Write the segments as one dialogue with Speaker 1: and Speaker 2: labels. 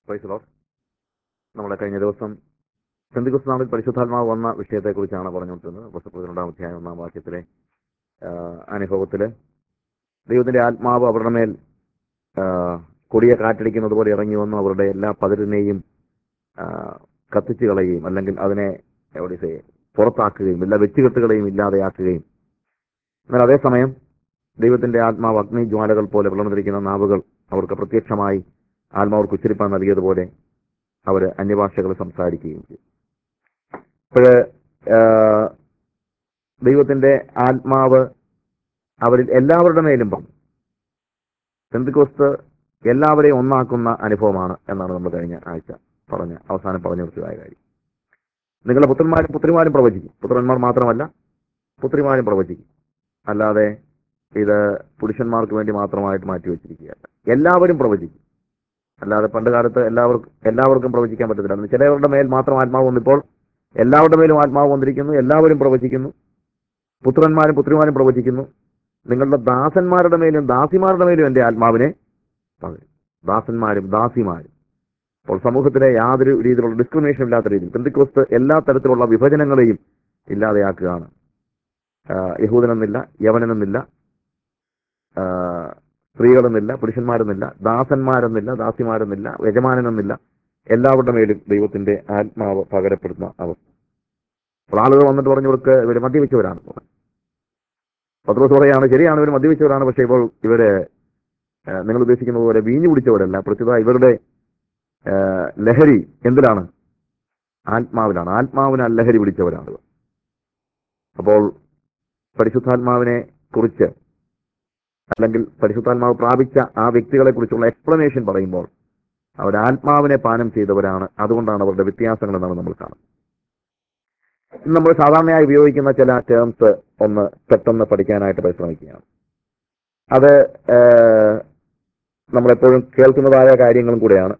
Speaker 1: Price load നമ്മുടെ കഴിഞ്ഞ ദിവസം പെന്തികുസ് നാളിൽ പരിശുദ്ധാത്മാവ് വന്ന വിഷയത്തെക്കുറിച്ചാണ് പറഞ്ഞുകൊണ്ടിരുന്നത് പുസ്തകത്തിൽ രണ്ടാം അധ്യായം ഒന്നാം വാക്യത്തിലെ ആ, അനുഭവത്തില് ദൈവത്തിന്റെ ആത്മാവ് അവരുടെ മേൽ ആ, കൊടിയ കാറ്റടിക്കുന്നത് പോലെ ഇറങ്ങി വന്നു അവരുടെ എല്ലാ പതിരിനെയും ആ, കത്തിച്ചു കളയുകയും അല്ലെങ്കിൽ അതിനെ എവിടെ സേ പുറത്താക്കുകയും എല്ലാ വെച്ചുകെട്ടുകളെയും ഇല്ലാതെയാക്കുകയും എന്നാൽ അതേസമയം ദൈവത്തിന്റെ ആത്മാവ് അഗ്നി ജ്വാലകൾ പോലെ വിളർന്നിരിക്കുന്ന നാവുകൾ അവർക്ക് പ്രത്യക്ഷമായി ആത്മാവർക്ക് ഉച്ചരിപ്പാൻ നൽകിയതുപോലെ അവർ അന്യഭാഷകൾ സംസാരിക്കുകയും ചെയ്തു ഇപ്പോഴ് ദൈവത്തിന്റെ ആത്മാവ് അവരിൽ എല്ലാവരുടെ മേലും വന്നു പെന്തിക്കോസ്ത് എല്ലാവരെയും ഒന്നാക്കുന്ന അനുഭവമാണ് എന്നാണ് നമ്മൾ കഴിഞ്ഞ ആഴ്ച പറഞ്ഞ അവസാനം പറഞ്ഞു നിർത്തിയതായ കാര്യം നിങ്ങളുടെ പുത്രന്മാരും പുത്രിമാരും പ്രവചിക്കും പുത്രന്മാർ മാത്രമല്ല പുത്രിമാരും പ്രവചിക്കും അല്ലാതെ ഇത് പുരുഷന്മാർക്ക് വേണ്ടി മാത്രമായിട്ട് മാറ്റിവെച്ചിരിക്കുകയല്ല എല്ലാവരും പ്രവചിക്കും അല്ലാതെ പണ്ട് കാലത്ത് എല്ലാവർക്കും എല്ലാവർക്കും പ്രവചിക്കാൻ പറ്റത്തില്ല അന്ന് ചിലവരുടെ മേൽ മാത്രം ആത്മാവ് വന്നിപ്പോൾ എല്ലാവരുടെ മേലും ആത്മാവ് വന്നിരിക്കുന്നു എല്ലാവരും പ്രവചിക്കുന്നു പുത്രന്മാരും പുത്രിമാരും പ്രവചിക്കുന്നു നിങ്ങളുടെ ദാസന്മാരുടെ മേലും ദാസിമാരുടെ മേലും എൻ്റെ ആത്മാവിനെ പകരും ദാസന്മാരും ദാസിമാരും അപ്പോൾ സമൂഹത്തിലെ യാതൊരു രീതിയിലുള്ള ഡിസ്ക്രിമിനേഷൻ ഇല്ലാത്ത രീതിയിൽ പെന്തിക്കോസ്ത് എല്ലാ തരത്തിലുള്ള വിഭജനങ്ങളെയും ഇല്ലാതെയാക്കുകയാണ് ആ, യഹൂദനെന്നില്ല യവനെന്നില്ല ആ, സ്ത്രീകളെന്നില്ല പുരുഷന്മാരെന്നില്ല ദാസന്മാരെന്നില്ല ദാസിമാരെന്നില്ല യജമാനെന്നില്ല എല്ലാവരുടെ മേലും ദൈവത്തിന്റെ ആത്മാവ് പകരപ്പെടുന്ന അവസ്ഥ അപ്പോൾ ആളുകൾ വന്നിട്ട് പറഞ്ഞു ഇവർക്ക് ഇവർ മദ്യപിച്ചവരാണ് പത്രോസ് പറയാണ് ശരിയാണ് ഇവർ മദ്യപിച്ചവരാണ് പക്ഷേ ഇപ്പോൾ ഇവര് ആ, നിങ്ങൾ ഉദ്ദേശിക്കുന്ന പോലെ വീഞ്ഞു കുടിച്ചവരല്ല പ്രത്യേക ഇവരുടെ ആ, ലഹരി എന്തിലാണ് ആത്മാവിലാണ് ആത്മാവിനാൽ ലഹരി പിടിച്ചവരാണ് ഇവർ അപ്പോൾ പരിശുദ്ധാത്മാവിനെ കുറിച്ച് അല്ലെങ്കിൽ പരിശുദ്ധാത്മാവ് പ്രാപിച്ച ആ വ്യക്തികളെ കുറിച്ചുള്ള എക്സ്പ്ലനേഷൻ പറയുമ്പോൾ അവർ ആത്മാവിനെ പാനം ചെയ്തവരാണ് അതുകൊണ്ടാണ് അവരുടെ വ്യത്യാസങ്ങൾ എന്നാണ് നമ്മൾ കാണുന്നത് ഇന്ന് നമ്മൾ സാധാരണയായി ഉപയോഗിക്കുന്ന ചില ടേംസ് ഒന്ന് പെട്ടെന്ന് പഠിക്കാനായിട്ട് പരിശ്രമിക്കുകയാണ് അത് ഏഹ്, നമ്മളെപ്പോഴും കേൾക്കുന്നതായ കാര്യങ്ങളും കൂടെയാണ്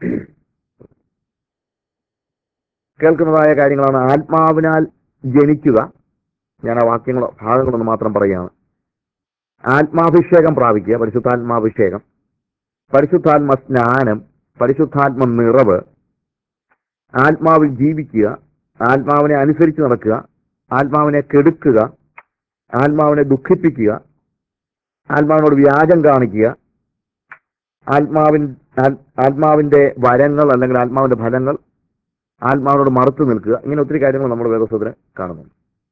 Speaker 1: കേൾക്കുന്നതായ കാര്യങ്ങളാണ് ആത്മാവിനാൽ ജനിക്കുക ഞാൻ ആ വാക്യങ്ങളോ ഭാഗങ്ങളൊന്ന് മാത്രം പറയുകയാണ് ആത്മാഭിഷേകം പ്രാപിക്കുക പരിശുദ്ധാത്മാഭിഷേകം പരിശുദ്ധാത്മ സ്നാനം പരിശുദ്ധാത്മ നിറവ് ആത്മാവിൽ ജീവിക്കുക ആത്മാവിനെ അനുസരിച്ച് നടക്കുക ആത്മാവിനെ കെടുക്കുക ആത്മാവിനെ ദുഃഖിപ്പിക്കുക ആത്മാവിനോട് വ്യാജം കാണിക്കുക ആത്മാവിൻ ആൽ- ആത്മാവിന്റെ വരങ്ങൾ അല്ലെങ്കിൽ ആത്മാവിന്റെ ഫലങ്ങൾ ആത്മാവിനോട് മറുത്തു നിൽക്കുക ഇങ്ങനെ ഒത്തിരി കാര്യങ്ങൾ നമ്മുടെ വേദസ്വത്തിന് കാണുന്നുണ്ട്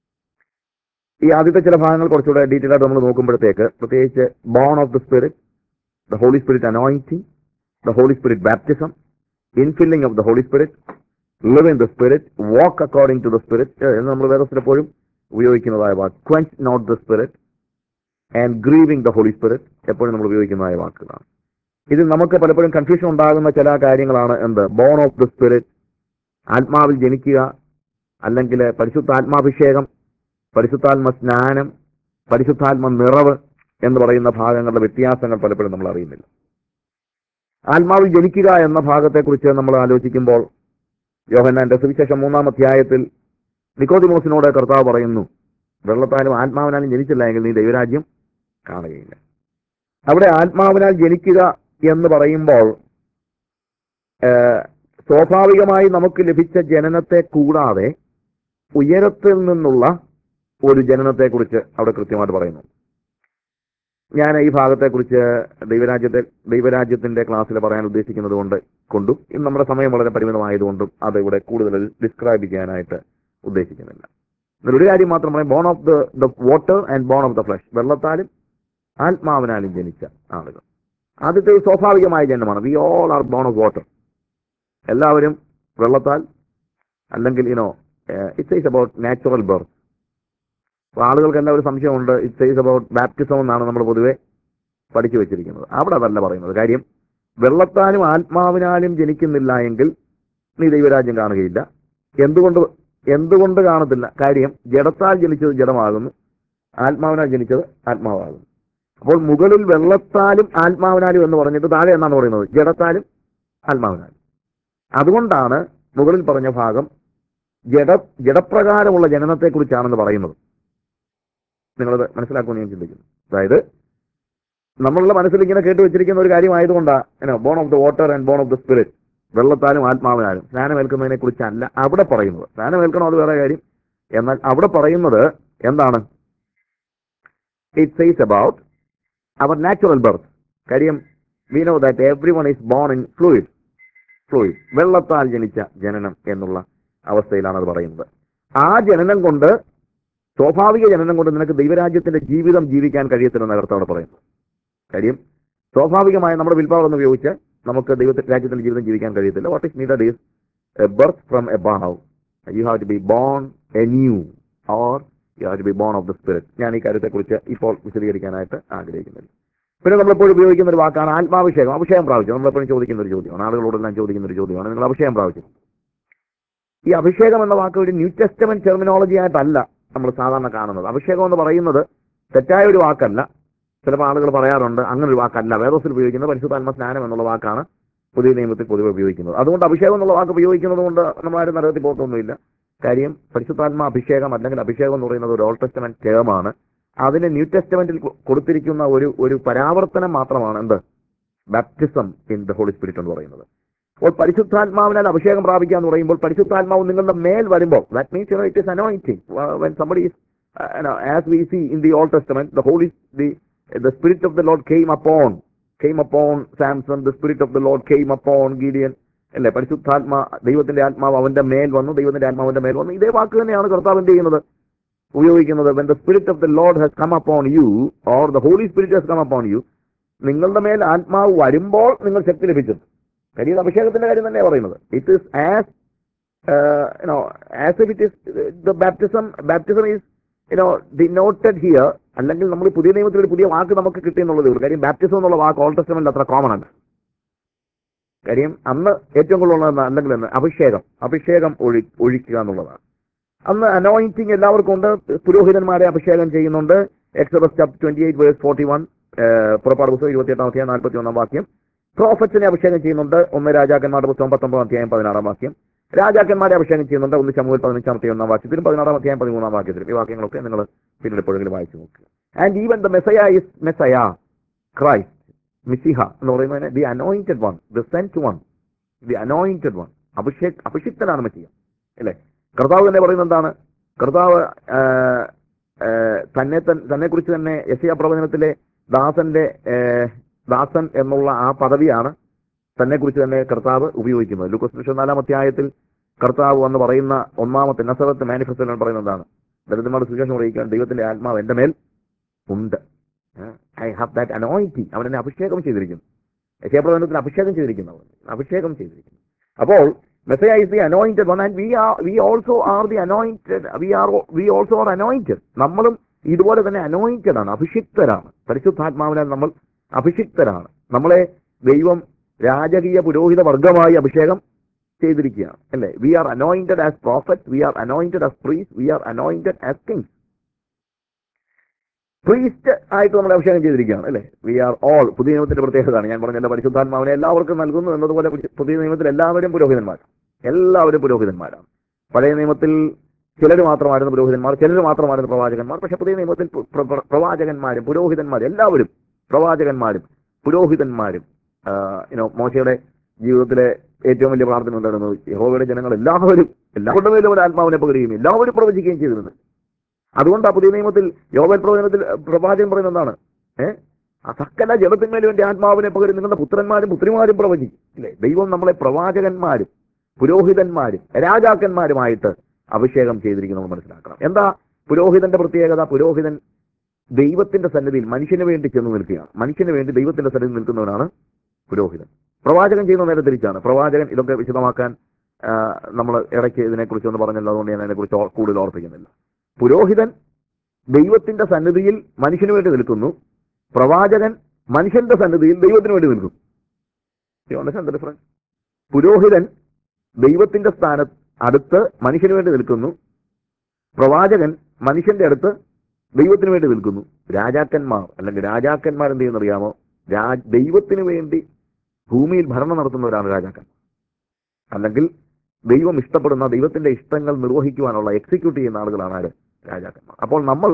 Speaker 1: ഈ ആദ്യത്തെ ചില ഭാഗങ്ങൾ കുറച്ചുകൂടെ ഡീറ്റെയിൽ ആയിട്ട് നമ്മൾ നോക്കുമ്പോഴത്തേക്ക് പ്രത്യേകിച്ച് born of the spirit the holy spirit anointing the holy spirit baptism infilling of the holy spirit live in the spirit walk according to the spirit എന്ന് നമ്മൾ വേദത്തിൽ എപ്പോഴും ഉപയോഗിക്കുന്നതായ വാക്ക് quench not the spirit and grieving the holy spirit എപ്പോഴും നമ്മൾ ഉപയോഗിക്കുന്നതായ വാക്കുകളാണ് ഇത് നമുക്ക് പലപ്പോഴും കൺഫ്യൂഷൻ ഉണ്ടാകുന്ന ചില കാര്യങ്ങളാണ് എന്ത് ബോൺ ഓഫ് ദ സ്പിരിറ്റ് ആത്മാവിൽ ജനിക്കുക അല്ലെങ്കിൽ പരിശുദ്ധാത്മാഭിഷേകം പരിശുദ്ധാത്മ സ്നാനം പരിശുദ്ധാത്മ നിറവ് എന്ന് പറയുന്ന ഭാഗങ്ങളുടെ വ്യത്യാസങ്ങൾ പലപ്പോഴും നമ്മൾ അറിയുന്നില്ല ആത്മാവിൽ ജനിക്കുക എന്ന ഭാഗത്തെക്കുറിച്ച് നമ്മൾ ആലോചിക്കുമ്പോൾ യോഹന്നാന്റെ സുവിശേഷം മൂന്നാം അധ്യായത്തിൽ നിക്കോദിമോസിനോട് കർത്താവ് പറയുന്നു വെള്ളത്താലും ആത്മാവിനാലും ജനിച്ചില്ല എങ്കിൽ നീ ദൈവരാജ്യം കാണുകയില്ല അവിടെ ആത്മാവിനാൽ ജനിക്കുക എന്ന് പറയുമ്പോൾ ഏഹ്, സ്വാഭാവികമായി നമുക്ക് ലഭിച്ച ജനനത്തെ കൂടാതെ ഉയരത്തിൽ നിന്നുള്ള ഒരു ജനനത്തെക്കുറിച്ച് അവിടെ കൃത്യമായിട്ട് പറയുന്നു ഞാൻ ഈ ഭാഗത്തെക്കുറിച്ച് ദൈവരാജ്യത്തെ ദൈവരാജ്യത്തിന്റെ ക്ലാസ്സിൽ പറയാൻ ഉദ്ദേശിക്കുന്നത് കൊണ്ട് കൊണ്ടും ഇന്ന് നമ്മുടെ സമയം വളരെ പരിമിതമായതുകൊണ്ടും അത് ഇവിടെ കൂടുതൽ ഡിസ്ക്രൈബ് ചെയ്യാനായിട്ട് ഉദ്ദേശിക്കുന്നില്ല എന്നാൽ ഒരു കാര്യം മാത്രം പറയാം born of the the water and born of the flesh വെള്ളത്താലും ആത്മാവിനാലും ജനിച്ച ആളുകൾ ആദ്യത്തെ ഒരു സ്വാഭാവികമായ ജന്മമാണ് we all are born of water എല്ലാവരും വെള്ളത്താൽ അല്ലെങ്കിൽ you know it's is about natural birth അപ്പോൾ ആളുകൾക്ക് എല്ലാ ഒരു സംശയമുണ്ട് ഇറ്റ്സ് ഈസ് അബൌട്ട് ബാപ്റ്റിസം എന്നാണ് നമ്മൾ പൊതുവെ പഠിച്ചു വെച്ചിരിക്കുന്നത് അവിടെ അതല്ല പറയുന്നത് കാര്യം വെള്ളത്താലും ആത്മാവിനാലും ജനിക്കുന്നില്ല എങ്കിൽ നീ ദൈവരാജ്യം കാണുകയില്ല എന്തുകൊണ്ട് എന്തുകൊണ്ട് കാണത്തില്ല കാര്യം ജഡത്താൽ ജനിച്ചത് ജഡമാകുന്നു ആത്മാവിനാൽ ജനിച്ചത് ആത്മാവാകുന്നു അപ്പോൾ മുകളിൽ വെള്ളത്താലും ആത്മാവിനാലും എന്ന് പറഞ്ഞിട്ട് താഴെ എന്നാണ് പറയുന്നത് ജഡത്താലും ആത്മാവിനാലും അതുകൊണ്ടാണ് മുകളിൽ പറഞ്ഞ ഭാഗം ജഡ ജഡപ്രകാരമുള്ള ജനനത്തെക്കുറിച്ചാണെന്ന് പറയുന്നത് നിങ്ങളത് മനസ്സിലാക്കുമെന്ന് ഞാൻ ചിന്തിക്കുന്നു അതായത് നമ്മളുടെ മനസ്സിൽ ഇങ്ങനെ കേട്ട് വെച്ചിരിക്കുന്ന ഒരു കാര്യമായതുകൊണ്ടാണ് born of the water and born of the spirit വെള്ളത്താലും ആത്മാവിനാലും സ്നാനമേൽക്കുന്നതിനെ കുറിച്ചല്ല അവിടെ പറയുന്നത് സ്നാനമേൽക്കണോ അത് വേറെ കാര്യം എന്നാൽ അവിടെ പറയുന്നത് എന്താണ് it says about our natural birth കാര്യം we know that everyone is born in fluid fluid വെള്ളത്താൽ ജനിച്ച ജനനം എന്നുള്ള അവസ്ഥയിലാണ് അത് പറയുന്നത് ആ ജനനം കൊണ്ട് സ്വാഭാവിക ജനനം കൊണ്ട് നിനക്ക് ദൈവരാജ്യത്തിന്റെ ജീവിതം ജീവിക്കാൻ കഴിയത്തില്ലെന്ന് കർത്താവ് പറയുന്നു കാര്യം സ്വാഭാവികമായ നമ്മുടെ വിൽപ്പാവെന്ന് ഉപയോഗിച്ച് നമുക്ക് ദൈവത്തിന്റെ രാജ്യത്തിന്റെ ജീവിതം ജീവിക്കാൻ കഴിയത്തില്ല what is needed is a birth from a above you have to be born anew or you have to be born of the spirit ഞാൻ ഈ കാര്യത്തെക്കുറിച്ച് ഇപ്പോൾ വിശദീകരിക്കാനായിട്ട് ആഗ്രഹിക്കുന്നില്ല പിന്നെ നമ്മളെപ്പോഴും ഉപയോഗിക്കുന്ന ഒരു വാക്കാണ് ആത്മാഭിഷേകം അഭിഷേകം പ്രാപിച്ചു നമ്മളെപ്പോഴും ചോദിക്കുന്ന ഒരു ചോദ്യമാണ് ആളുകളോടെല്ലാം ചോദിക്കുന്ന ഒരു ചോദ്യമാണ് നിങ്ങൾ അഭിഷേകം പ്രാപിച്ചു ഈ അഭിഷേകം എന്ന വാക്ക് ഒരു ന്യൂ ടെസ്റ്റമെന്റ് ടെർമിനോളജി ആയിട്ടല്ല നമ്മൾ സാധാരണ കാണുന്നത് അഭിഷേകം എന്ന് പറയുന്നത് തെറ്റായ ഒരു വാക്കല്ല ചിലപ്പോൾ ആളുകൾ പറയാറുണ്ട് അങ്ങനെ ഒരു വാക്കല്ല വേദോസിൽ ഉപയോഗിക്കുന്നത് പരിശുദ്ധാത്മ സ്നാനം എന്നുള്ള വാക്കാണ് പുതിയ നിയമത്തിൽ പൊതുവെ ഉപയോഗിക്കുന്നത് അതുകൊണ്ട് അഭിഷേകം എന്നുള്ള വാക്ക് ഉപയോഗിക്കുന്നത് കൊണ്ട് നമ്മളാരും നരകത്തിൽ പോകത്തൊന്നുമില്ല കാര്യം പരിശുദ്ധാത്മ അഭിഷേകം അല്ലെങ്കിൽ അഭിഷേകം എന്ന് പറയുന്നത് ഒരു ഓൾഡ് ടെസ്റ്റമെന്റ് ടേമാണ് അതിന് ന്യൂ ടെസ്റ്റമെന്റിൽ കൊ- കൊടുത്തിരിക്കുന്ന ഒരു ഒരു പരാവർത്തനം മാത്രമാണ് എന്ത് baptism in the holy spirit എന്ന് പറയുന്നത് അപ്പോൾ പരിശുദ്ധാത്മാവിനാൽ അഭിഷേകം പ്രാപിക്കുക എന്ന് പറയുമ്പോൾ പരിശുദ്ധാത്മാവ് നിങ്ങളുടെ മേൽ വരുമ്പോൾ that means you know it is anointing when somebody is as we see in the old testament the holy the the spirit of the lord came upon came upon Samson the spirit of the lord came upon Gideon അല്ലേ പരിശുദ്ധാത്മാ ദൈവത്തിന്റെ ആത്മാവ് അവന്റെ മേൽ വന്നു ദൈവത്തിന്റെ ആത്മാവിന്റെ മേൽ വന്നു ഇതേ വാക്ക് തന്നെയാണ് കർത്താവ് എന്ത് ചെയ്യുന്നത് ഉപയോഗിക്കുന്നത് when the spirit of the lord has come upon you or the holy spirit has come upon you നിങ്ങളുടെ മേൽ ആത്മാവ് വരുമ്പോൾ നിങ്ങൾ ശക്തി ലഭിച്ചത് കാര്യം ഇത് അഭിഷേകത്തിന്റെ കാര്യം തന്നെ പറയുന്നത് it is as you know as if it is the baptism baptism is you know denoted here അല്ലെങ്കിൽ നമ്മൾ ഈ പുതിയ നിയമത്തിൽ ഒരു പുതിയ വാക്ക് നമുക്ക് കിട്ടിയെന്നുള്ളതേ ഉള്ളൂ കാര്യം ബാപ്റ്റിസം എന്നുള്ള വാക്ക് ഓൾഡ് ടെസ്റ്റമെന്റ് അത്ര കോമൺ അല്ല കാര്യം അന്ന് ഏറ്റവും കൂടുതൽ അല്ലെങ്കിൽ എന്ന് അഭിഷേകം അഭിഷേകം ഒഴി ഒഴിക്കുക എന്നുള്ളതാണ് അന്ന് അനോയിന്റിങ് എല്ലാവർക്കും ഉണ്ട് പുരോഹിതന്മാരെ അഭിഷേകം ചെയ്യുന്നുണ്ട് Exodus chapter twenty eight verse forty one പുറപ്പാട് പുസ്തകം ഇരുപത്തിയെട്ടാം അധ്യായം നാൽപ്പത്തി ഒന്നാം വാക്യം പ്രോഫറ്റ്സിനെ അഭിഷേകം ചെയ്യുന്നുണ്ട് ഒന്ന് രാജാക്കന്മാരുടെ പുസ്തകം പത്തൊമ്പതാം അധ്യായം പതിനാറാം വാക്യം രാജാക്കന്മാരെ അഭിഷേകം ചെയ്യുന്നുണ്ട് ഒന്ന് ചമൂൽ പതിനഞ്ചാമത്തെ ഒന്നാം വാക്യത്തിലും പതിനാറാം അധ്യായം പതിമൂന്നാം വാക്യത്തിലും ഈ വാക്യങ്ങളൊക്കെ നിങ്ങൾ പിന്നീട് എപ്പോഴെങ്കിലും വായിച്ചു നോക്കുക and even the messiah is messiah Christ മിസിഹ എന്ന് പറയുന്നതിന് the anointed one the sent one the anointed one അഭിഷേക് അഭിഷിക്തനാണ് മെസ്സിയ അല്ലേ കർത്താവ് തന്നെ പറയുന്നത് എന്താണ് കർത്താവ് ആ, ആ, തന്നെ തന്നെ കുറിച്ച് തന്നെ യശയ പ്രവചനത്തിലെ ദാസന്റെ ഏ, ദാസൻ എന്നുള്ള ആ പദവിയാണ് തന്നെ കുറിച്ച് തന്നെ കർത്താവ് ഉപയോഗിക്കുന്നത് ലൂക്കോസ് വിഷ നാലാം അധ്യായത്തിൽ കർത്താവ് എന്ന് പറയുന്ന ഒന്നാമത്തെ നസറത്ത് മാനിഫെസ്റ്റോയിൽ പറയുന്നത് എന്താണ് ദരിദ്രന്മാരുടെ സുവിശേഷം അറിയിക്കാൻ ദൈവത്തിന്റെ ആത്മാവ് എന്റെ മേൽ ഉണ്ട് ഐ ഹാവ് ദാറ്റ് അനോയിറ്റി അവൻ എന്നെ അഭിഷേകം ചെയ്തിരിക്കുന്നു യശയപ്രവചനത്തിന് അഭിഷേകം ചെയ്തിരിക്കുന്നു അവൻ. അഭിഷേകം ചെയ്തിരിക്കുന്നു അപ്പോൾ messiah is the anointed one and we are we also are the anointed we are we also are anointed നമ്മളും ഇതുപോലെ തന്നെ അനോയിന്റഡ് ആണ് അഭിഷിക്തരാണ് പരിശുദ്ധാത്മാവിനാൽ നമ്മൾ അഭിഷിക്തരാണ് നമ്മളെ ദൈവം രാജകീയ പുരോഹിത വർഗമായി അഭിഷേകം ചെയ്തിരിക്കുകയാണ് അല്ലേ we are anointed as prophet we are anointed as priest we are anointed as kings priest ആയിട്ട് നമ്മൾ അഭിഷേകം ചെയ്തിരിക്കുകയാണ് അല്ലേ വി ആർ ഓൾ പുതിയ നിയമത്തിന്റെ പ്രത്യേകതയാണ് ഞാൻ പറഞ്ഞ പരിശുദ്ധാത്മാവിനെ എല്ലാവർക്കും നൽകുന്നു എന്നതുപോലെ പുതിയ നിയമത്തിൽ എല്ലാവരും പുരോഹിതന്മാർ എല്ലാവരും പുരോഹിതന്മാരാണ് പഴയ നിയമത്തിൽ ചിലർ മാത്രമായിരുന്നു പുരോഹിതന്മാർ ചിലർ മാത്രമായിരുന്നു പ്രവാചകന്മാർ പക്ഷെ പുതിയ നിയമത്തിൽ പ്ര- പ്ര- പ്ര- പ്രവാചകന്മാരും പുരോഹിതന്മാരും എല്ലാവരും പ്രവാചകന്മാരും പുരോഹിതന്മാരും യുനോ മോശയുടെ ജീവിതത്തിലെ ഏറ്റവും വലിയ പ്രാർത്ഥന എന്തായിരുന്നു യഹോവയുടെ ജനങ്ങൾ എല്ലാവരും എല്ലാവരുടെ മേലും ഒരു ആത്മാവിനെ പകരുകയും എല്ലാവരും പ്രവചിക്കുകയും ചെയ്തിരുന്നത് അതുകൊണ്ട് ആ പുതിയ നിയമത്തിൽ യോവൽ പ്രവചനത്തിൽ പ്രവാചകൻ പറയുന്നത് എന്താണ് ഏഹ് ആ സകല ജഡത്തിന്മേലും വേണ്ടി ആത്മാവിനെ പകരം നിങ്ങളുടെ പുത്രന്മാരും പുത്രിമാരും പ്രവചിക്കും ഇല്ലേ ദൈവം നമ്മളെ പ്രവാചകന്മാരും പുരോഹിതന്മാരും രാജാക്കന്മാരുമായിട്ട് അഭിഷേകം ചെയ്തിരിക്കുന്നത് നമ്മൾ മനസ്സിലാക്കണം എന്താ പുരോഹിതന്റെ പ്രത്യേകത പുരോഹിതൻ ദൈവത്തിന്റെ സന്നിധിയിൽ മനുഷ്യന് വേണ്ടി ചെന്ന് നിൽക്കുകയാണ് മനുഷ്യന് വേണ്ടി ദൈവത്തിന്റെ സന്നിധിയിൽ നിൽക്കുന്നവനാണ് പുരോഹിതൻ പ്രവാചകൻ ചെയ്യുന്ന നേരെ തിരിച്ചാണ് പ്രവാചകൻ ഇതൊക്കെ വിശദമാക്കാൻ നമ്മൾ ഇടയ്ക്ക് ഇതിനെക്കുറിച്ച് ഒന്ന് പറഞ്ഞല്ലോ അതുകൊണ്ട് ഞാൻ അതിനെക്കുറിച്ച് ഓർ- കൂടുതൽ ഓർപ്പിക്കുന്നില്ല പുരോഹിതൻ ദൈവത്തിന്റെ സന്നിധിയിൽ മനുഷ്യന് വേണ്ടി നിൽക്കുന്നു പ്രവാചകൻ മനുഷ്യന്റെ സന്നിധിയിൽ ദൈവത്തിന് വേണ്ടി നിൽക്കുന്നു You understand the difference? പുരോഹിതൻ ദൈവത്തിന്റെ സ്ഥാനത്ത് അടുത്ത് മനുഷ്യന് വേണ്ടി നിൽക്കുന്നു പ്രവാചകൻ മനുഷ്യന്റെ അടുത്ത് ദൈവത്തിന് വേണ്ടി നിൽക്കുന്നു രാജാക്കന്മാർ അല്ലെങ്കിൽ രാജാക്കന്മാർ എന്ത് ചെയ്യുന്നറിയാമോ രാ ദൈവത്തിന് വേണ്ടി ഭൂമിയിൽ ഭരണം നടത്തുന്നവരാണ് രാജാക്കന്മാർ അല്ലെങ്കിൽ ദൈവം ഇഷ്ടപ്പെടുന്ന ദൈവത്തിന്റെ ഇഷ്ടങ്ങൾ നിർവഹിക്കുവാനുള്ള എക്സിക്യൂട്ട് ചെയ്യുന്ന ആളുകളാണ് ആര് രാജാക്കന്മാർ അപ്പോൾ നമ്മൾ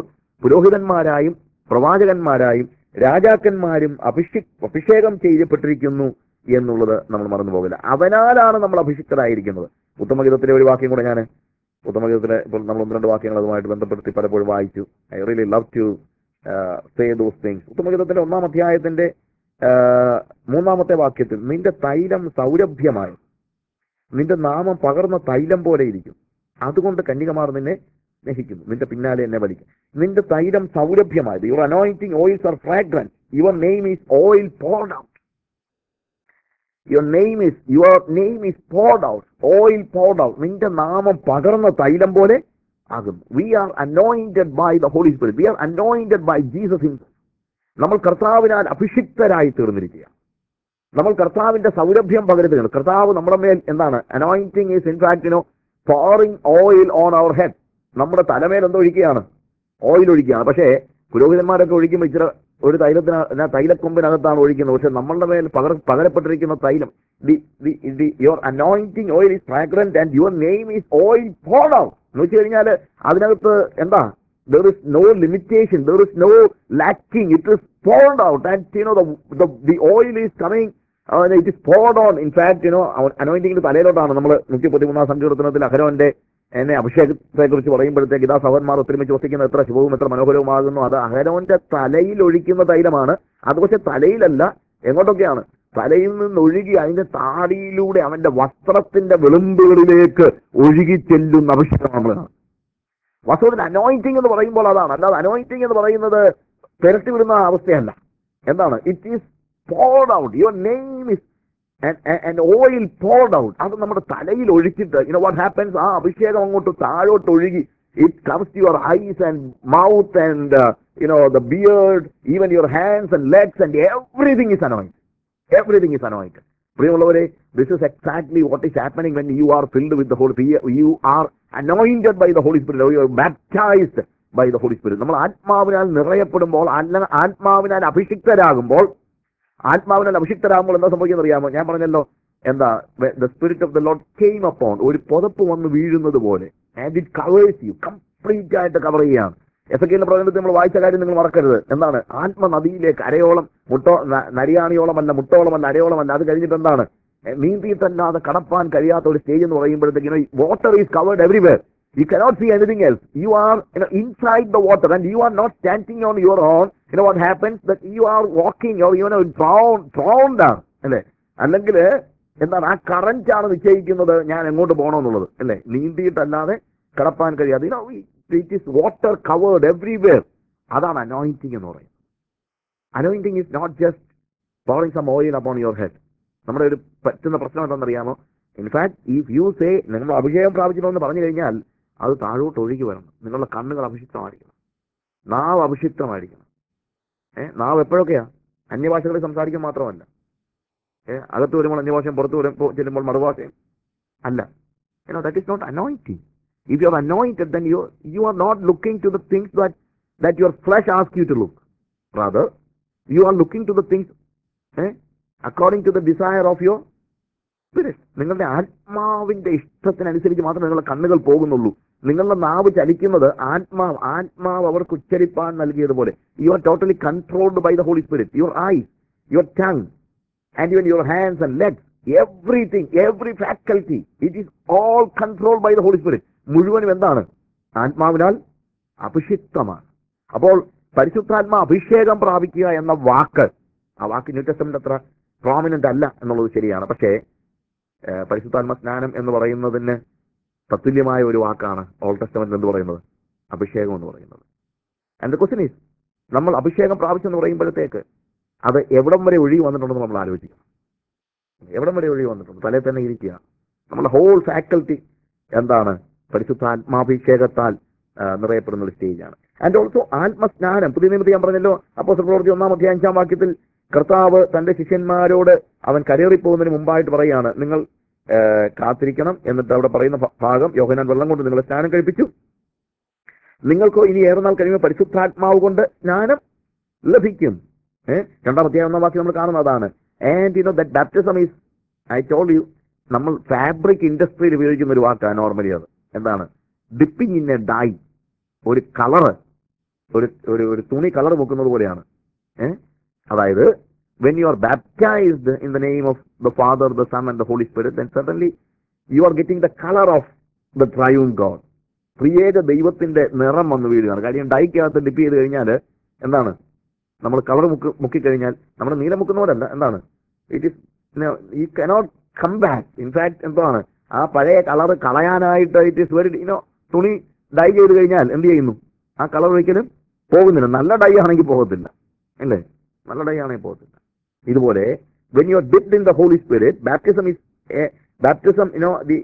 Speaker 1: പുരോഹിതന്മാരായും പ്രവാചകന്മാരായും രാജാക്കന്മാരും അഭിഷേ അഭിഷേകം ചെയ്യപ്പെട്ടിരിക്കുന്നു എന്നുള്ളത് നമ്മൾ മറന്നു പോകില്ല അവനാലാണ് നമ്മൾ അഭിഷിക്തരായിരിക്കുന്നത് ഉത്തമഗീതത്തിലെ ഒരു വാക്യം കൂടെ ഞാൻ ഉത്തമഗീതത്തിലെ ഇപ്പോൾ നമ്മൾ ഒന്ന് രണ്ട് വാക്യങ്ങൾ അതുമായിട്ട് ബന്ധപ്പെടുത്തി പലപ്പോഴും വായിച്ചു I really love to say those things ഉത്തമഗീതത്തിന്റെ ഒന്നാം അധ്യായത്തിന്റെ ആ, മൂന്നാമത്തെ വാക്യത്തിൽ നിന്റെ തൈലം സൗരഭ്യമായി നിന്റെ നാമം പകർന്ന തൈലം പോലെ ഇരിക്കും അതുകൊണ്ട് കന്യകമാർ നിന്നെ സ്നേഹിക്കുന്നു നിന്റെ പിന്നാലെ എന്നെ വലിക്കും നിന്റെ തൈലം സൗരഭ്യമായത് your anointing oils are fragrance your name is oil poured out your name is your name is poured out oil poured out നിന്റെ നാമം പകർന്ന തൈലം പോലെ ആകുന്നു we are anointed by the holy spirit we are anointed by Jesus himself നമ്മൾ കർത്താവിനാൽ അഭിഷിക്തരായി തീർന്നിരിക്കുക നമ്മൾ കർത്താവിന്റെ സൗരഭ്യം പകരുകയാണ് കർത്താവ് നമ്മുടെ മേൽ എന്താണ് anointing is in fact no pouring oil on our head നമ്മുടെ തലമേൽ എന്തോ ഒഴിക്കുകയാണ് ഓയിൽ ഒഴിക്കുകയാണ് പക്ഷേ പുരോഹിതന്മാരൊക്കെ ഒഴിക്കുമ്പോൾ ഇച്ചിരി ഒരു തൈലത്തിന് എന്നാ തൈലക്കൊമ്പിനകത്താണ് ഒഴിക്കുന്നത് പക്ഷെ നമ്മളുടെ മേൽ പകർ പകരപ്പെട്ടിരിക്കുന്ന തൈലം the the the your anointing oil is fragrant and your name is oil poured out എന്ന് വെച്ച് കഴിഞ്ഞാൽ അതിനകത്ത് എന്താ there is no limitation there is no lacking it is poured out and you know the oil is coming it is poured on in fact you know അനോയിന്റിങ്ങിന്റെ തലയിലോട്ടാണ് നമ്മൾ നൂറ്റി പതിമൂന്നാം സങ്കീർത്തനത്തിൽ അഹരോന്റെ എന്നെ അഭിഷേകത്തെ കുറിച്ച് പറയുമ്പോഴത്തേക്ക് ഇതാ സഹോദരന്മാർ ഒത്തൊരുമിച്ച് വസിക്കുന്ന എത്ര ശുഭവും എത്ര മനോഹരവുമാകുന്നു അത് അഹരോന്റെ തലയിൽ ഒഴിക്കുന്ന തൈലമാണ് അത് പക്ഷെ തലയിലല്ല എങ്ങോട്ടൊക്കെയാണ് തലയിൽ നിന്ന് ഒഴുകി അതിന്റെ താടിയിലൂടെ അവന്റെ വസ്ത്രത്തിന്റെ വിളിമ്പുകളിലേക്ക് ഒഴുകി ചെല്ലുന്ന അഭിഷേകം നമ്മൾ കാണും വാസ്തവത്തിൽ അനോയിന്റിങ് എന്ന് പറയുമ്പോൾ അതാണ് അല്ലാതെ അനോയിന്റിങ് എന്ന് പറയുന്നത് പെരട്ടി വിടുന്ന അവസ്ഥയല്ല എന്താണ് it is poured out your name is and oil poured out അത് നമ്മുടെ തലയിൽ ഒഴിച്ചിട്ട് യുനോ വാട്ട് ഹാപ്പൻസ് ആ അഭിഷേകം അങ്ങോട്ട് താഴോട്ട് ഒഴുകി it comes to your eyes and mouth and you know the beard even your hands and legs and everything is anoint everything is anoint പ്രിയമുള്ളവരെ this is exactly what is happening when you are filled with the holy you are anointed by the holy spirit you are baptised by the holy spirit നമ്മൾ ആത്മാവിനാൽ നിറയപ്പെടുമ്പോൾ അല്ല ആത്മാവിനാൽ അഭിഷിക്തരാകുമ്പോൾ ആത്മാവിനാൽ അഭിഷിക്തരാകുമ്പോൾ എന്താ സംഭവിക്കുന്നത് അറിയാമോ ഞാൻ പറഞ്ഞല്ലോ എന്താ the spirit of the lord came upon ഒരു പുതപ്പ് വന്ന് വീഴുന്നത് പോലെ and it covers you complete ആയിട്ട് കവർ ചെയ്യാണ് എസ് കെ പ്രകടനത്തിൽ നമ്മൾ വായിച്ച കാര്യം നിങ്ങൾ മറക്കരുത് എന്താണ് ആത്മനദിയിലേക്ക് അരയോളം മുട്ടോ ന- നരിയാണിയോളമല്ല മുട്ടോളമല്ല അരയോളമല്ല അത് കഴിഞ്ഞിട്ട് എന്താണ് എ, നീന്തിയിട്ടല്ലാതെ കടപ്പാൻ കഴിയാത്ത ഒരു സ്റ്റേജ് എന്ന് പറയുമ്പോഴത്തേക്കും water is covered everywhere you cannot see anything else you are inside the water and you are not standing on your own you know what happens that you are walking or you know drowned ആണ് അല്ലേ അല്ലെങ്കിൽ എന്താണ് ആ current ആണ് നിശ്ചയിക്കുന്നത് ഞാൻ എങ്ങോട്ട് പോകണമെന്നുള്ളത് അല്ലേ നീന്തിയിട്ടല്ലാതെ കടപ്പാൻ കഴിയാതെ it is water covered everywhere അതാണ് അനോയിന്റിങ് എന്ന് പറയുന്നത് anointing is not just pouring some oil upon your head നമ്മുടെ ഒരു പറ്റുന്ന പ്രശ്നം എന്താണെന്നറിയാമോ ഇൻഫാക്ട് ഇഫ് യു സേ നിങ്ങൾ അഭിഷേകം പ്രാപിക്കണമെന്ന് പറഞ്ഞു കഴിഞ്ഞാൽ അത് താഴോട്ട് ഒഴുകി വരണം നിങ്ങളുടെ കണ്ണുകൾ അഭിഷിക്തമായിരിക്കണം നാവ് അഭിഷിക്തമായിരിക്കണം ഏഹ് നാവ് എപ്പോഴൊക്കെയാ അന്യഭാഷകളിൽ സംസാരിക്കാൻ മാത്രമല്ല ഏഹ് അകത്ത് വരുമ്പോൾ അന്യഭാഷയും പുറത്ത് വരുമ്പോൾ ചെല്ലുമ്പോൾ മറുഭാഷയും അല്ല you know that is not anointing if you are anointed then you you are not looking to the things that that your flesh asks you to look rather you are looking to the things eh, according to the desire of your spirit നിങ്ങളുടെ ആത്മാവിന്റെ ഇഷ്ടത്തിനനുസരിച്ച് മാത്രമേ നിങ്ങളുടെ കണ്ണുകൾ പോകുന്നുള്ളൂ നിങ്ങളുടെ നാവ് ചലിക്കുന്നത് ആത്മാവ് ആത്മാവ് അവർക്ക് ഉച്ചരിപ്പാൻ നൽകിയതുപോലെ you are totally controlled by the holy spirit your eyes your tongue and even your hands and legs, everything, every faculty, it is all controlled by the Holy Spirit. മുഴുവനും എന്താണ് ആത്മാവിനാൽ അഭിഷിക്തമാണ് അപ്പോൾ പരിശുദ്ധാത്മാ അഭിഷേകം പ്രാപിക്കുക എന്ന വാക്ക് ആ വാക്ക് ന്യൂ ടെസ്റ്റമെന്റ് അത്ര പ്രോമിനന്റ് അല്ല എന്നുള്ളത് ശരിയാണ് പക്ഷേ ഏഹ്, പരിശുദ്ധാത്മ സ്നാനം എന്ന് പറയുന്നതിന് തത്തുല്യമായ ഒരു വാക്കാണ് ഓൾഡ് ടെസ്റ്റമെന്റ് എന്ന് പറയുന്നത് അഭിഷേകം എന്ന് പറയുന്നത് ആൻഡ് ദ ക്വസ്റ്റ്യൻ ഈസ് നമ്മൾ അഭിഷേകം പ്രാപിച്ചെന്ന് പറയുമ്പോഴത്തേക്ക് അത് എവിടം വരെ ഒഴുകി വന്നിട്ടുണ്ടെന്ന് നമ്മൾ ആലോചിക്കണം എവിടം വരെ ഒഴുകി വന്നിട്ടുണ്ട് തലേ തന്നെ ഇരിക്കുക നമ്മുടെ ഹോൾ ഫാക്കൽറ്റി എന്താണ് പരിശുദ്ധാത്മാഭിഷേകത്താൽ ആ, നിറയപ്പെടുന്ന ഒരു സ്റ്റേജാണ് ആൻഡ് ഓൾസോ ആത്മസ്നാനം പുതിയ നിയമത്തിൽ ഞാൻ പറഞ്ഞല്ലോ അപ്പോ പ്രവൃത്തി ഒന്നാം അധ്യായം അഞ്ചാം വാക്യത്തിൽ കർത്താവ് തന്റെ ശിഷ്യന്മാരോട് അവൻ കരേറിപ്പോകുന്നതിന് മുമ്പായിട്ട് പറയാണ് നിങ്ങൾ ആ, കാത്തിരിക്കണം എന്നിട്ട് അവിടെ പറയുന്ന ഭ- ഭാഗം യോഹനാൻ വെള്ളം കൊണ്ട് നിങ്ങളെ സ്നാനം കഴിപ്പിച്ചു നിങ്ങൾക്കോ ഇനി ഏറെ നാൾ കഴിയുമ്പോൾ പരിശുദ്ധാത്മാവ് കൊണ്ട് സ്നാനം ലഭിക്കും ഏഹ് രണ്ടാം അധ്യായം ഒന്നാം വാക്യം നമ്മൾ കാണുന്ന അതാണ് and you know that baptism is I told you നമ്മൾ ഫാബ്രിക് ഇൻഡസ്ട്രിയിൽ ഉപയോഗിക്കുന്ന ഒരു വാക്കാണ് നോർമലി അത് എന്താണ് ഡിപ്പിംഗ് ഇൻ എ ഡൈ ഒരു കളറ് ഒരു ഒരു ഒരു തുണി കളർ മുക്കുന്നത് പോലെയാണ് ഏഹ് അതായത് when you are baptized in the name of the Father, the Son, and the Holy Spirit, then certainly you are getting the color of the triune God. പ്രിയേക ദൈവത്തിന്റെ നിറം വന്ന് വീഴുകയാണ് കാര്യം ഡൈക്കകത്ത് ഡിപ്പ് ചെയ്ത് കഴിഞ്ഞാൽ എന്താണ് നമ്മൾ കളർ മുക്ക് മുക്കിക്കഴിഞ്ഞാൽ നമ്മൾ നീല മുക്കുന്നവരല്ല എന്താണ് ഇറ്റ് ഇസ് ഈ കനോട്ട് കം ബാക്ക് ഇൻഫാക്ട് എന്താണ് ആ പഴയ കളർ കളയാനായിട്ട് ഇറ്റ് ഇസ് വെരി ഇനോ തുണി ഡൈ ചെയ്ത് കഴിഞ്ഞാൽ എന്ത് ചെയ്യുന്നു ആ കളർ ഒരിക്കലും പോകുന്നില്ല നല്ല ഡൈ ആണെങ്കിൽ പോകത്തില്ല അല്ലേ നല്ല ഡൈ ആണെങ്കിൽ പോകത്തില്ല ഇതുപോലെ when you are dipped in the holy spirit baptism is baptism you know the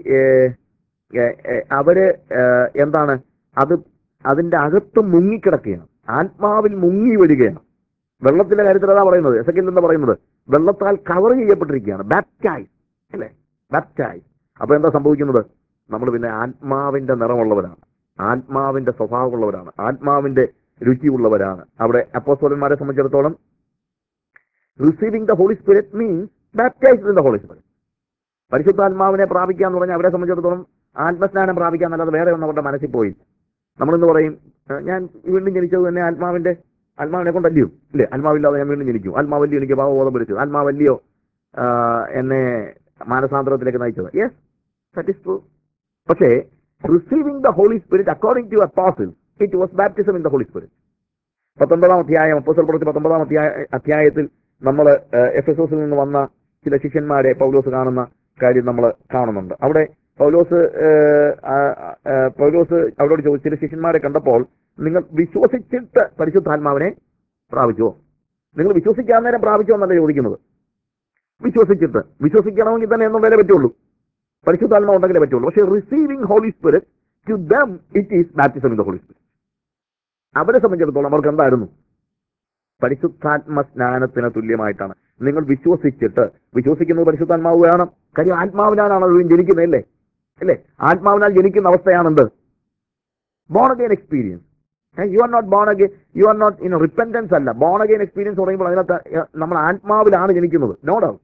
Speaker 1: അവര് ഏഹ്, എന്താണ് അത് അതിന്റെ അകത്ത് മുങ്ങിക്കിടക്കുകയാണ് ആത്മാവിൽ മുങ്ങി വരികയാണ് വെള്ളത്തിന്റെ കാര്യത്തിൽ അതാ പറയുന്നത് എസക്കിൽ എന്താ പറയുന്നത് വെള്ളത്താൽ കവർ ചെയ്യപ്പെട്ടിരിക്കുകയാണ് ബാപ്റ്റൈസ് അല്ലേ ബാപ്റ്റൈസ് അപ്പൊ എന്താ സംഭവിക്കുന്നത് നമ്മൾ പിന്നെ ആത്മാവിന്റെ നിറമുള്ളവരാണ് ആത്മാവിന്റെ സ്വഭാവമുള്ളവരാണ് ആത്മാവിന്റെ രുചിയുള്ളവരാണ് അവിടെ അപ്പോസ്തലന്മാരെ സംബന്ധിച്ചിടത്തോളം receiving the holy Spirit means baptized in the holy Spirit പരിശുദ്ധാത്മാവിനെ പ്രാപിക്കുക എന്ന് പറഞ്ഞാൽ അവരെ സംബന്ധിച്ചിടത്തോളം ആത്മസ്നാനം പ്രാപിക്കുക എന്നല്ലാതെ വേറെ ഒന്നും അവരുടെ മനസ്സിൽ പോയില്ല നമ്മളിന്ന് പറയും "ഏഹ് ഞാൻ വീണ്ടും ജനിച്ചത് തന്നെ ആത്മാവിന്റെ ആത്മാവിനെ കൊണ്ടല്ലയോ ഇല്ലേ ആത്മാവില്ലാതെ ഞാൻ വീണ്ടും ജനിക്കും ആത്മാവല്ലയോ എനിക്ക് ഭാവബോധം പിടിച്ചു ആത്മാവല്ലയോ ആഹ് എന്നെ മാനസാന്തരത്തിലേക്ക് നയിച്ചത് യെസ് ദാറ്റ് ഇസ് ട്രൂ പക്ഷേ receiving the holy Spirit according to apostle it was baptism in the holy Spirit പത്തൊമ്പതാം അധ്യായം അപ്പോസൽ പ്രവൃത്തി പത്തൊമ്പതാം അധ്യായ അധ്യായത്തിൽ നമ്മൾ എഫ് എസ് എസിൽ നിന്ന് വന്ന ചില ശിഷ്യന്മാരെ പൗലോസ് കാണുന്ന കാര്യം നമ്മൾ കാണുന്നുണ്ട് അവിടെ പൗലോസ് ഏഹ്, ആ, ആ, പൗലോസ് അവരോട് ചോദിച്ചു ചില ശിഷ്യന്മാരെ കണ്ടപ്പോൾ നിങ്ങൾ വിശ്വസിച്ചിട്ട് പരിശുദ്ധാത്മാവിനെ പ്രാപിച്ചോ നിങ്ങൾ വിശ്വസിക്കാൻ നേരം പ്രാപിച്ചോ എന്നല്ല ചോദിക്കുന്നത് വിശ്വസിച്ചിട്ട് വിശ്വസിക്കണമെങ്കിൽ തന്നെ എന്നുള്ളതേ പറ്റുള്ളൂ പരിശുദ്ധാത്മാവ് ഉണ്ടെങ്കിലേ പറ്റുള്ളൂ പക്ഷേ receiving Holy spirit to them it is baptism in the holy Spirit അവരെ സംബന്ധിച്ചിടത്തോളം അവർക്ക് എന്തായിരുന്നു പരിശുദ്ധാത്മ സ്നാനത്തിന് തുല്യമായിട്ടാണ് നിങ്ങൾ വിശ്വസിച്ചിട്ട് വിശ്വസിക്കുന്നത് പരിശുദ്ധാത്മാവ് വേണം കാര്യം ആത്മാവിനാണ് അത് ജനിക്കുന്നത് അല്ലേ അല്ലേ ആത്മാവിനാൽ ജനിക്കുന്ന അവസ്ഥയാണെന്ത് born again experience you are not born again you are not in repentance അല്ല ബോൺ അഗെയിൻ എക്സ്പീരിയൻസ് പറയുമ്പോൾ അതിനകത്ത് ഏഹ്, നമ്മൾ ആത്മാവിലാണ് ജനിക്കുന്നത് നോ ഡൗട്ട്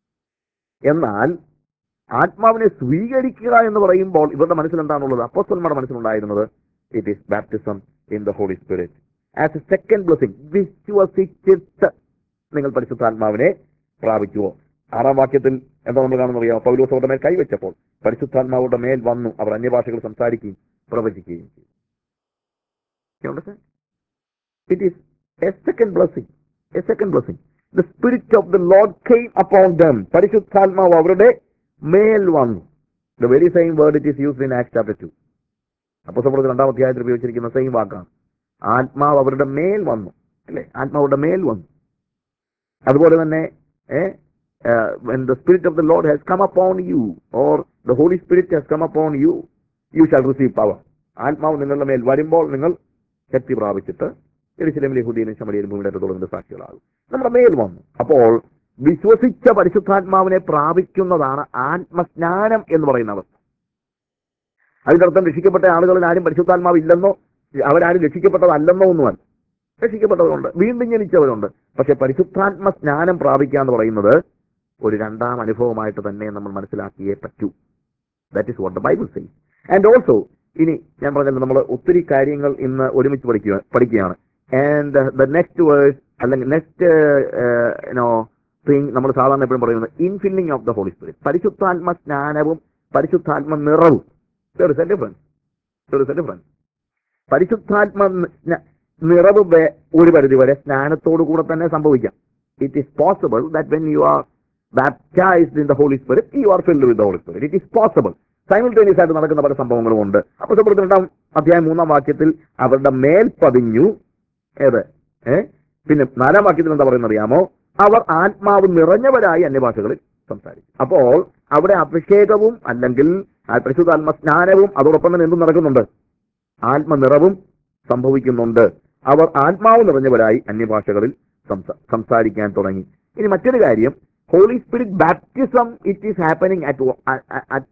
Speaker 1: എന്നാൽ ആത്മാവിനെ സ്വീകരിക്കുക എന്ന് പറയുമ്പോൾ ഇവരുടെ മനസ്സിൽ എന്താണുള്ളത് അപ്പോസ്തലന്മാരുടെ മനസ്സിലുണ്ടായിരുന്നത് it is baptism in the holy Spirit as a second blessing വിശ്വസിച്ചിട്ട് നിങ്ങൾ പരിശുദ്ധാത്മാവിനെ പ്രാപിക്കുവോ ആറാം വാക്യത്തിൽ എന്താ നമ്മൾ കാണുന്ന അറിയാം പൗലോസ് അവരുടെ മേൽ കൈവച്ചപ്പോൾ പരിശുദ്ധാത്മാവുടെ മേൽ വന്നു അവർ അന്യഭാഷകൾ സംസാരിക്കുകയും പ്രവചിക്കുകയും ചെയ്തു You understand? It is a second blessing. A second blessing. The Spirit of the Lord came upon them. പരിശുദ്ധാത്മാവ് അവരുടെ മേൽ വന്നു the very same word it is used in Act chapter two അപ്പോൾ നമ്മൾ രണ്ടാം അധ്യായത്തിൽ ഉപയോഗിച്ചിരിക്കുന്ന സെയിം വാക്കാണ് ആത്മാവ് അവരുടെ മേൽ വന്നു അല്ലേ ആത്മാവുടെ മേൽ വന്നു അതുപോലെ തന്നെ when the spirit of the lord has come upon you or the holy spirit has come upon you you shall receive power ആത്മാവ് നിങ്ങളുടെ മേൽ വരുമ്പോൾ നിങ്ങൾ ശക്തി പ്രാപിച്ചിട്ട് എരിശിലമിലെ ഹുദീനും ശമലിയിലും ഭൂമിയുടെ തുടർന്ന് സാക്ഷികളാകും നമ്മുടെ മേൽ വന്നു അപ്പോൾ വിശ്വസിച്ച പരിശുദ്ധാത്മാവിനെ പ്രാപിക്കുന്നതാണ് ആത്മസ്നാനം എന്ന് പറയുന്ന അവസ്ഥ അതിന്റെ അർത്ഥം രക്ഷിക്കപ്പെട്ട ആളുകളിൽ ആരും പരിശുദ്ധാത്മാവ് ഇല്ലെന്നോ അവരാരും രക്ഷിക്കപ്പെട്ടതല്ലെന്നോ ഒന്നുമല്ല രക്ഷിക്കപ്പെട്ടവരുണ്ട് വീണ്ടും ജനിച്ചവരുണ്ട് പക്ഷെ പരിശുദ്ധാത്മ സ്നാനം പ്രാപിക്കുക എന്ന് പറയുന്നത് ഒരു രണ്ടാം അനുഭവമായിട്ട് തന്നെ നമ്മൾ മനസ്സിലാക്കിയേ പറ്റൂ that is what the Bible says and also ഇനി ഞാൻ പറഞ്ഞല്ലോ നമ്മൾ ഒത്തിരി കാര്യങ്ങൾ ഇന്ന് ഒരുമിച്ച് പഠിക്കുക പഠിക്കുകയാണ് ആൻഡ് ദ നെക്സ്റ്റ് വേഴ്സ് അല്ലെങ്കിൽ നെക്സ്റ്റ് നോ തിങ് നമ്മൾ സാധാരണ എപ്പോഴും പറയുന്നത് infilling of the holy Spirit പരിശുദ്ധാത്മ സ്നാനവും പരിശുദ്ധാത്മ നിറവും there is a difference there is a difference പരിശുദ്ധാത്മ ന- നിറവ് വേ- ഒരു പരിധി വരെ സ്നാനത്തോടു കൂടെ തന്നെ സംഭവിക്കാം it is possible that when you are baptized in the holy spirit you are filled with the holy spirit it is possible simultaneous ആയിട്ട് നടക്കുന്ന പല സംഭവങ്ങളും ഉണ്ട് അപ്പൊ സുഹൃത്ത് രണ്ടാം അധ്യായം മൂന്നാം വാക്യത്തിൽ അവരുടെ മേൽ പതിഞ്ഞു ഏത് ഏ പിന്നെ നാലാം വാക്യത്തിൽ എന്താ പറയുന്നത് അറിയാമോ അവർ ആത്മാവ് നിറഞ്ഞവരായി അന്യഭാഷകളിൽ സംസാരിക്കും അപ്പോൾ അവിടെ അഭിഷേകവും അല്ലെങ്കിൽ ആ പരിശുദ്ധാത്മ സ്നാനവും അതോടൊപ്പം തന്നെ എന്തും നടക്കുന്നുണ്ട് ആത്മനിറവും സംഭവിക്കുന്നുണ്ട് അവർ ആത്മാവ് നിറഞ്ഞവരായി അന്യഭാഷകളിൽ സംസ- സംസാരിക്കാൻ തുടങ്ങി ഇനി മറ്റൊരു കാര്യം Holy spirit baptism it is happening at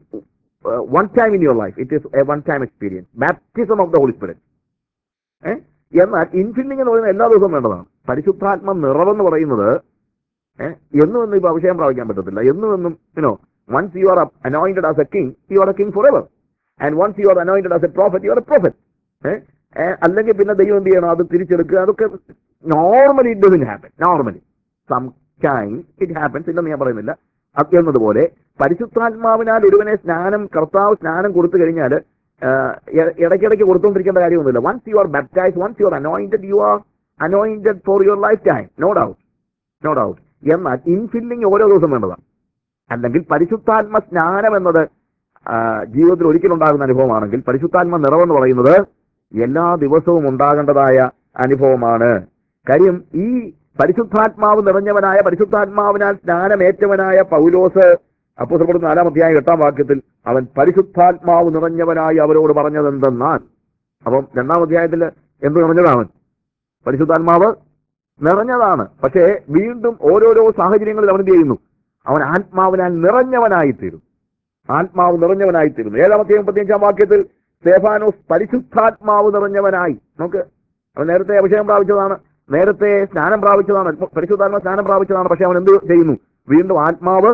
Speaker 1: one time in your life it is a one time experience baptism of the holy spirit uh എന്നാൽ ഇൻഫില്ലിംഗ് എന്ന് പറയുന്നത് എല്ലാ ദിവസവും വേണ്ടതാണ് പരിശുദ്ധാത്മ നിറവെന്ന് പറയുന്നത് ഏഹ് എന്നും എന്നും ഇപ്പൊ അഭിഷേകം പ്രാപിക്കാൻ പറ്റത്തില്ല എന്നും എന്നും you know once you are anointed as a king you are a king forever and once you are anointed as a prophet you are a prophet അല്ലെങ്കിൽ പിന്നെ ദൈവം എന്ത് ചെയ്യണം അത് തിരിച്ചെടുക്കുക അതൊക്കെ normally it doesn't happen normally some time it happens ഇല്ലെന്ന് ഞാൻ പറയുന്നില്ല അത് എന്നതുപോലെ പരിശുദ്ധാത്മാവിനാൽ ഒരുവനെ സ്നാനം കർത്താവ് സ്നാനം കൊടുത്തു കഴിഞ്ഞാൽ ഇടയ്ക്കിടയ്ക്ക് കൊടുത്തുകൊണ്ടിരിക്കേണ്ട കാര്യമൊന്നുമില്ല once you are baptize once you are anointed you are anointed for your lifetime no doubt no doubt എന്നാൽ ഇൻഫില്ലിംഗ് ഓരോ ദിവസം വേണ്ടതാണ് അല്ലെങ്കിൽ പരിശുദ്ധാത്മ സ്നാനം എന്നത് ആ, ജീവിതത്തിൽ ഒരിക്കലുണ്ടാകുന്ന അനുഭവമാണെങ്കിൽ പരിശുദ്ധാത്മ നിറവെന്ന് പറയുന്നത് എല്ലാ ദിവസവും ഉണ്ടാകേണ്ടതായ അനുഭവമാണ് കാര്യം ഈ പരിശുദ്ധാത്മാവ് നിറഞ്ഞവനായ പരിശുദ്ധാത്മാവിനാൽ സ്നാനമേറ്റവനായ പൗലോസ് അപ്പോസപ്പെടുന്ന നാലാം അധ്യായം എട്ടാം വാക്യത്തിൽ അവൻ പരിശുദ്ധാത്മാവ് നിറഞ്ഞവനായി അവരോട് പറഞ്ഞതെന്തെന്നാൽ അപ്പം രണ്ടാം അധ്യായത്തിൽ എന്ത് നിറഞ്ഞതാണ് പരിശുദ്ധാത്മാവ് നിറഞ്ഞതാണ് പക്ഷേ വീണ്ടും ഓരോരോ സാഹചര്യങ്ങളിൽ അവൻ എന്ത് ചെയ്യുന്നു അവൻ ആത്മാവിനാൽ നിറഞ്ഞവനായിത്തീരും ആത്മാവ് നിറഞ്ഞവനായിത്തീരുന്നു ഏഴാമത്തെ മുപ്പത്തിയഞ്ചാം വാക്യത്തിൽ സ്തേഫാനോസ് പരിശുദ്ധാത്മാവ് നിറഞ്ഞവനായി നമുക്ക് അവൻ നേരത്തെ അഭിഷേകം പ്രാപിച്ചതാണ് നേരത്തെ സ്നാനം പ്രാപിച്ചതാണ് പരിശുദ്ധാത്മ സ്നാനം പ്രാപിച്ചതാണ് പക്ഷെ അവൻ എന്ത് ചെയ്യുന്നു വീണ്ടും ആത്മാവ്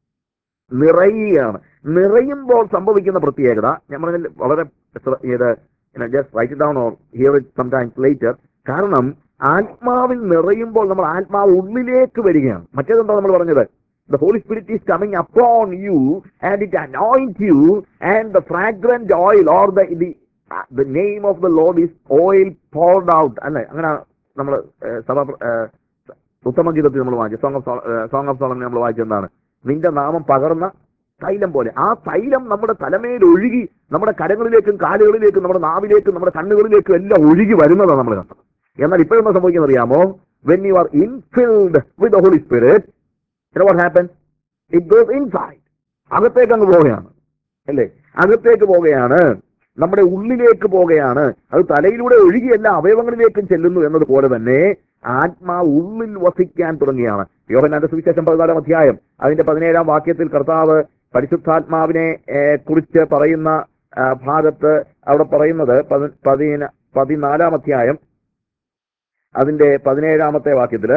Speaker 1: നിറയുകയാണ് നിറയുമ്പോൾ സംഭവിക്കുന്ന പ്രത്യേകത ഞാൻ പറഞ്ഞ വളരെ ശ്ര- ഇത് just write down or hear it sometimes later കാരണം ആത്മാവിൽ നിറയുമ്പോൾ നമ്മൾ ആത്മാവ് ഉള്ളിലേക്ക് വരികയാണ് മറ്റേതെന്താ നമ്മൾ പറഞ്ഞത് The Holy Spirit is coming upon you and it anoints you and the fragrant oil or the, the, uh, the name of the Lord is oil poured out അല്ലെ അങ്ങനെ നമ്മൾ സഭ ഏഹ്, ഉത്തമഗീതത്തിൽ നമ്മൾ വായിച്ചു song of song of Solomon നമ്മൾ വായിച്ചെന്താണ് നിന്റെ നാമം പകർന്ന തൈലം പോലെ ആ തൈലം നമ്മുടെ തലമേൽ ഒഴുകി നമ്മുടെ കരങ്ങളിലേക്കും കാലുകളിലേക്കും നമ്മുടെ നാവിലേക്കും നമ്മുടെ കണ്ണുകളിലേക്കും എല്ലാം ഒഴുകി വരുന്നതാണ് നമ്മൾ കണ്ടത് എന്നാൽ ഇപ്പോഴെന്താ സംഭവിക്കുന്നത് അറിയാമോ when you are infilled with the holy Spirit you know what happens? It goes inside. അകത്തേക്ക് അങ്ങ് പോവുകയാണ് അല്ലേ അകത്തേക്ക് പോവുകയാണ് നമ്മുടെ ഉള്ളിലേക്ക് പോവുകയാണ് അത് തലയിലൂടെ ഒഴുകി എല്ലാ അവയവങ്ങളിലേക്കും ചെല്ലുന്നു എന്നതുപോലെ തന്നെ ആത്മാവ് ഉള്ളിൽ വസിക്കാൻ തുടങ്ങിയാണ് യോഹനാന്റെ സുവിശേഷം പതിനാലാം അധ്യായം അതിന്റെ പതിനേഴാം വാക്യത്തിൽ കർത്താവ് പരിശുദ്ധാത്മാവിനെ ഏഹ്, കുറിച്ച് പറയുന്ന ആ, ഭാഗത്ത് അവിടെ പറയുന്നത് പതി- പതിന പതിനാലാം അധ്യായം അതിന്റെ പതിനേഴാമത്തെ വാക്യത്തില്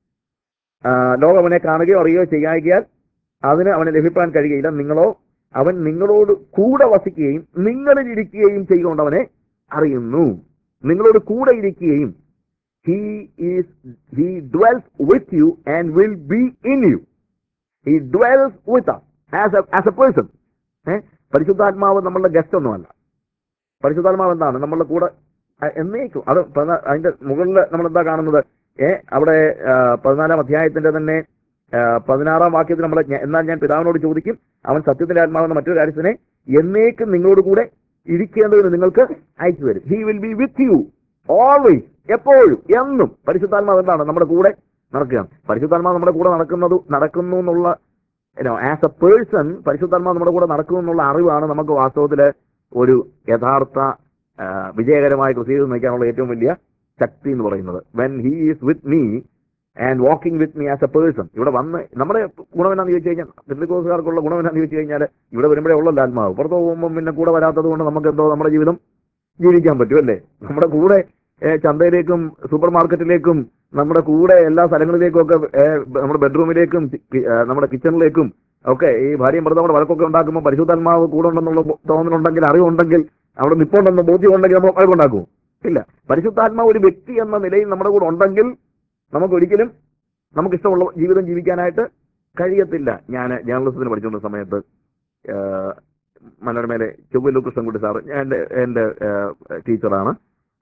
Speaker 1: ആ, ലോകം അവനെ കാണുകയോ അറിയുകയോ ചെയ്യായികയാൽ അതിന് അവനെ ലഭിക്കാൻ കഴിയുകയില്ല നിങ്ങളോ അവൻ നിങ്ങളോട് കൂടെ വസിക്കുകയും നിങ്ങളിൽ ഇരിക്കുകയും ചെയ്തുകൊണ്ട് അവനെ അറിയുന്നു നിങ്ങളോട് കൂടെ ഇരിക്കുകയും he is he dwells with you and will be in you he dwells with as as a person പരിശുദ്ധാത്മാവ് നമ്മളുടെ ഗസ്റ്റ് ഒന്നുമല്ല പരിശുദ്ധാത്മാവ് എന്താണ് നമ്മളുടെ കൂടെ അഹ് എന്നേക്കും അത് പതിനാ- അതിന്റെ മുകളിൽ നമ്മൾ എന്താ കാണുന്നത് ഏ അവിടെ ആ, പതിനാലാം അധ്യായത്തിന്റെ തന്നെ ആ, പതിനാറാം വാക്യത്തിൽ നമ്മൾ എന്നാൽ ഞാൻ പിതാവിനോട് ചോദിക്കും അവൻ സത്യത്തിന്റെ ആത്മാവെന്ന മറ്റൊരു കാര്യത്തിനെ എന്നേക്കും നിങ്ങളോട് കൂടെ ഇരിക്കേണ്ടതിന് നിങ്ങൾക്ക് അയച്ചു തരും he will be with you always എപ്പോഴും എന്നും പരിശുദ്ധാത്മാവ് എന്താണ് നമ്മുടെ കൂടെ നടക്കുകയാണ് പരിശുദ്ധാത്മാവ് നമ്മുടെ കൂടെ നടക്കുന്നത് നടക്കുന്നു എന്നുള്ള ആസ് എ പേഴ്സൺ പരിശുദ്ധാത്മാവ് നമ്മുടെ കൂടെ നടക്കുന്നു എന്നുള്ള അറിവാണ് നമുക്ക് വാസ്തവത്തില് ഒരു യഥാർത്ഥ ആ, വിജയകരമായ കൃഷിയിൽ നയിക്കാനുള്ള ഏറ്റവും വലിയ ശക്തി എന്ന് പറയുന്നത് when he is with me and walking with me as a person ഇവിടെ വന്ന് നമ്മുടെ ഗുണം എന്നാന്ന് ചോദിച്ചു കഴിഞ്ഞാൽ ബന്ധുക്കോസുകാർക്കുള്ള ഗുണം എന്നാന്ന് ചോദിച്ചു കഴിഞ്ഞാൽ ഇവിടെ വരുമ്പോഴേ ഉള്ളല്ലോ ആത്മാവ് പുറത്ത് പോകുമ്പോൾ പിന്നെ കൂടെ വരാത്തത് കൊണ്ട് നമുക്ക് എന്തോ നമ്മുടെ ജീവിതം ജീവിക്കാൻ പറ്റും അല്ലേ നമ്മുടെ കൂടെ ഏ, ചന്തയിലേക്കും സൂപ്പർ മാർക്കറ്റിലേക്കും നമ്മുടെ കൂടെ എല്ലാ സ്ഥലങ്ങളിലേക്കും ഒക്കെ ഏ, നമ്മുടെ ബെഡ്റൂമിലേക്കും കി- ഏ, നമ്മുടെ കിച്ചണിലേക്കും ഒക്കെ ഈ ഭാര്യയും ഭർത്താവും കൂടെ വഴക്കൊക്കെ ഉണ്ടാക്കുമ്പോൾ പരിശുദ്ധാത്മാവ് കൂടെ ഉണ്ടെന്നുള്ള തോന്നലുണ്ടെങ്കിൽ അറിവുണ്ടെങ്കിൽ അവിടെ നിപ്പുണ്ടെന്ന് ബോധ്യമുണ്ടെങ്കിൽ നമ്മൾ വഴക്കുണ്ടാക്കുമോ ഇല്ല പരിശുദ്ധാത്മാവ് ഒരു വ്യക്തി എന്ന നിലയിൽ നമ്മുടെ കൂടെ ഉണ്ടെങ്കിൽ നമുക്ക് ഒരിക്കലും നമുക്ക് ഇഷ്ടമുള്ള ജീവിതം ജീവിക്കാനായിട്ട് കഴിയത്തില്ല ഞാൻ ജേർണലിസത്തിന് പഠിച്ചുകൊണ്ട സമയത്ത് ആ, മനോരമയിലെ ചൊവ്വല്ലു കൃഷ്ണൻകുട്ടി സാറ് ഞാൻ എൻ്റെ എൻ്റെ ടീച്ചറാണ്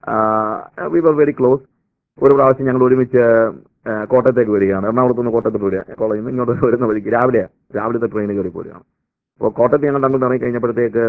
Speaker 1: വി വർ വെരി ക്ലോസ് ഒരു പ്രാവശ്യം ഞങ്ങൾ ഒരുമിച്ച് ആ, കോട്ടയത്തേക്ക് വരികയാണ് എറണാകുളത്ത് നിന്ന് കോട്ടയത്തോട്ട് വരിക കോളേജിൽ നിന്ന് ഇങ്ങോട്ട് വരുന്ന വഴിക്ക് രാവിലെ രാവിലത്തെ ട്രെയിനിൽ കയറി പോരുകയാണ് അപ്പോൾ കോട്ടയത്ത് ഞങ്ങൾ അങ്ങോട്ട് ഇറങ്ങി കഴിഞ്ഞപ്പോഴത്തേക്ക്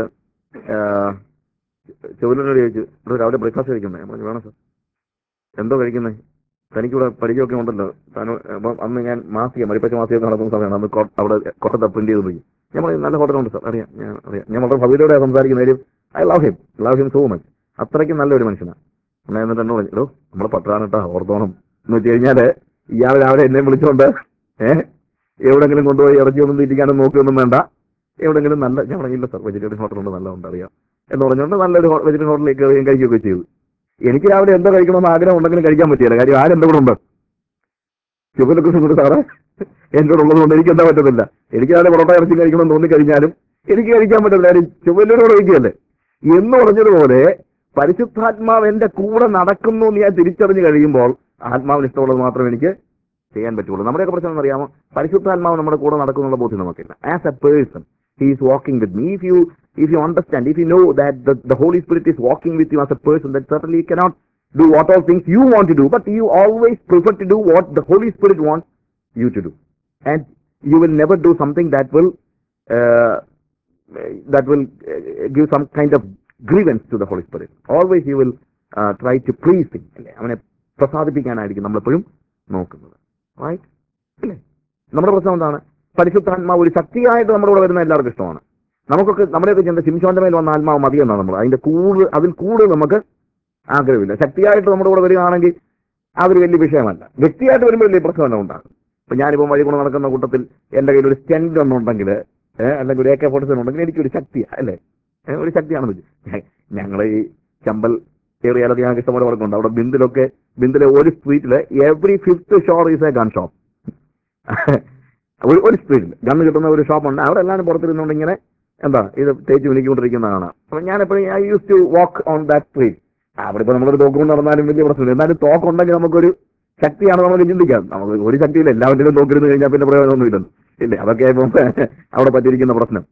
Speaker 1: ചൊവ്വലിനോട് ചോദിച്ചു ഇവിടെ രാവിലെ ബ്രേക്ക്ഫാസ്റ്റ് കഴിക്കുന്നേ ഞാൻ പറഞ്ഞു വേണം സാർ എന്തോ കഴിക്കുന്നത് തനിക്കിവിടെ പരിചയമൊക്കെ ഉണ്ടല്ലോ താനോ അപ്പം അന്ന് ഞാൻ മാസിക മരിപ്പച്ച മാസികയൊക്കെ നടക്കുന്ന സമയമാണ് അന്ന് കോ- അവിടെ കോട്ടയത്ത് പ്രിന്റ് ചെയ്ത് പോയി ഞാൻ പറയും നല്ല ഹോട്ടലുണ്ട് സാർ അറിയാം ഞാൻ അറിയാം ഞാൻ വളരെ ഭവ്യതയോടെ സംസാരിക്കുന്നതിലും I love him love him so much അത്രയ്ക്കും നല്ലൊരു മനുഷ്യനാണ് അന്ന് എന്നിട്ട് എന്നോട് പറഞ്ഞു, എടോ നമ്മളെ പട്ടാനട്ടാ ഓർത്തോണം എന്ന് വെച്ച് കഴിഞ്ഞാല് ഇയാൾ രാവിലെ എന്നെ വിളിച്ചോണ്ട് ഏഹ് എവിടെങ്കിലും കൊണ്ടുപോയി ഇറച്ചി ഒന്നും തിരിക്കാനും നോക്കിയൊന്നും വേണ്ട എവിടെങ്കിലും നല്ല ഞാൻ പറഞ്ഞില്ല സാർ വെജിറ്റേറിയൻ ഹോട്ടലുണ്ട് നല്ലതുണ്ട് അറിയാം എന്ന് പറഞ്ഞുകൊണ്ട് നല്ലൊരു വെജിറ്റേറിയൻ ഹോട്ടലിലേക്ക് കയറുകയും കഴിക്കുകയൊക്കെ ചെയ്തു എനിക്ക് രാവിലെ എന്തോ കഴിക്കണമെന്ന് ആഗ്രഹം ഉണ്ടെങ്കിലും കഴിക്കാൻ പറ്റിയില്ല കാര്യം ആരെന്റെ കൂടെ ഉണ്ട് ചുവലൊക്കെ കൊണ്ട് സാറേ എന്റെ കൂടെ ഉള്ളത് കൊണ്ട് എനിക്ക് എന്താ പറ്റത്തില്ല എനിക്ക് രാവിലെ പൊറോട്ട ഇറച്ചി കഴിക്കണമെന്ന് തോന്നി കഴിഞ്ഞാലും എനിക്ക് കഴിക്കാൻ പറ്റില്ല കാര്യം ചുവലിനോട് കഴിക്കുകയല്ലേ എന്ന് പറഞ്ഞതുപോലെ പരിശുദ്ധാത്മാവ് എന്റെ കൂടെ നടക്കുന്നു എന്ന് ഞാൻ തിരിച്ചറിഞ്ഞു കഴിയുമ്പോൾ ആത്മാവിന് ഇഷ്ടമുള്ളത് മാത്രം എനിക്ക് ചെയ്യാൻ പറ്റുള്ളൂ നമ്മുടെയൊക്കെ പ്രശ്നം അറിയാമോ പരിശുദ്ധാത്മാവ് നമ്മുടെ കൂടെ നടക്കുന്നുള്ള ബോധ്യം നമുക്കില്ല as a person he is walking with me if you if you understand if you know that the holy spirit is walking with you as a person that certainly you cannot do what all things you want to do but you always prefer to do what the holy spirit wants you to do and you will never do something that will uh, that will uh, give some kind of grievance to the holy spirit always you will uh, try to please him അല്ലേ അവനെ പ്രസാദിപ്പിക്കാനായിരിക്കും നമ്മളെപ്പോഴും നോക്കുന്നത് right അല്ലേ നമ്മുടെ പ്രശ്നം എന്താണ് പരിശുദ്ധാത്മാവ് ഒരു ശക്തിയായിട്ട് നമ്മുടെ കൂടെ വരുന്ന എല്ലാവർക്കും ഇഷ്ടമാണ് നമുക്കൊക്കെ നമ്മുടെയൊക്കെ ചിന്ത ശിംശോന്റെ മേൽ വന്ന ആത്മാവ് മതിയെന്നാണ് നമ്മൾ അതിന്റെ കൂടുതൽ അതിൽ കൂടുതൽ നമുക്ക് ആഗ്രഹമില്ല ശക്തിയായിട്ട് നമ്മുടെ കൂടെ വരികയാണെങ്കിൽ അതൊരു വലിയ വിഷയമല്ല വ്യക്തിയായിട്ട് വരുമ്പോൾ വലിയ പ്രശ്നം ഉണ്ടാകും ഇപ്പൊ ഞാനിപ്പോൾ വഴി കൊണ്ട് നടക്കുന്ന കൂട്ടത്തിൽ എന്റെ കയ്യിൽ ഒരു സ്റ്റെൻഡ് ഒന്നുണ്ടെങ്കിൽ അല്ലെങ്കിൽ ഒരു എ കെ ഫോർട്ടി സെവൻ ഉണ്ടെങ്കിൽ എനിക്കൊരു ശക്തിയാണ് അല്ലേ ഏ, ഒരു ശക്തിയാണെന്ന് വെച്ചു ഞങ്ങൾ ഈ ചമ്പൽ ഏറിയാലൊക്കെ ഞങ്ങൾക്ക് ഇഷ്ടംപോലെ വർക്കുണ്ട് അവിടെ ബിന്ദിലൊക്കെ ബിന്ദിലെ ഒരു സ്ട്രീറ്റിൽ every fifth store is a gun shop ഒരു ഒരു സ്ട്രീറ്റിൽ ഗണ്ണ് കിട്ടുന്ന ഒരു ഷോപ്പുണ്ട് അവിടെ എല്ലാവരും പുറത്തിരുന്നുകൊണ്ട് ഇങ്ങനെ എന്താ ഇത് തേച്ച് വിളിക്കൊണ്ടിരിക്കുന്നതാണ് അപ്പൊ ഞാൻ എപ്പോഴും I use to walk on that street അവിടെ ഇപ്പൊ നമ്മളൊരു തോക്ക് കൊണ്ട് നടന്നാലും വലിയ പ്രശ്നമില്ല എന്നാലും തോക്കുണ്ടെങ്കിൽ നമുക്കൊരു ശക്തിയാണ് നമുക്ക് ചിന്തിക്കാം നമുക്ക് ഒരു ശക്തിയില്ല എല്ലാവരുടെയും തോക്കിരുന്ന് കഴിഞ്ഞാൽ പിന്നെ പ്രയോജനമൊന്നുമില്ലെന്ന് ഇല്ലേ അതൊക്കെ ഇപ്പം അവിടെ പറ്റിയിരിക്കുന്ന പ്രശ്നം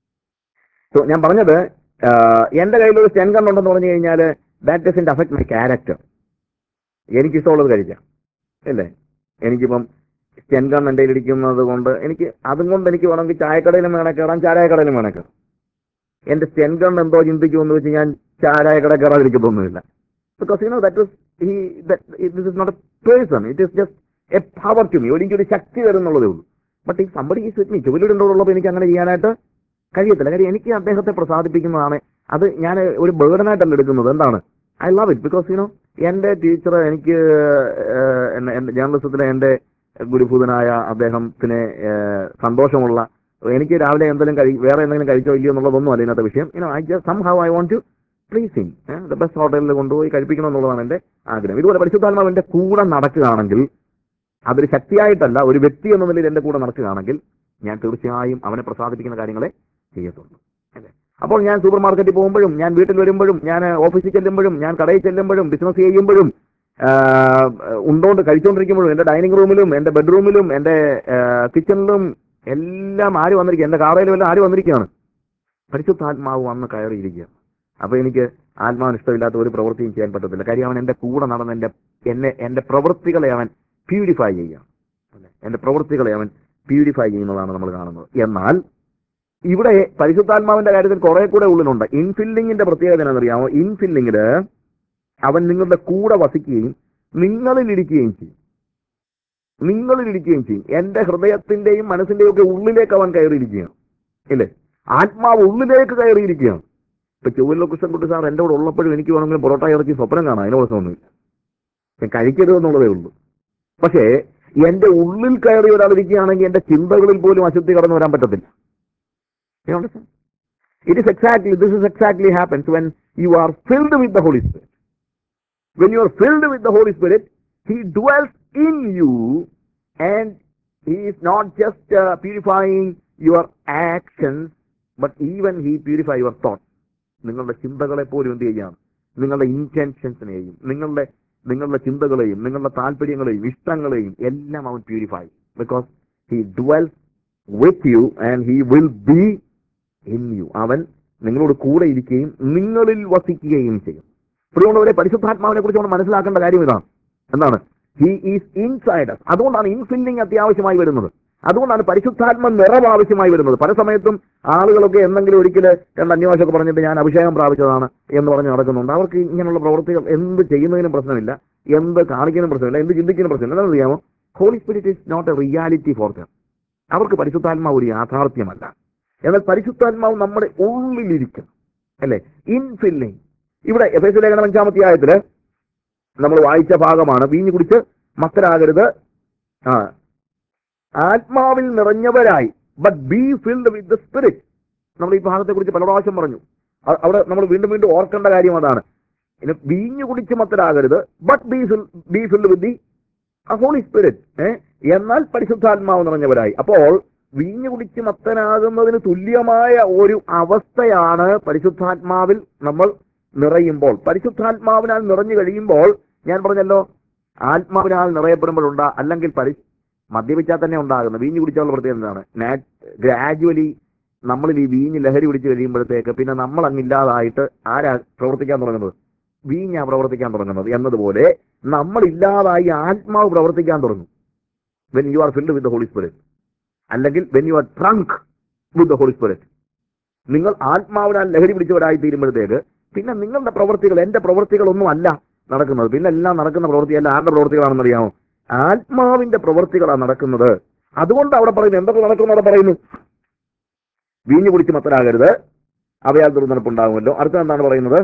Speaker 1: സോ ഞാൻ പറഞ്ഞത് ആഹ്, എന്റെ കയ്യിൽ ഒരു സ്റ്റെൻ ഗൺ ഉണ്ടെന്ന് പറഞ്ഞു കഴിഞ്ഞാൽ that doesn't affect my character എനിക്ക് ഇഷ്ടമുള്ളത് കഴിക്കാം അല്ലേ എനിക്കിപ്പം സ്റ്റെൻ ഗൺ എൻ്റെ ഇരിക്കുന്നത് കൊണ്ട് എനിക്ക് അതും കൊണ്ട് എനിക്ക് വേണമെങ്കിൽ ചായക്കടയിലും വേണേ കയറാം ചാരായക്കടയിലും വേണേ കയറാം എന്റെ സ്റ്റെൻ ഗൺ എന്തോ ചിന്തിക്കുമെന്ന് വെച്ച് ഞാൻ ചാരായക്കട കയറാതിരിക്കത്തൊന്നുമില്ല because you know that is ഈ this is not a person it is just a power to me എനിക്കൊരു ശക്തി തരുന്നുള്ളതേ ഉള്ളൂ ബട്ട് ഈ സമ്പടി ഈ വിത്ത് മീ ചുവലിടുന്നതോടുള്ളപ്പോൾ എനിക്ക് അങ്ങനെ ചെയ്യാനായിട്ട് കഴിയത്തില്ല കാര്യം എനിക്ക് അദ്ദേഹത്തെ പ്രസാദിപ്പിക്കുന്നതാണ് അത് ഞാൻ ഒരു ബേർഡനായിട്ടല്ല എടുക്കുന്നത് എന്താണ് I love it because you know എന്റെ ടീച്ചർ എനിക്ക് ഏഹ്, എന്നെ- എന്റെ ജേർണലിസത്തിലെ എന്റെ ഗുരുഭൂതനായ അദ്ദേഹത്തിന് ഏഹ്, സന്തോഷമുള്ള എനിക്ക് രാവിലെ എന്തെങ്കിലും കഴി വേറെ എന്തെങ്കിലും കഴിച്ചോ ഇല്ലയോ എന്നുള്ളതൊന്നും അല്ല ഇതിനകത്ത് വിഷയം you know I just somehow I want to please him the best ഹോട്ടലിൽ കൊണ്ടുപോയി കഴിപ്പിക്കണം എന്നുള്ളതാണ് എന്റെ ആഗ്രഹം ഇതുപോലെ പരിശുദ്ധാത്മാവ് എന്റെ കൂടെ നടക്കുകയാണെങ്കിൽ അതൊരു ശക്തിയായിട്ടല്ല ഒരു വ്യക്തി എന്ന നിലയിൽ എന്റെ കൂടെ നടക്കുകയാണെങ്കിൽ ഞാൻ തീർച്ചയായും അവനെ പ്രസാദിപ്പിക്കുന്ന കാര്യങ്ങളെ ചെയ്യത്തുള്ളൂ അല്ലേ അപ്പോൾ ഞാൻ സൂപ്പർ മാർക്കറ്റിൽ പോകുമ്പോഴും ഞാൻ വീട്ടിൽ വരുമ്പോഴും ഞാൻ ഓഫീസിൽ ചെല്ലുമ്പോഴും ഞാൻ കടയിൽ ചെല്ലുമ്പോഴും ബിസിനസ് ചെയ്യുമ്പോഴും ആഹ്, ഉണ്ടോണ്ട് കഴിച്ചുകൊണ്ടിരിക്കുമ്പോഴും എന്റെ ഡൈനിങ് റൂമിലും എന്റെ ബെഡ്റൂമിലും എന്റെ കിച്ചണിലും എല്ലാം ആര് വന്നിരിക്കുക എന്റെ കാറയിലും എല്ലാം ആര് വന്നിരിക്കുകയാണ് പരിശുദ്ധാത്മാവ് വന്ന് കയറിയിരിക്കുക അപ്പൊ എനിക്ക് ആത്മാവിന് ഇഷ്ടമില്ലാത്ത ഒരു പ്രവൃത്തിയും ചെയ്യാൻ പറ്റത്തില്ല കാര്യം അവൻ എന്റെ കൂടെ നടന്ന് എന്റെ എന്നെ എന്റെ പ്രവൃത്തികളെ അവൻ പ്യൂരിഫൈ ചെയ്യുകയാണ് അല്ലേ? എന്റെ പ്രവൃത്തികളെ അവൻ പ്യൂരിഫൈ ചെയ്യുന്നതാണ് നമ്മൾ കാണുന്നത് എന്നാൽ ഇവിടെ പരിശുദ്ധാത്മാവിന്റെ കാര്യത്തിൽ കുറെ കൂടെ ഉള്ളിലുണ്ട് ഇൻഫില്ലിങ്ങിന്റെ പ്രത്യേകത എന്താണെന്നറിയാമോ ഇൻഫില്ലിങ്ങില് അവൻ നിങ്ങളുടെ കൂടെ വസിക്കുകയും നിങ്ങളിൽ ഇരിക്കുകയും ചെയ്യും നിങ്ങളിൽ ഇരിക്കുകയും ചെയ്യും എന്റെ ഹൃദയത്തിന്റെയും മനസ്സിന്റെയും ഒക്കെ ഉള്ളിലേക്ക് അവൻ കയറിയിരിക്കുകയാണ് ഇല്ലേ ആത്മാവ് ഉള്ളിലേക്ക് കയറിയിരിക്കുകയാണ് ഇപ്പൊ ചൊവ്വല്ലോ കൃഷ്ണൻകുട്ടി സാർ എന്റെ കൂടെ ഉള്ളപ്പോഴും എനിക്ക് വേണമെങ്കിൽ പൊറോട്ട ഇറച്ചി സ്വപ്നം കാണാം അതിന് പ്രശ്നമൊന്നുമില്ല ഞാൻ കഴിക്കരുത് എന്നുള്ളതേ ഉള്ളൂ പക്ഷേ എന്റെ ഉള്ളിൽ കയറി ഒരാൾ ഇരിക്കുകയാണെങ്കിൽ എന്റെ ചിന്തകളിൽ പോലും അശുദ്ധി കടന്നു വരാൻ പറ്റത്തില്ല You understand? It is exactly, this is exactly happens when you are filled with the Holy Spirit. When you are filled with the Holy Spirit, He dwells in you and He is not just uh, purifying your actions, but even He purify your thoughts. നിങ്ങളുടെ ചിന്തകളെ പോലും എന്ത് ചെയ്യാണ് നിങ്ങളുടെ ഇന്റൻഷൻസിനെയും നിങ്ങളുടെ നിങ്ങളുടെ ചിന്തകളെയും നിങ്ങളുടെ താല്പര്യങ്ങളെയും ഇഷ്ടങ്ങളെയും എല്ലാം അവൻ purify because he dwells with you and he will be in you അവൻ നിങ്ങളോട് കൂടെ ഇരിക്കുകയും നിങ്ങളിൽ വസിക്കുകയും ചെയ്യും പ്രിയമുള്ളവരെ പരിശുദ്ധാത്മാവിനെ കുറിച്ച് നമ്മൾ മനസ്സിലാക്കേണ്ട കാര്യം ഇതാണ് എന്താണ് ഹി ഈസ് ഇൻസൈഡ് അതുകൊണ്ടാണ് ഇൻഫില്ലിംഗ് അത്യാവശ്യമായി വരുന്നത് അതുകൊണ്ടാണ് പരിശുദ്ധാത്മ നിറവ് ആവശ്യമായി വരുന്നത് പല സമയത്തും ആളുകളൊക്കെ എന്തെങ്കിലും ഒരിക്കൽ രണ്ട് അന്വേഷമൊക്കെ പറഞ്ഞിട്ട് ഞാൻ അഭിഷേകം പ്രാപിച്ചതാണ് എന്ന് പറഞ്ഞ് നടക്കുന്നുണ്ട് അവർക്ക് ഇങ്ങനെയുള്ള പ്രവൃത്തികൾ എന്ത് ചെയ്യുന്നതിനും പ്രശ്നമില്ല എന്ത് കാണിക്കുന്നതിനും പ്രശ്നമില്ല എന്ത് ചിന്തിക്കുന്നതിനും പ്രശ്നമില്ല എന്താണെന്ന് അറിയാമോ Holy Spirit is not a reality for them അവർക്ക് പരിശുദ്ധാത്മാവ് ഒരു യാഥാർത്ഥ്യമല്ല എന്നാൽ പരിശുദ്ധാത്മാവ് നമ്മുടെ ഉള്ളിലിരിക്കും അല്ലെ ഇൻഫില്ലിംഗ് ഇവിടെ എഫ് എസ് ലേഖനം അഞ്ചാമത്തെ ആയത്തില് നമ്മൾ വായിച്ച ഭാഗമാണ് വീഞ്ഞു കുടിച്ച് മക്കരാകരുത് ആ ആത്മാവിൽ നിറഞ്ഞവരായി but be filled with the Spirit നമ്മൾ ഈ ഭാഗത്തെ കുറിച്ച് പല പ്രാവശ്യം പറഞ്ഞു അ- അവിടെ നമ്മൾ വീണ്ടും വീണ്ടും ഓർക്കേണ്ട കാര്യം അതാണ് ഇനി വീഞ്ഞു കുടിച്ച് മത്തരാകരുത് but be fill be filled with the Holy Spirit എന്നാൽ പരിശുദ്ധാത്മാവ് നിറഞ്ഞവരായി അപ്പോൾ വീഞ്ഞു കുടിച്ച് മത്തനാകുന്നതിന് തുല്യമായ ഒരു അവസ്ഥയാണ് പരിശുദ്ധാത്മാവിൽ നമ്മൾ നിറയുമ്പോൾ പരിശുദ്ധാത്മാവിനാൽ നിറഞ്ഞു കഴിയുമ്പോൾ ഞാൻ പറഞ്ഞല്ലോ ആത്മാവിനാൽ നിറയപ്പെടുമ്പോഴുണ്ട അല്ലെങ്കിൽ പരി മദ്യപിച്ചാൽ തന്നെ ഉണ്ടാകുന്നത് വീഞ്ഞ് കുടിച്ചാലുള്ള പ്രത്യേകത എന്താണ് ഗ്രാജുവലി നമ്മളിൽ ഈ വീഞ്ഞ് ലഹരി പിടിച്ച് കഴിയുമ്പോഴത്തേക്ക് പിന്നെ നമ്മൾ അങ്ങില്ലാതായിട്ട് ആരാ പ്രവർത്തിക്കാൻ തുടങ്ങുന്നത് വീഞ്ഞാ പ്രവർത്തിക്കാൻ തുടങ്ങുന്നത് എന്നതുപോലെ നമ്മൾ ഇല്ലാതായി ആത്മാവ് പ്രവർത്തിക്കാൻ തുടങ്ങും when you are filled with the holy Spirit അല്ലെങ്കിൽ when you are drunk with the holy Spirit നിങ്ങൾ ആത്മാവിനാൽ ലഹരി പിടിച്ചവരായി തീരുമ്പോഴത്തേക്ക് പിന്നെ നിങ്ങളുടെ പ്രവൃത്തികൾ എന്റെ പ്രവൃത്തികളൊന്നും അല്ല നടക്കുന്നത് പിന്നെ എല്ലാം നടക്കുന്ന പ്രവൃത്തിയല്ല ആരുടെ പ്രവൃത്തികളാണെന്ന് അറിയാമോ ആത്മാവിന്റെ പ്രവൃത്തികളാണ് നടക്കുന്നത് അതുകൊണ്ട് അവിടെ പറയുന്നു എന്തൊക്കെ നടക്കും അവിടെ പറയുന്നു വീഞ്ഞു കുടിച്ച് മത്തരാകരുത് അവയാൽ ദുർനടപ്പുണ്ടാകുമല്ലോ അടുത്ത എന്താണ് പറയുന്നത്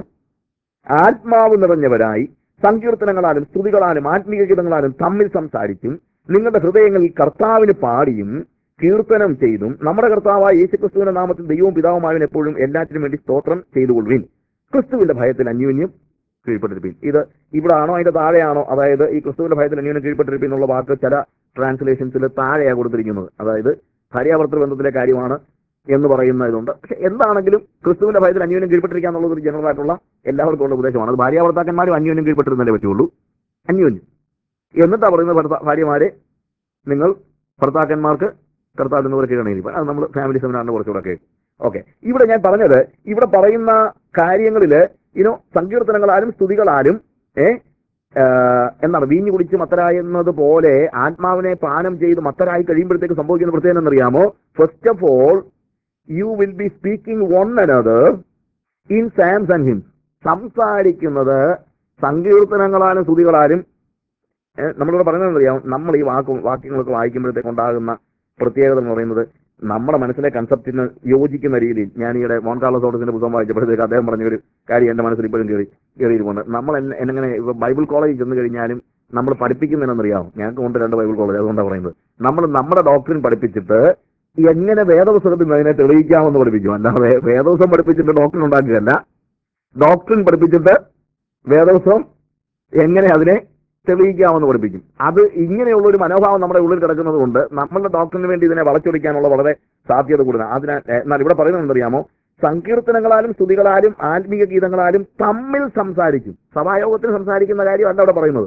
Speaker 1: ആത്മാവ് നിറഞ്ഞവരായി സങ്കീർത്തനങ്ങളാലും സ്തുതികളാലും ആത്മീയ ഗീതങ്ങളാലും തമ്മിൽ സംസാരിച്ചും നിങ്ങളുടെ ഹൃദയങ്ങളിൽ കർത്താവിന് പാടിയും കീർത്തനം ചെയ്തും നമ്മുടെ കർത്താവായ യേശുക്രിസ്തുവിന്റെ നാമത്തിൽ ദൈവവും പിതാവുമായവൻ എപ്പോഴും എല്ലാറ്റിനും വേണ്ടി സ്തോത്രം ചെയ്തുകൊള്ളുവിൻ ക്രിസ്തുവിന്റെ ഭയത്തിൽ അന്യോന്യം കീഴ്പ്പെട്ടിരിപ്പിൻ ഇത് ഇവിടെ ആണോ അതിന്റെ താഴെയാണോ അതായത് ഈ ക്രിസ്തുവിന്റെ ഭയത്തിൽ അന്യോന്യം കീഴ്പ്പെട്ടിരിപ്പിൻ എന്നുള്ള വാക്ക് ചില ട്രാൻസ്ലേഷൻസിൽ താഴെയാണ് കൊടുത്തിരിക്കുന്നത് അതായത് ഭാര്യാഭർത്തൃ ബന്ധത്തിലെ കാര്യമാണ് എന്ന് പറയുന്ന ഇതുണ്ട് പക്ഷെ എന്താണെങ്കിലും ക്രിസ്തുവിന്റെ ഭയത്തിൽ അന്യോന്യം കീഴ്പ്പെട്ടിരിക്കുക എന്നുള്ളത് ഒരു ജനറൽ ആയിട്ടുള്ള എല്ലാവർക്കും ഉള്ള ഉപദേശമാണ് അത് ഭാര്യാഭർത്താക്കന്മാരും അന്യോന്യം കീഴ്പ്പെട്ടിരുന്നല്ലേ പറ്റുള്ളൂ അന്യോന്യം എന്നിട്ടാ പറയുന്നത് ഭർത്ത- ഭാര്യമാരെ നിങ്ങൾ ഭർത്താക്കന്മാർക്ക് കർത്താവിനവരെ കീഴണിയിരിക്കും അത് നമ്മൾ ഫാമിലി സെമിനാറിന് കുറച്ചുകൂടെ കേൾക്കും ഓക്കെ ഇവിടെ ഞാൻ പറഞ്ഞത് ഇവിടെ പറയുന്ന കാര്യങ്ങളില് ഇനോ സങ്കീർത്തനങ്ങളാലും സ്തുതികളാലും ഏ ആ, എന്താണ് വീഞ്ഞു കുടിച്ച് മത്തരായെന്നത് പോലെ ആത്മാവിനെ പാനം ചെയ്ത് മത്തരായി കഴിയുമ്പോഴത്തേക്ക് സംഭവിക്കുന്ന പ്രത്യേകത എന്നറിയാമോ first of all you will be speaking one another in psalms and hymns സംസാരിക്കുന്നത് സങ്കീർത്തനങ്ങളാലും സ്തുതികളാലും ഏ, നമ്മളിവിടെ പറയുന്നത് അറിയാം നമ്മൾ ഈ വാക്കും വാക്യങ്ങളൊക്കെ വായിക്കുമ്പോഴത്തേക്ക് ഉണ്ടാകുന്ന പ്രത്യേകത എന്ന് പറയുന്നത് നമ്മുടെ മനസ്സിലെ കൺസെപ്റ്റിന് യോജിക്കുന്ന രീതിയിൽ ഞാൻ ഈയിടെ മോൻ കാർലോസ് ഓട്ടസിന്റെ പുസ്തകം വായിച്ചപ്പോഴത്തേക്ക് അദ്ദേഹം പറഞ്ഞൊരു കാര്യം എന്റെ മനസ്സിൽ ഇപ്പോഴും കയറി കയറിയിരിക്കുന്നുണ്ട് നമ്മൾ എന്നെ- എങ്ങനെ ഇപ്പൊ ബൈബിൾ കോളേജിൽ ചെന്ന് കഴിഞ്ഞാലും നമ്മൾ പഠിപ്പിക്കുന്നതിനെന്നറിയാമോ ഞങ്ങൾക്ക് കൊണ്ട് രണ്ട് ബൈബിൾ കോളേജ് അതുകൊണ്ടാണ് പറയുന്നത് നമ്മൾ നമ്മുടെ ഡോക്ടറിൻ പഠിപ്പിച്ചിട്ട് എങ്ങനെ വേദപുസ്തകത്തിൽ അതിനെ തെളിയിക്കാമെന്ന് പഠിപ്പിക്കും അല്ലാതെ വേദപുസ്തകം പഠിപ്പിച്ചിട്ട് ഡോക്ടറിൻ ഉണ്ടാക്കുകയല്ല ഡോക്ടറിൻ പഠിപ്പിച്ചിട്ട് വേദപുസ്തകം എങ്ങനെ അതിനെ തെളിയിക്കാമെന്ന് പഠിപ്പിക്കും അത് ഇങ്ങനെയുള്ള ഒരു മനോഭാവം നമ്മുടെ ഉള്ളിൽ കിടക്കുന്നത് കൊണ്ട് നമ്മളുടെ ഡോക്ടറിന് വേണ്ടി ഇതിനെ വളച്ചൊടിക്കാനുള്ള വളരെ സാധ്യത കൂടുതലാണ് അതിനാൽ ഏ, എന്നാൽ ഇവിടെ പറയുന്നത് എന്തറിയാമോ സങ്കീർത്തനങ്ങളാലും സ്തുതികളാലും ആത്മീയ ഗീതങ്ങളാലും തമ്മിൽ സംസാരിക്കും സഭായോഗത്തിൽ സംസാരിക്കുന്ന കാര്യമല്ല അവിടെ പറയുന്നത്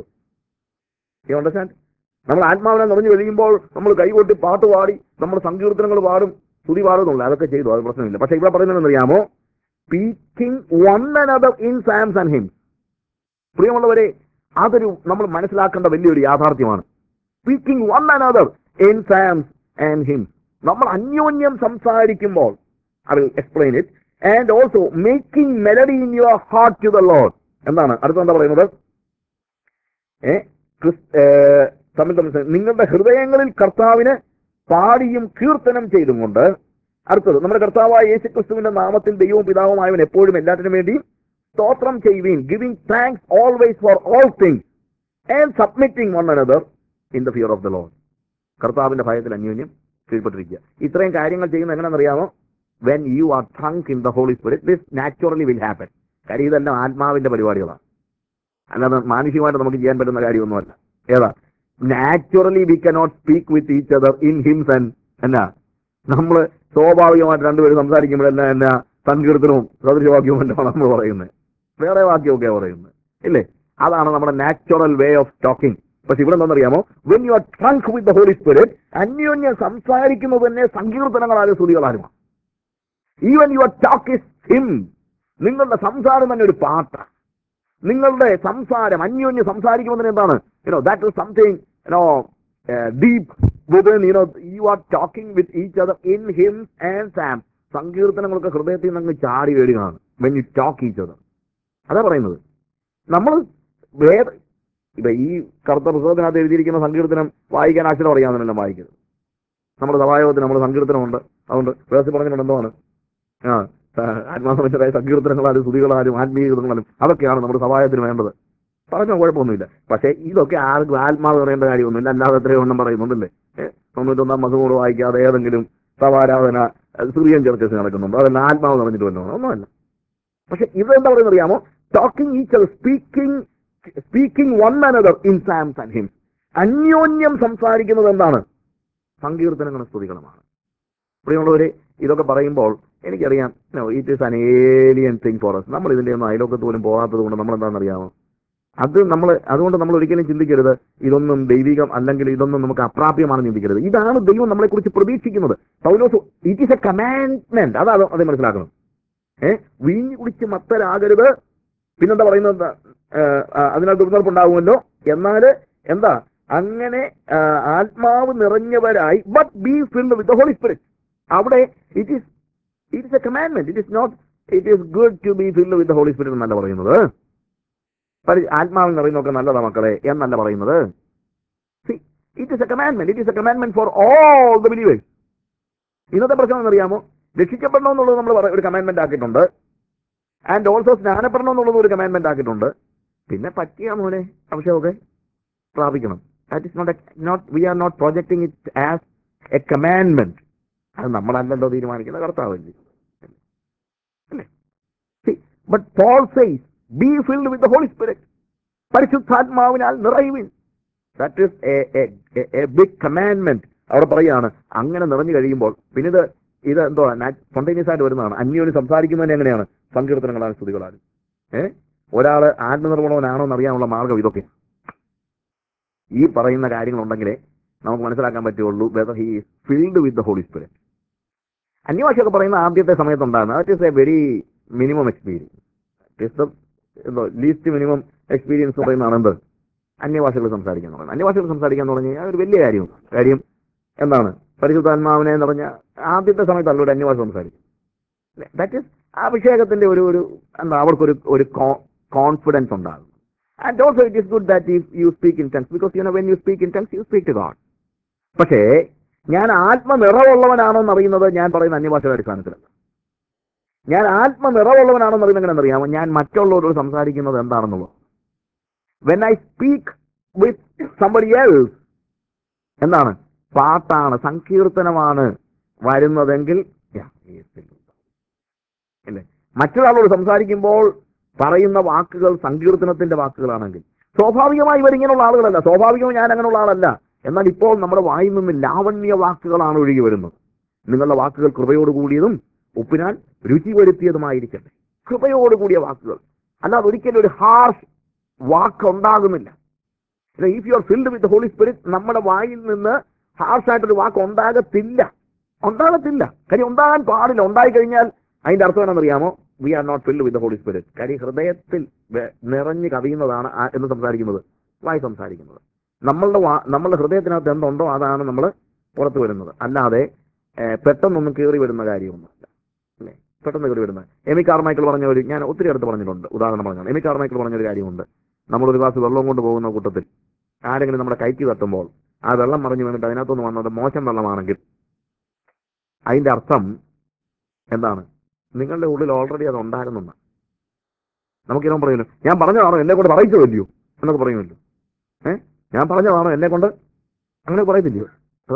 Speaker 1: യു അണ്ടർസ്റ്റാൻഡ് നമ്മൾ ആത്മാവിനെ നിറഞ്ഞു കഴിയുമ്പോൾ നമ്മൾ കൈകൊട്ടി പാട്ട് പാടി നമ്മൾ സങ്കീർത്തനങ്ങൾ പാടും സ്തുതി പാടുന്നുള്ളൂ അതൊക്കെ ചെയ്തു അത് പ്രശ്നമില്ല പക്ഷെ ഇവിടെ പറയുന്നത് എന്നറിയാമോ speaking one another in psalms and hymn പ്രിയമുള്ളവരെ അതൊരു നമ്മൾ മനസ്സിലാക്കേണ്ട വലിയൊരു യാഥാർത്ഥ്യമാണ് speaking one another in psalms and hymn നമ്മൾ അന്യോന്യം സംസാരിക്കുമ്പോൾ I will explain it and also making melody in your heart to the Lord എന്താണ് അടുത്ത എന്താ പറയുന്നത് ഏ ക്രിസ്- ഏ, തമ്മിൽ തമ്മിൽ സ- നിങ്ങളുടെ ഹൃദയങ്ങളിൽ കർത്താവിന് പാടിയും കീർത്തനം ചെയ്തും കൊണ്ട് അടുത്തത് നമ്മുടെ കർത്താവായ യേശു ക്രിസ്തുവിന്റെ നാമത്തിൽ ദൈവവും പിതാവുമായവൻ എപ്പോഴും എല്ലാത്തിനും വേണ്ടി സ്തോത്രം ചെയ്യുവീൻ giving thanks always for all things and submitting one another in the fear of the Lord കർത്താവിന്റെ ഭയത്തിൽ അന്യോന്യം കീഴ്പ്പെട്ടിരിക്കുക ഇത്രയും കാര്യങ്ങൾ ചെയ്യുന്നത് എങ്ങനെയാണെന്നറിയാമോ when you are drunk in the holy Spirit this naturally will happen കാര്യം ഇതെല്ലാം ആത്മാവിന്റെ പരിപാടികളാണ് അല്ലാതെ മാനുഷികമായിട്ട് നമുക്ക് ചെയ്യാൻ പറ്റുന്ന കാര്യമൊന്നുമല്ല ഏതാ naturally we cannot speak with each other in hymns and എന്നാ നമ്മൾ സ്വാഭാവികമായിട്ട് രണ്ടുപേരും സംസാരിക്കുമ്പോഴെല്ലാം എന്നാ സങ്കീർത്തനവും സദൃശവാക്യവും എല്ലാം നമ്മൾ പറയുന്നത് വേറെ വാക്യമൊക്കെയാണ് പറയുന്നത് ഇല്ലേ അതാണ് നമ്മുടെ നാച്ചുറൽ വേ ഓഫ് ടോക്കിംഗ് പക്ഷെ ഇവിടെ എന്താണെന്നറിയാമോ when you are drunk with the holy Spirit അന്യോന്യം സംസാരിക്കുന്നത് തന്നെ സങ്കീർത്തനങ്ങളാലും സ്തുതികളാലുമാണ് even your talk is hymn നിങ്ങളുടെ സംസാരം തന്നെ ഒരു പാട്ടാണ് നിങ്ങളുടെ സംസാരം അന്യോന്യം സംസാരിക്കുമ്പോൾ എന്താണ് you know that is something you know deep within you know you are talking with each other in hymn and psalm സങ്കീർത്തനങ്ങളൊക്കെ ഹൃദയത്തിൽ നിന്ന് അങ്ങ് ചാടി വരികയാണ് when you talk each other അതാ പറയുന്നത് നമ്മൾ വേറെ ഇപ്പൊ ഈ കറുത്ത പുസ്തകത്തിനകത്ത് എഴുതിയിരിക്കുന്ന സങ്കീർത്തനം വായിക്കാൻ അക്ഷരം അറിയാവുന്നതെല്ലാം വായിക്കരുത് നമ്മുടെ സഭായോഗത്തിൽ നമ്മൾ സങ്കീർത്തനമുണ്ട് അതുകൊണ്ട് വേഴ്സ് പറഞ്ഞിട്ടുണ്ട് എന്താണ് ആ ആത്മാസമേതരായ സങ്കീർത്തനങ്ങളാലും സ്തുതികളാലും ആത്മീയ ഗീതങ്ങളാലും അതൊക്കെയാണ് നമ്മുടെ സഭായത്തിന് വേണ്ടത് പറഞ്ഞാൽ കുഴപ്പമൊന്നുമില്ല പക്ഷേ ഇതൊക്കെ ആർക്കും ആത്മാവ് പറയേണ്ട കാര്യമൊന്നുമില്ല അല്ലാതെ എത്രയോ എണ്ണം പറയുന്നുണ്ടല്ലേ ഏഹ് തൊണ്ണൂറ്റൊന്നാം മസമോട് വായിക്കാതെ ഏതെങ്കിലും സഭാരാധന സിറിയൻ ചർച്ചസ് നടക്കുന്നുണ്ടോ അതെല്ലാം ആത്മാവ് നിറഞ്ഞിട്ട് വല്ലതും ഒന്നുമല്ല പക്ഷെ ഇതെന്താ പറയുന്നത് അറിയാമോ talking each speaking speaking one another in psalms and hymn അന്യോന്യം സംസാരിക്കുന്നത് എന്താണ് സങ്കീർത്തനങ്ങളും സ്തുതികളുമാണ് പ്രിയമുള്ളവരെ ഇതൊക്കെ പറയുമ്പോൾ എനിക്കറിയാം it is an alien thing for us നമ്മൾ ഇതിന്റെ ഒന്നും അയലോക്കത്ത് പോലും പോകാത്തത് കൊണ്ട് നമ്മൾ എന്താണെന്നറിയാമോ അത് നമ്മൾ അതുകൊണ്ട് നമ്മൾ ഒരിക്കലും ചിന്തിക്കരുത് ഇതൊന്നും ദൈവികം അല്ലെങ്കിൽ ഇതൊന്നും നമുക്ക് അപ്രാപ്യമാണെന്ന് ചിന്തിക്കരുത് ഇതാണ് ദൈവം നമ്മളെ കുറിച്ച് പ്രതീക്ഷിക്കുന്നത് Paulose it is a commandment അതാണ് അത് മനസ്സിലാക്കണം ഏ വീഞ്ഞു കുടിച്ച് മത്തരാകരുത് പിന്നെന്താ പറയുന്നത് ഏഹ്, ആ, അതിനാൽ ദുർനടപ്പുണ്ടാകുമല്ലോ എന്നാൽ എന്താ അങ്ങനെ ആ, ആത്മാവ് നിറഞ്ഞവരായി but be filled with holy Spirit അവിടെ it is it is a commandment it is not it is good to be filled with holy Spirit എന്നല്ല പറയുന്നത് പരി- ആത്മാവിൽ നിറയുന്നൊക്കെ നല്ലതാ മക്കളെ എന്നല്ല പറയുന്നത് it is a commandment it is a commandment for all the believers ഇന്നത്തെ പ്രശ്നം എന്നറിയാമോ രക്ഷിക്കപ്പെടണം എന്നുള്ളത് നമ്മൾ പറ- ഒരു കമാൻഡ്മെന്റ് ആക്കിയിട്ടുണ്ട് ആൻഡ് ഓൾസോ സ്നാനപ്പെടണം എന്നുള്ളത് ഒരു കമാൻഡ്മെന്റ് ആക്കിയിട്ടുണ്ട് പിന്നെ പറ്റിയ മോനെ അഭിഷേകമൊക്കെ പ്രാപിക്കണം that is not not we are not projecting it as a commandment അത് നമ്മളല്ലല്ലോ തീരുമാനിക്കുന്ന കർത്താവല്ലേ അല്ലേ but Paul says be filled with holy Spirit പരിശുദ്ധാത്മാവിനാൽ നിറയുവിൻ that is a big commandment അവിടെ പറയാണ് അങ്ങനെ നിറഞ്ഞു കഴിയുമ്പോൾ പിന്നെ ഇത് ഇത് എന്തോ സ്പോണ്ടേനിയസ് ആയിട്ട് വരുന്നതാണ് അന്യോന്യം സംസാരിക്കുന്നതിന് എങ്ങനെയാണ് സങ്കീർത്തനങ്ങളാണ് സ്തുതികളാണ് ഏഹ് ഒരാള് ആത്മനിർവണവനാണോ എന്ന് അറിയാനുള്ള മാർഗം ഇതൊക്കെ ഈ പറയുന്ന കാര്യങ്ങളുണ്ടെങ്കിലേ നമുക്ക് മനസ്സിലാക്കാൻ പറ്റുള്ളൂ whether he is filled with the holy Spirit അന്യഭാഷയൊക്കെ പറയുന്ന ആദ്യത്തെ സമയത്തുണ്ടാകുന്ന that is a very minimum experience is the എന്തോ ലീസ്റ്റ് മിനിമം എക്സ്പീരിയൻസ് പറയുന്നതാണ് എന്ത് അന്യഭാഷകൾ സംസാരിക്കാൻ പറയുന്നത് അന്യഭാഷകൾ സംസാരിക്കാൻ തുടങ്ങി അതൊരു വലിയ കാര്യമാണ് കാര്യം എന്താണ് പരിശുദ്ധാത്മാവിനെ എന്ന് പറഞ്ഞ ആദ്യത്തെ സമയത്തല്ല ഒരു അന്യഭാഷ സംസാരിക്കും ദാറ്റ് ഇസ് അഭിഷേകത്തിന്റെ ഒരു ഒരു എന്താ അവർക്കൊരു ഒരു കോൺഫിഡൻസ് ഉണ്ടാകും and also it is good that if you speak in tongues because you know when you speak in tongues you speak to God പക്ഷേ ഞാൻ ആത്മനിറവുള്ളവനാണോ എന്ന് അറിയുന്നത് ഞാൻ പറയുന്ന അന്യഭാഷയുടെ അടിസ്ഥാനത്തിലല്ല ഞാൻ ആത്മനിറവുള്ളവനാണോ എന്ന് അറിയുന്നത് എങ്ങനെ അറിയാമോ ഞാൻ മറ്റുള്ളവരോട് സംസാരിക്കുന്നത് എന്താണെന്നുള്ളത് when I speak with somebody else എന്താണ് പാട്ടാണ് സങ്കീർത്തനമാണ് വരുന്നതെങ്കിൽ yeah, he is filled with the Holy. അല്ലേ മറ്റൊരാളോട് സംസാരിക്കുമ്പോൾ പറയുന്ന വാക്കുകൾ സങ്കീർത്തനത്തിന്റെ വാക്കുകളാണെങ്കിൽ സ്വാഭാവികമായി ഇവരിങ്ങനെയുള്ള ആളുകളല്ല സ്വാഭാവികമായി ഞാൻ അങ്ങനെയുള്ള ആളല്ല എന്നാൽ ഇപ്പോൾ നമ്മുടെ വായിൽ നിന്ന് ലാവണ്യ വാക്കുകളാണ് ഒഴുകി വരുന്നത് നിങ്ങളുടെ വാക്കുകൾ കൃപയോട് കൂടിയതും ഉപ്പിനാൽ രുചി വരുത്തിയതുമായിരിക്കട്ടെ കൃപയോട് കൂടിയ വാക്കുകൾ അല്ലാതെ ഒരിക്കലും ഒരു ഹാർഷ് വാക്ക് ഉണ്ടാകുന്നില്ല if you are filled with holy Spirit നമ്മുടെ വായിൽ നിന്ന് ഹാർഷ് ആയിട്ടൊരു വാക്ക് ഉണ്ടാകത്തില്ല ഉണ്ടാകത്തില്ല കാര്യം ഉണ്ടാകാൻ പാടില്ല ഉണ്ടായി കഴിഞ്ഞാൽ അതിന്റെ അർത്ഥം എന്താണെന്നറിയാമോ we are not filled with holy Spirit കാര്യം ഹൃദയത്തിൽ വെ- നിറഞ്ഞു കവിയുന്നതാണ് ആ- എന്ന് സംസാരിക്കുന്നത് വായി സംസാരിക്കുന്നത് നമ്മളുടെ വാ- നമ്മളുടെ ഹൃദയത്തിനകത്ത് എന്തുണ്ടോ അതാണ് നമ്മൾ പുറത്തു വരുന്നത് അല്ലാതെ ഏഹ്, പെട്ടെന്നൊന്നും കയറി വരുന്ന കാര്യമൊന്നുമല്ല അല്ലേ പെട്ടെന്ന് കയറി വരുന്നത് എമി കാർമൈക്കിൾ പറഞ്ഞ ഒരു ഞാൻ ഒത്തിരി അടുത്ത് പറഞ്ഞിട്ടുണ്ട് ഉദാഹരണം പറഞ്ഞാൽ എമി കാർമൈക്കിൾ പറഞ്ഞൊരു കാര്യമുണ്ട് നമ്മളൊരു ഗ്ലാസ് വെള്ളം കൊണ്ട് പോകുന്ന കൂട്ടത്തിൽ ആരെങ്കിലും നമ്മുടെ കൈക്ക് തട്ടുമ്പോൾ ആ വെള്ളം മറിഞ്ഞു വീണിട്ട് അതിനകത്തുനിന്ന് വന്നത് മോശം വെള്ളമാണെങ്കിൽ അതിന്റെ അർത്ഥം എന്താണ് നിങ്ങളുടെ ഉള്ളിൽ ഓൾറെഡി അത് ഉണ്ടാകുന്നുണ്ട് നമുക്കിപ്പം പറയുമല്ലോ ഞാൻ പറഞ്ഞതാണോ എന്നെ കൊണ്ട് പറയിച്ചതല്ലയോ എന്നൊക്കെ പറയുമല്ലോ ഏ ഞാൻ പറഞ്ഞതാണോ എന്നെ കൊണ്ട് അങ്ങനെ പറയത്തില്ലയോ അതോ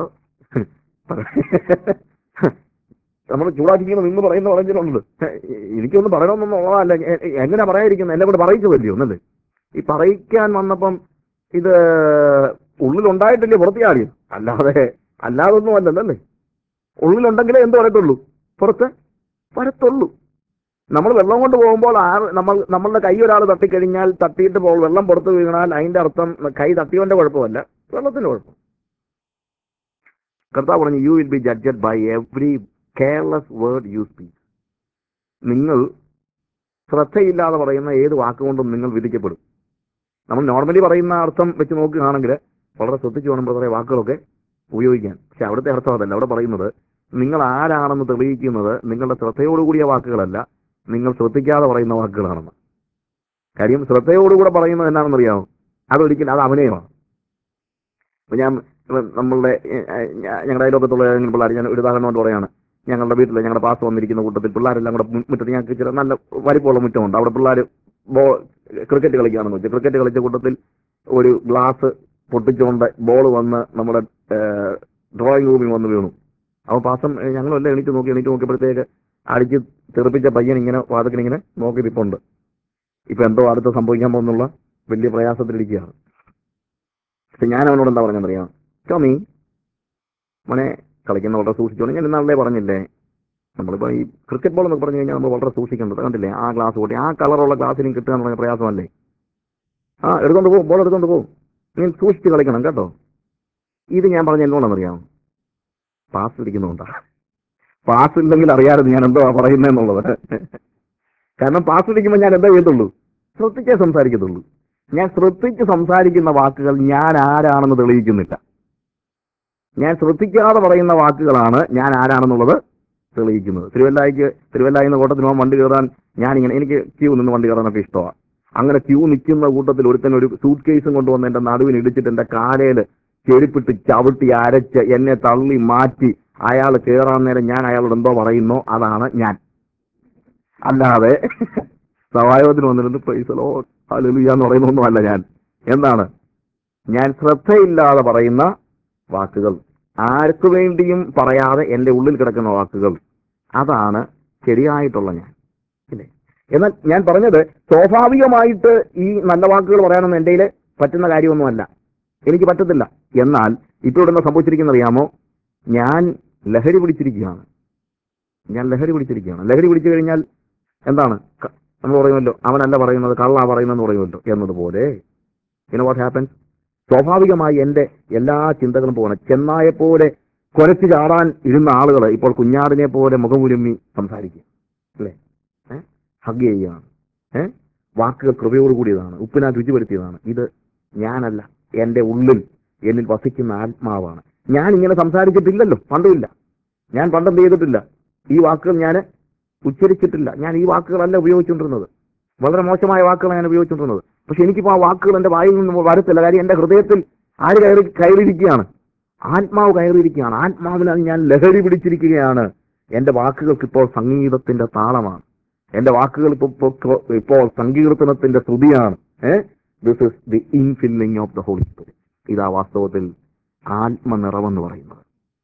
Speaker 1: നമ്മൾ ചൂടാക്കിക്കുന്ന നിന്ന് പറയുന്ന പറഞ്ഞിട്ടുണ്ട് എനിക്കൊന്നും പറയണമെന്നൊന്നും ഉള്ളതല്ല എ- എ- എങ്ങനെ പറയാതിരിക്കുന്നത് എന്നെ കൊണ്ട് പറയിച്ചതല്ലയോ എന്നല്ലേ ഈ പറയിക്കാൻ വന്നപ്പം ഇത് ഉള്ളിലുണ്ടായിട്ടില്ലേ പുറത്തിയാടിയോ അല്ലാതെ അല്ലാതൊന്നും അല്ലല്ലേ ഉള്ളിലുണ്ടെങ്കിലേ എന്ത് പറയത്തുള്ളൂ പുറത്ത് വരത്തുള്ളൂ നമ്മൾ വെള്ളം കൊണ്ട് പോകുമ്പോൾ ആ നമ്മൾ നമ്മളുടെ കൈ ഒരാൾ തട്ടിക്കഴിഞ്ഞാൽ തട്ടിയിട്ട് പോ വെള്ളം പുറത്ത് വീണാൽ അതിന്റെ അർത്ഥം കൈ തട്ടിയവന്റെ കുഴപ്പമല്ല വെള്ളത്തിന്റെ കുഴപ്പം കർത്താവ് പറഞ്ഞു you will be judged by every careless word you speak നിങ്ങൾ ശ്രദ്ധയില്ലാതെ പറയുന്ന ഏത് വാക്കുകൊണ്ടും നിങ്ങൾ വിധിക്കപ്പെടും നമ്മൾ നോർമലി പറയുന്ന അർത്ഥം വെച്ച് നോക്കുകയാണെങ്കിൽ വളരെ ശ്രദ്ധിച്ചു വേണം ബ്രദറെ വാക്കുകളൊക്കെ ഉപയോഗിക്കാൻ പക്ഷെ അവിടുത്തെ അർത്ഥം അതല്ല അവിടെ പറയുന്നത് നിങ്ങൾ ആരാണെന്ന് തെളിയിക്കുന്നത് നിങ്ങളുടെ ശ്രദ്ധയോടുകൂടിയ വാക്കുകളല്ല നിങ്ങൾ ശ്രദ്ധിക്കാതെ പറയുന്ന വാക്കുകളാണെന്ന് കാര്യം ശ്രദ്ധയോടുകൂടെ പറയുന്നത് എന്നാണെന്ന് അറിയാമോ അതൊരിക്കലും അത് അഭിനയമാണ് ഇപ്പൊ ഞാൻ ഇപ്പൊ നമ്മളുടെ ഏ, ഏ, ഞ- ഞങ്ങളുടെ അയലോക്കത്തുള്ള ഏതെങ്കിലും പിള്ളേർ ഞാൻ ഒരു ഉദാഹരണം കൊണ്ട് പറയാണ് ഞങ്ങളുടെ വീട്ടിൽ ഞങ്ങളുടെ പാസ് വന്നിരിക്കുന്ന കൂട്ടത്തിൽ പിള്ളേരെല്ലാം കൂടെ മു- മുറ്റത്ത് ഞങ്ങൾക്ക് ചില നല്ല വലിപ്പമുള്ള മുറ്റമുണ്ട് അവിടെ പിള്ളേർ ബോൾ ക്രിക്കറ്റ് കളിക്കുകയാണെന്ന് വെച്ചാൽ ക്രിക്കറ്റ് കളിച്ച കൂട്ടത്തിൽ ഒരു ഗ്ലാസ് പൊട്ടിച്ചുകൊണ്ട് ബോൾ വന്ന് നമ്മുടെ ഡ്രോയിങ് റൂമിൽ വന്ന് വീണു അപ്പോൾ പാസം ഏ, ഞങ്ങളെല്ലാം എണീറ്റ് നോക്കി എണീറ്റ് നോക്കിയപ്പോഴത്തേക്ക് അടിച്ച് തെറിപ്പിച്ച പയ്യൻ ഇങ്ങനെ വാതക്കിന് ഇങ്ങനെ നോക്കി നിൽപ്പുണ്ട് ഇപ്പൊ എന്തോ അടുത്ത് സംഭവിക്കാൻ പോകുന്നുള്ള വലിയ പ്രയാസത്തിലിരിക്കുകയാണ് പക്ഷെ ഞാൻ അവനോട് എന്താ പറഞ്ഞറിയാം ടോമി മോനെ കളിക്കുന്ന വളരെ സൂക്ഷിച്ചോളൂ ഞാൻ ഇന്നാളെ പറഞ്ഞില്ലേ നമ്മളിപ്പോ ഈ ക്രിക്കറ്റ് ബോൾ എന്നൊക്കെ പറഞ്ഞു കഴിഞ്ഞാൽ നമ്മൾ വളരെ സൂക്ഷിക്കേണ്ടത് കണ്ടില്ലേ ആ ഗ്ലാസ് കൂട്ടി ആ കളറുള്ള ഗ്ലാസ്സിലും കിട്ടുക എന്ന് പറഞ്ഞ പ്രയാസമല്ലേ ആ എടുത്തോണ്ട് പോകും ബോൾ എടുത്തോണ്ട് പോകും നീ സൂക്ഷിച്ച് കളിക്കണം കേട്ടോ ഇത് ഞാൻ പറഞ്ഞ എന്തുകൊണ്ടാണെന്നറിയാമോ പാസ് ഇരിക്കുന്നുണ്ടാ പാസ് ഇല്ലെങ്കിൽ അറിയാതെ ഞാൻ എന്തോ പറയുന്നതെന്നുള്ളത് കാരണം പാസ് ഇരിക്കുമ്പോൾ ഞാൻ എന്താ ചെയ്യത്തുള്ളൂ ശ്രദ്ധിച്ചേ സംസാരിക്കത്തുള്ളൂ ഞാൻ ശ്രദ്ധിച്ച് സംസാരിക്കുന്ന വാക്കുകൾ ഞാൻ ആരാണെന്ന് തെളിയിക്കുന്നില്ല ഞാൻ ശ്രദ്ധിക്കാതെ പറയുന്ന വാക്കുകളാണ് ഞാൻ ആരാണെന്നുള്ളത് തെളിയിക്കുന്നത് തിരുവല്ലായിക്ക് തിരുവല്ലായിൽ നിന്ന് കോട്ടത്തിന് പോകാൻ വണ്ടി കയറാൻ ഞാനിങ്ങനെ എനിക്ക് ക്യൂ നിന്ന് വണ്ടി കയറാനൊക്കെ ഇഷ്ടമാണ് അങ്ങനെ ക്യൂ നിൽക്കുന്ന കൂട്ടത്തിൽ ഒരുത്തൻ ഒരു സൂട്ട് കേസും കൊണ്ടുവന്ന് എന്റെ നടുവിന് ഇടിച്ചിട്ട് എന്റെ കാലയിൽ ചെരുപ്പിട്ട് ചവിട്ടി അരച്ച് എന്നെ തള്ളി മാറ്റി അയാൾ കയറാൻ നേരം ഞാൻ അയാളോട് എന്തോ പറയുന്നോ അതാണ് ഞാൻ അല്ലാതെ സഹായത്തിന് വന്നിരുന്ന് പൈസലോ അലുലിയ എന്ന് പറയുന്നൊന്നുമല്ല ഞാൻ എന്താണ് ഞാൻ ശ്രദ്ധയില്ലാതെ പറയുന്ന വാക്കുകൾ ആർക്കു വേണ്ടിയും പറയാതെ എന്റെ ഉള്ളിൽ കിടക്കുന്ന വാക്കുകൾ അതാണ് ശരിയായിട്ടുള്ള ഞാൻ ഇല്ലേ എന്നാൽ ഞാൻ പറഞ്ഞത് സ്വാഭാവികമായിട്ട് ഈ നല്ല വാക്കുകൾ പറയാനൊന്നും എൻ്റെ കയ്യില് പറ്റുന്ന കാര്യമൊന്നുമല്ല എനിക്ക് പറ്റത്തില്ല എന്നാൽ ഇപ്പോൾ ഇവിടെ സംഭവിച്ചിരിക്കുന്ന അറിയാമോ ഞാൻ ലഹരി പിടിച്ചിരിക്കുകയാണ് ഞാൻ ലഹരി പിടിച്ചിരിക്കുകയാണ് ലഹരി പിടിച്ചു കഴിഞ്ഞാൽ എന്താണ് ക- നമ്മൾ പറയുമല്ലോ അവനല്ല പറയുന്നത് കള്ളാ പറയുന്നതെന്ന് പറയുമല്ലോ എന്നതുപോലെ പിന്നെ വാട്ട് ഹാപ്പൻസ് സ്വാഭാവികമായി എന്റെ എല്ലാ ചിന്തകളും പോകണം ചെന്നായെപ്പോലെ കുരച്ചു ചാടാൻ ഇരുന്ന ആളുകൾ ഇപ്പോൾ കുഞ്ഞാടിനെ പോലെ മുഖമുരുമ്മി സംസാരിക്കുക അല്ലേ ഏഹ് ഹഗ് ചെയ്യുകയാണ് ഏഹ് വാക്കുകൾ കൃപയോടുകൂടിയതാണ് ഉപ്പിനാ രുചിപ്പെടുത്തിയതാണ് ഇത് ഞാനല്ല എന്റെ ഉള്ളിൽ എന്നിൽ വസിക്കുന്ന ആത്മാവാണ് ഞാൻ ഇങ്ങനെ സംസാരിച്ചിട്ടില്ലല്ലോ പണ്ടുമില്ല ഞാൻ പണ്ടെന്ത് ചെയ്തിട്ടില്ല ഈ വാക്കുകൾ ഞാൻ ഉച്ചരിച്ചിട്ടില്ല ഞാൻ ഈ വാക്കുകളല്ല ഉപയോഗിച്ചുകൊണ്ടിരുന്നത് വളരെ മോശമായ വാക്കുകളാണ് ഞാൻ ഉപയോഗിച്ചുകൊണ്ടിരുന്നത് പക്ഷെ എനിക്കിപ്പോൾ ആ വാക്കുകൾ എന്റെ വായിൽ നിന്ന് വരത്തില്ല കാര്യം എന്റെ ഹൃദയത്തിൽ ആര് കയറി കയറിയിരിക്കുകയാണ് ആത്മാവ് കയറിയിരിക്കുകയാണ് ആത്മാവിനാൽ ഞാൻ ലഹരി പിടിച്ചിരിക്കുകയാണ് എന്റെ വാക്കുകൾക്ക് ഇപ്പോൾ സംഗീതത്തിന്റെ താളമാണ് എന്റെ വാക്കുകൾ ഇപ്പോൾ ഇപ്പോൾ- ഇപ്പോൾ സങ്കീർത്തനത്തിന്റെ ശ്രുതിയാണ് this is the infilling of the holy Spirit ഇതാ വാസ്തവത്തിൽ ആത്മനിറവെന്ന് പറയുന്നത്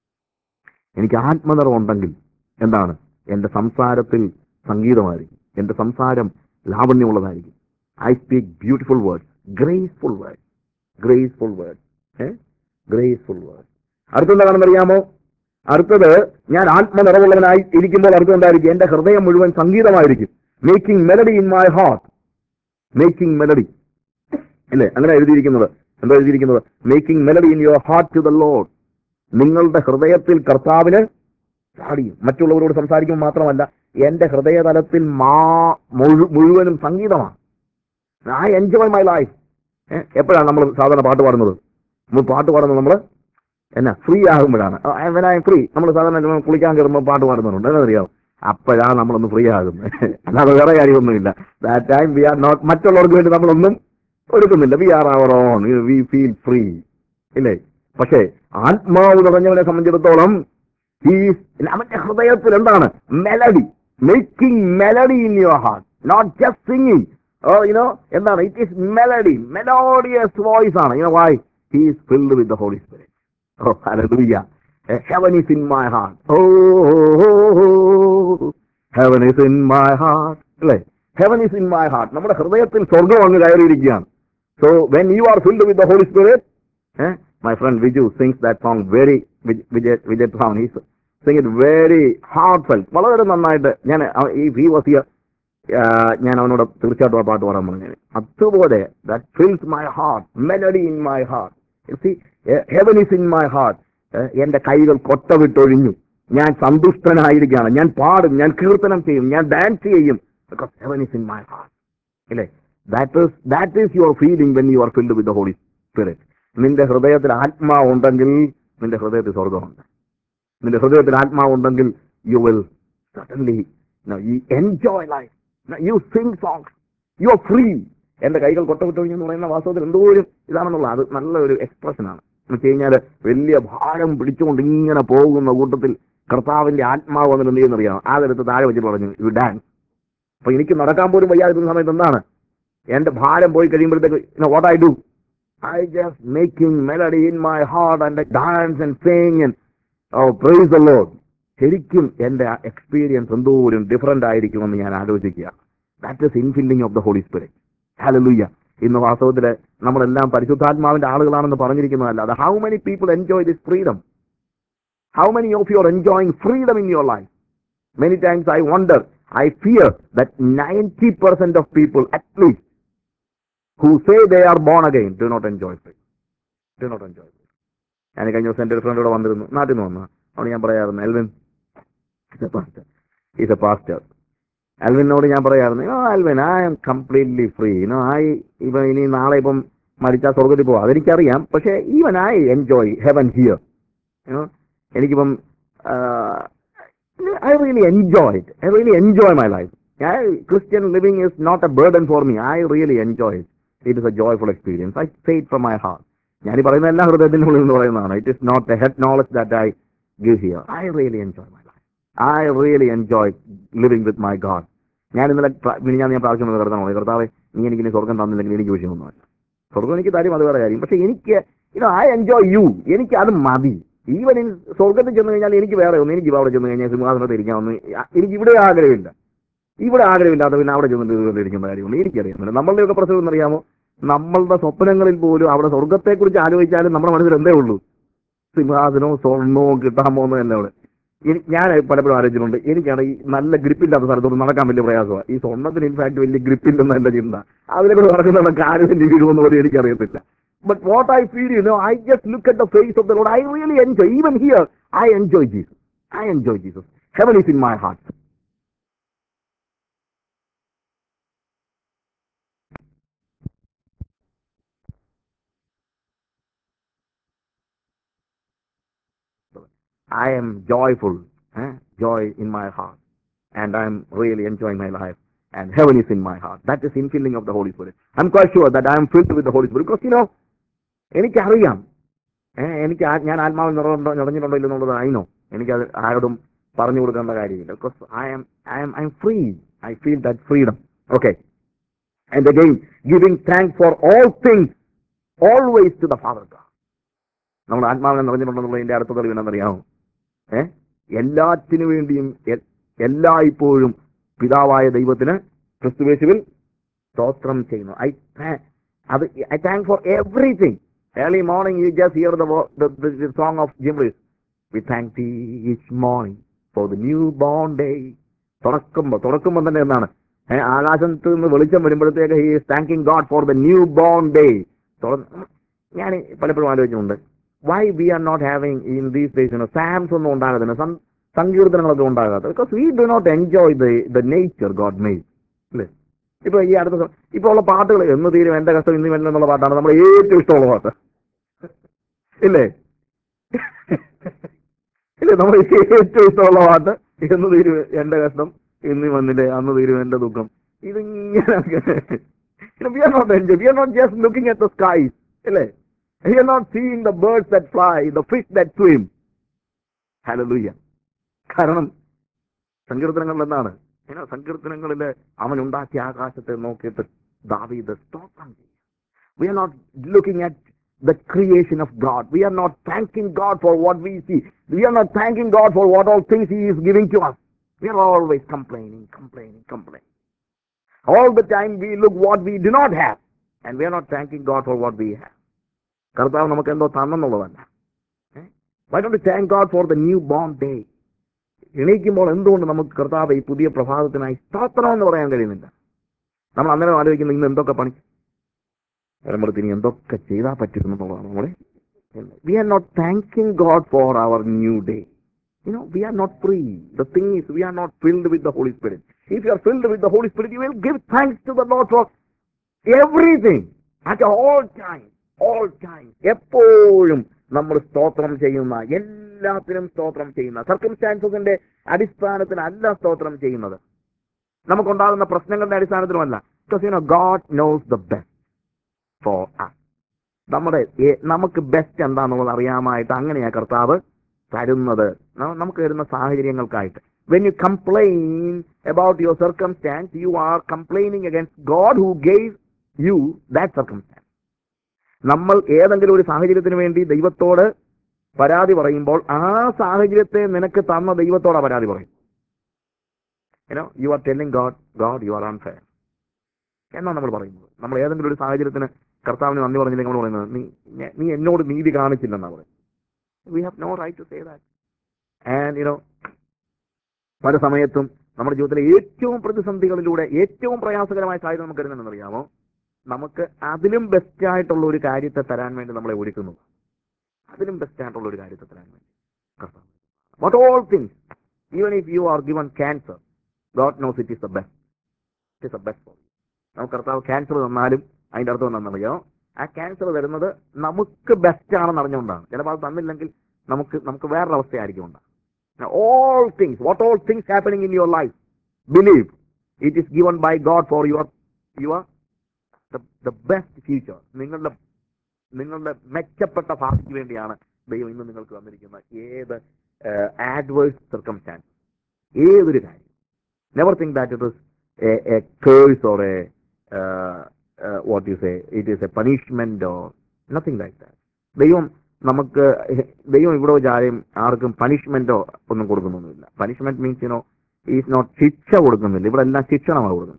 Speaker 1: എനിക്ക് ആത്മനിറവുണ്ടെങ്കിൽ എന്താണ് എന്റെ സംസാരത്തിൽ സംഗീതമായിരിക്കും എന്റെ സംസാരം ലാവണ്യമുള്ളതായിരിക്കും I speak beautiful words graceful words graceful words graceful words അടുത്തെന്താണെന്ന് അറിയാമോ അടുത്തത് ഞാൻ ആത്മനിറവുള്ളവനായി ഇരിക്കുമ്പോൾ അടുത്ത് എന്തായിരിക്കും എന്റെ ഹൃദയം മുഴുവൻ സംഗീതമായിരിക്കും making melody in my heart making melody അല്ലേ അങ്ങനെ എഴുതിയിരിക്കുന്നത് എന്താ എഴുതിയിരിക്കുന്നത് making melody in your heart to the Lord നിങ്ങളുടെ ഹൃദയത്തിൽ കർത്താവിന് പാടിയും മറ്റുള്ളവരോട് സംസാരിക്കുമ്പോൾ മാത്രമല്ല എന്റെ ഹൃദയതലത്തിൽ മാ മുഴു- മുഴുവനും സംഗീതമാണ് ഐ എൻജോയ് മൈ ലൈഫ് എപ്പോഴാണ് നമ്മൾ സാധാരണ പാട്ട് പാടുന്നത് നമ്മൾ പാട്ട് പാടുന്നത് നമ്മൾ എന്നാ ഫ്രീ ആകുമ്പോഴാണ് ഫ്രീ നമ്മൾ സാധാരണ നമ്മൾ കുളിക്കാൻ കയറുമ്പോൾ പാട്ട് പാടുന്നുണ്ട് എന്നറിയാം അപ്പോഴാണ് നമ്മളൊന്ന് ഫ്രീ ആകുന്നത് അല്ലാതെ വേറെ കാര്യമൊന്നുമില്ല that time we are not മറ്റുള്ളവർക്ക് വേണ്ടി നമ്മളൊന്നും എടുക്കുന്നില്ല we are our own we feel free ഇല്ലേ പക്ഷേ ആത്മാവ് നിറഞ്ഞവനെ സംബന്ധിച്ചിടത്തോളം ഈ അവന്റെ ഹൃദയത്തിൽ എന്താണ് melody making melody in your heart not just singing you know എന്താണ് it is melody melodious voice ആണ് you know why he is filled with the holy Spirit oh hallelujah heaven is in my heart oh heaven is in my heart അല്ലേ heaven is in my heart നമ്മുടെ ഹൃദയത്തിൽ സ്വർഗം അങ്ങ് കയറിയിരിക്കുകയാണ് so when you are filled with the holy Spirit Eh? My friend Viju sings that song very Vij- Vijay Vijay Brown. He sing it very heartfelt. വളരെ നന്നായിട്ട് ഞാൻ ഈ V was here ഞാൻ അവനോട് തീർച്ചയായിട്ടും ആ പാട്ട് പാടാൻ പറഞ്ഞു അതുപോലെ that fills my heart melody in my heart heaven is in my heart എന്റെ കൈകൾ കൊട്ട വിട്ടൊഴിഞ്ഞു ഞാൻ സന്തുഷ്ടനായിരിക്കുകയാണ് ഞാൻ പാടും ഞാൻ കീർത്തനം ചെയ്യും ഞാൻ ഡാൻസ് ചെയ്യും because heaven is in my heart ഇല്ലേ that is that is your feeling when you are filled with the holy Spirit നിന്റെ ഹൃദയത്തിൽ ആത്മാവ് ഉണ്ടെങ്കിൽ നിന്റെ ഹൃദയത്തിൽ സ്വർഗമുണ്ട് നിന്റെ ഹൃദയത്തിൽ ആത്മാവ് ഉണ്ടെങ്കിൽ you will suddenly you enjoy life you sing songs you are free എന്റെ കൈകൾ കൊട്ടവിട്ടൊഴിഞ്ഞു എന്ന് പറയുന്ന വാസ്തവത്തിൽ എന്തോരം ഇതാണെന്നുള്ള അത് നല്ലൊരു എക്സ്പ്രഷനാണ് എന്ന് വെച്ച് കഴിഞ്ഞാൽ വലിയ ഭാരം പിടിച്ചുകൊണ്ട് ഇങ്ങനെ പോകുന്ന കൂട്ടത്തിൽ കർത്താവിന്റെ ആത്മാവ് വന്നിട്ട് എന്ത് ചെയ്യുന്നറിയാം അതെടുത്ത് താഴെ വെച്ചിട്ട് പറഞ്ഞു യു ഡാൻസ് അപ്പൊ എനിക്ക് നടക്കാൻ പോലും വയ്യാതിരുന്ന സമയത്ത് എന്താണ് എന്റെ ഭാരം പോയി കഴിയുമ്പോഴത്തേക്ക് what I do I just making melody in my heart and I dance and sing and oh praise the Lord. ശരിക്കും എന്റെ എക്സ്പീരിയൻസ് എന്തോരം ഡിഫറെന്റ് ആയിരിക്കുമെന്ന് ഞാൻ ആലോചിക്കുക that is infilling of the holy Spirit hallelujah ഇന്ന് വാസ്തവത്തില് നമ്മളെല്ലാം പരിശുദ്ധാത്മാവിന്റെ ആളുകളാണെന്ന് പറഞ്ഞിരിക്കുന്നതല്ല how many people enjoy this freedom how many of you are enjoying freedom in your life many times I wonder I fear that ninety percent of people at least who say they are born again do not enjoy do not enjoy ഞാൻ കഴിഞ്ഞ ദിവസം എൻ്റെ ഒരു front ഇവിടെ വന്നിരുന്നു നാട്ടിൽ നിന്ന് വന്നു അവിടെ ഞാൻ പറയാറുണ്ട് Alvin is a pastor is a pastor അൽവിനോട് ഞാൻ പറയാറുണ്ട് "oh, Alvin I am completely free no I ഇപ്പം ഇനി നാളെ ഇപ്പം മരിച്ചാൽ സ്വർഗത്തിൽ പോവാം അതെനിക്കറിയാം പക്ഷേ even I enjoy heaven here എനിക്കിപ്പം I really enjoy it I really enjoy my life I Christian living is not a burden for me I really enjoy it is a joyful experience I say it from my heart ഞാൻ ഈ പറയുന്ന എല്ലാ ഹൃദയത്തിൻ്റെ ഉള്ളിൽ നിന്ന് പറയുന്നതാണ് it is not a head knowledge that I give here I really enjoy my life I really enjoy living with my God ഞാൻ ഇന്നലെ പ്ര- ഞാൻ ഞാൻ പ്രാവശ്യം കർത്താവ് കർത്താവ് നീ എനിക്ക് ഇനി സ്വർഗം തന്നില്ലെങ്കിൽ എനിക്ക് വിഷയമൊന്നുമല്ല സ്വർഗം എനിക്ക് തരും അത് വേറെ കാര്യം പക്ഷെ എനിക്ക് ഇനോ ഐ എൻജോയ് യു എനിക്ക് അത് മതി ഈവൻ ഇൻ സ്വർഗത്തിൽ ചെന്ന് കഴിഞ്ഞാൽ എനിക്ക് വേറെ ഒന്നും എനിക്ക് അവിടെ ചെന്ന് കഴിഞ്ഞാൽ സിംഹാസനത്തിൽ ഇരിക്കാമെന്ന് എനിക്ക് ഇവിടെ ആഗ്രഹമില്ല ഇവിടെ ആഗ്രഹമില്ലാത്ത പിന്നെ അവിടെ ചെന്നിട്ട് ഇതുപോലെ ഇരിക്കുന്ന കാര്യമുണ്ട് എനിക്കറിയുന്നില്ല നമ്മളുടെയൊക്കെ പ്രശ്നം എന്നറിയാമോ നമ്മളുടെ സ്വപ്നങ്ങളിൽ പോലും അവിടെ സ്വർഗത്തെക്കുറിച്ച് ആലോചിച്ചാലും നമ്മുടെ മനസ്സിൽ എന്തേ ഉള്ളൂ സിംഹാസനവും സ്വർണവും കിട്ടാമോ എന്ന് തന്നെ അവിടെ എനി- ഞാൻ പലപ്പോഴും ആലോചിച്ചിട്ടുണ്ട് എനിക്കാണ് ഈ നല്ല ഗ്രിപ്പില്ലാത്ത സ്ഥലത്തോട് നടക്കാൻ വലിയ പ്രയാസമാണ് ഈ സ്വർണ്ണത്തിന് ഇൻഫാക്ട് വലിയ ഗ്രിപ്പില്ലെന്ന എന്റെ ചിന്ത അതിലെ കൂടെ നടക്കുന്ന കാര്യം വീഴുമെന്ന് പോലും എനിക്കറിയത്തില്ല but what I feel you know I just look at the face of the Lord I really enjoy even here I enjoy Jesus I enjoy Jesus heaven is in my heart I am joyful, eh? joy in my heart, and I'm really enjoying my life. And heaven is in my heart. That is infilling of the Holy Spirit. I'm quite sure that I am filled with the Holy Spirit because you know, എനിക്കറിയാം ഏഹ് എനിക്ക് ആ- ഞാൻ ആത്മാവിൽ നിറഞ്ഞിട്ടുണ്ടോ നിറഞ്ഞിട്ടുണ്ടോ ഇല്ലെന്നുള്ളത് അറിയണോ എനിക്കത് ആരോടും പറഞ്ഞു കൊടുക്കേണ്ട കാര്യമില്ല because I am I am I am free I feel that freedom okay and again giving thank for all things always to the Father God നമ്മൾ ആത്മാവിനെ നിറഞ്ഞിട്ടുണ്ടെന്നുള്ളതിന്റെ അടുത്ത തെളിവ് എന്നറിയാമോ ഏ എല്ലാറ്റിനു വേണ്ടിയും എ- എല്ലായ്പ്പോഴും പിതാവായ ദൈവത്തിന് ക്രിസ്തുവേശുവിൽ സ്തോത്രം ചെയ്യുന്നു ഐ അത് I thank for everything early morning you just hear the song of Jim Reeves we thank each morning for the new born day തുറക്കുമ്പോൾ തുറക്കുമ്പോൾ തന്നെ എന്താണ് ഏ, ആകാശത്ത് നിന്ന് വെളിച്ചം വരുമ്പോഴത്തേക്ക് he is thanking God for the new born day ഞാൻ പലപ്പോഴും ആലോചിച്ചിട്ടുണ്ട് why we are not having in these days psalms ഒന്നും ഉണ്ടാകത്തില്ല സം- സങ്കീർത്തനങ്ങളൊക്കെ ഉണ്ടാകാത്ത because we do not enjoy the the nature God made അല്ലേ ഇപ്പൊ ഈ അടുത്ത സ- ഇപ്പൊ ഉള്ള പാട്ടുകൾ എന്ന് തീരും എന്റെ കഷ്ടം ഇന്ന് വേണ്ട എന്നുള്ള പാട്ടാണ് നമ്മുടെ ഏറ്റവും ഇഷ്ടമുള്ള പാട്ട് ഇല്ലേ ഇല്ലേ നമ്മുടെ ഏറ്റവും ഇഷ്ടമുള്ള പാട്ട് എന്ന് തീരും എന്റെ കഷ്ടം ഇന്ന് വന്നില്ലേ അന്ന് തീരും എന്റെ ദുഃഖം ഇതിങ്ങനെ we are not enjoy we are not just looking at the skies ഇല്ലേ we are not seeing the birds that fly the fish that swim hallelujah കാരണം സങ്കീർത്തനങ്ങളിൽ എന്താണ് ഏനാ സങ്കീർത്തനങ്ങളില് അവൻ ഉണ്ടാക്കിയ ആകാശത്തെ നോക്കിയിട്ട് ദാവീദ് സ്തോത്രം ചെയ്യും we are not looking at the creation of God. We are not thanking God for what we see. We are not thanking God for what all things He is giving to us. We are always complaining, complaining, complaining. All the time we look what we do not have. And we are not thanking God for what we have. കർത്താവ് നമുക്ക് എന്തോ തന്നെന്നുള്ളതല്ല why don't thank God for the new born day എണീക്കുമ്പോൾ എന്തുകൊണ്ട് നമുക്ക് കർത്താവ് ഈ പുതിയ പ്രഭാതത്തിനായി സ്തോത്രം എന്ന് പറയാൻ കഴിയുന്നില്ല നമ്മൾ അന്നേരം ആലോചിക്കുന്നത് ഇന്ന് എന്തൊക്കെ പണി വരുമ്പോഴത്തെ ഇനി എന്തൊക്കെ ചെയ്താൽ പറ്റുന്നു എന്നുള്ളതാണ് നമ്മളെ we are not thanking God for our new day You know, we are not free. The thing is, we are not filled with the Holy Spirit. If you are filled with the Holy Spirit, you will give thanks to the Lord for everything at all times. All times. എപ്പോഴും നമ്മൾ സ്തോത്രം ചെയ്യുന്ന എല്ലാത്തിനും സ്തോത്രം ചെയ്യുന്ന സർക്കംസ്റ്റാൻസസിന്റെ അടിസ്ഥാനത്തിലല്ല സ്തോത്രം ചെയ്യുന്നത് നമുക്കുണ്ടാകുന്ന പ്രശ്നങ്ങളുടെ അടിസ്ഥാനത്തിലുമല്ല because you know God knows the best for us നമ്മുടെ ഏ- നമുക്ക് ബെസ്റ്റ് എന്താണെന്നുള്ളത് അറിയാമായിട്ട് അങ്ങനെയാ കർത്താവ് തരുന്നത് ന- നമുക്ക് വരുന്ന സാഹചര്യങ്ങൾക്കായിട്ട് when you complain about your circumstance you are complaining against God who gave you that circumstance നമ്മൾ ഏതെങ്കിലും ഒരു സാഹചര്യത്തിന് വേണ്ടി ദൈവത്തോട് പരാതി പറയുമ്പോൾ ആ സാഹചര്യത്തെ നിനക്ക് തന്ന ദൈവത്തോടാ പരാതി പറയും you know you are telling God God you are unfair എന്നാണ് നമ്മൾ പറയുന്നത് നമ്മൾ ഏതെങ്കിലും ഒരു സാഹചര്യത്തിന് കർത്താവിന് നന്ദി പറഞ്ഞില്ലെങ്കിൽ നമ്മൾ പറയുന്നത് നീ ഞ- നീ എന്നോട് നീതി കാണിച്ചില്ലെന്നാണ് പറയുന്നത് we have no right to say that and you know പല സമയത്തും നമ്മുടെ ജീവിതത്തിലെ ഏറ്റവും പ്രതിസന്ധികളിലൂടെ ഏറ്റവും പ്രയാസകരമായ സാഹചര്യം നമുക്ക് അറിയാമോ നമുക്ക് അതിലും ബെസ്റ്റ് ആയിട്ടുള്ള ഒരു കാര്യത്തെ തരാൻ വേണ്ടി നമ്മളെ ഒരുക്കുന്നു അതിലും ബെസ്റ്റ് ആയിട്ടുള്ള ഒരു കാര്യത്തെ തരാൻ വേണ്ടി കർത്താവ് what all things even if you are given cancer God knows it is the best it is the best for നമുക്ക് കർത്താവ് ക്യാൻസർ തന്നാലും അതിന്റെ അർത്ഥം എന്താണെന്നറിയോ ആ ക്യാൻസർ തരുന്നത് നമുക്ക് ബെസ്റ്റ് ആണെന്ന് അറിഞ്ഞുകൊണ്ടാണ് ചിലപ്പോൾ അത് തന്നില്ലെങ്കിൽ നമുക്ക് നമുക്ക് വേറൊരു അവസ്ഥയായിരിക്കും ഉണ്ടാകും all things what all things happening in your life believe it is given by God for your your the best future നിങ്ങളുടെ നിങ്ങളുടെ മെച്ചപ്പെട്ട ഭാവിക്ക് വേണ്ടിയാണ് ദൈവം ഇന്ന് നിങ്ങൾക്ക് തന്നിരിക്കുന്ന ഏത് ആഡ്വേഴ്സ് സർക്കംസ്റ്റാൻസ് ഏതൊരു കാര്യം never think that it is a curse or a what you say it is a punishment or nothing like that ദൈവം നമുക്ക് ദൈവം ഇവിടെ വെച്ച് ആരെയും ആർക്കും പണിഷ്മെന്റോ ഒന്നും കൊടുക്കുന്നൊന്നുമില്ല punishment means you know is not ശിക്ഷ കൊടുക്കുന്നില്ല ഇവിടെ എല്ലാം ശിക്ഷണമാണ് കൊടുക്കുന്നത്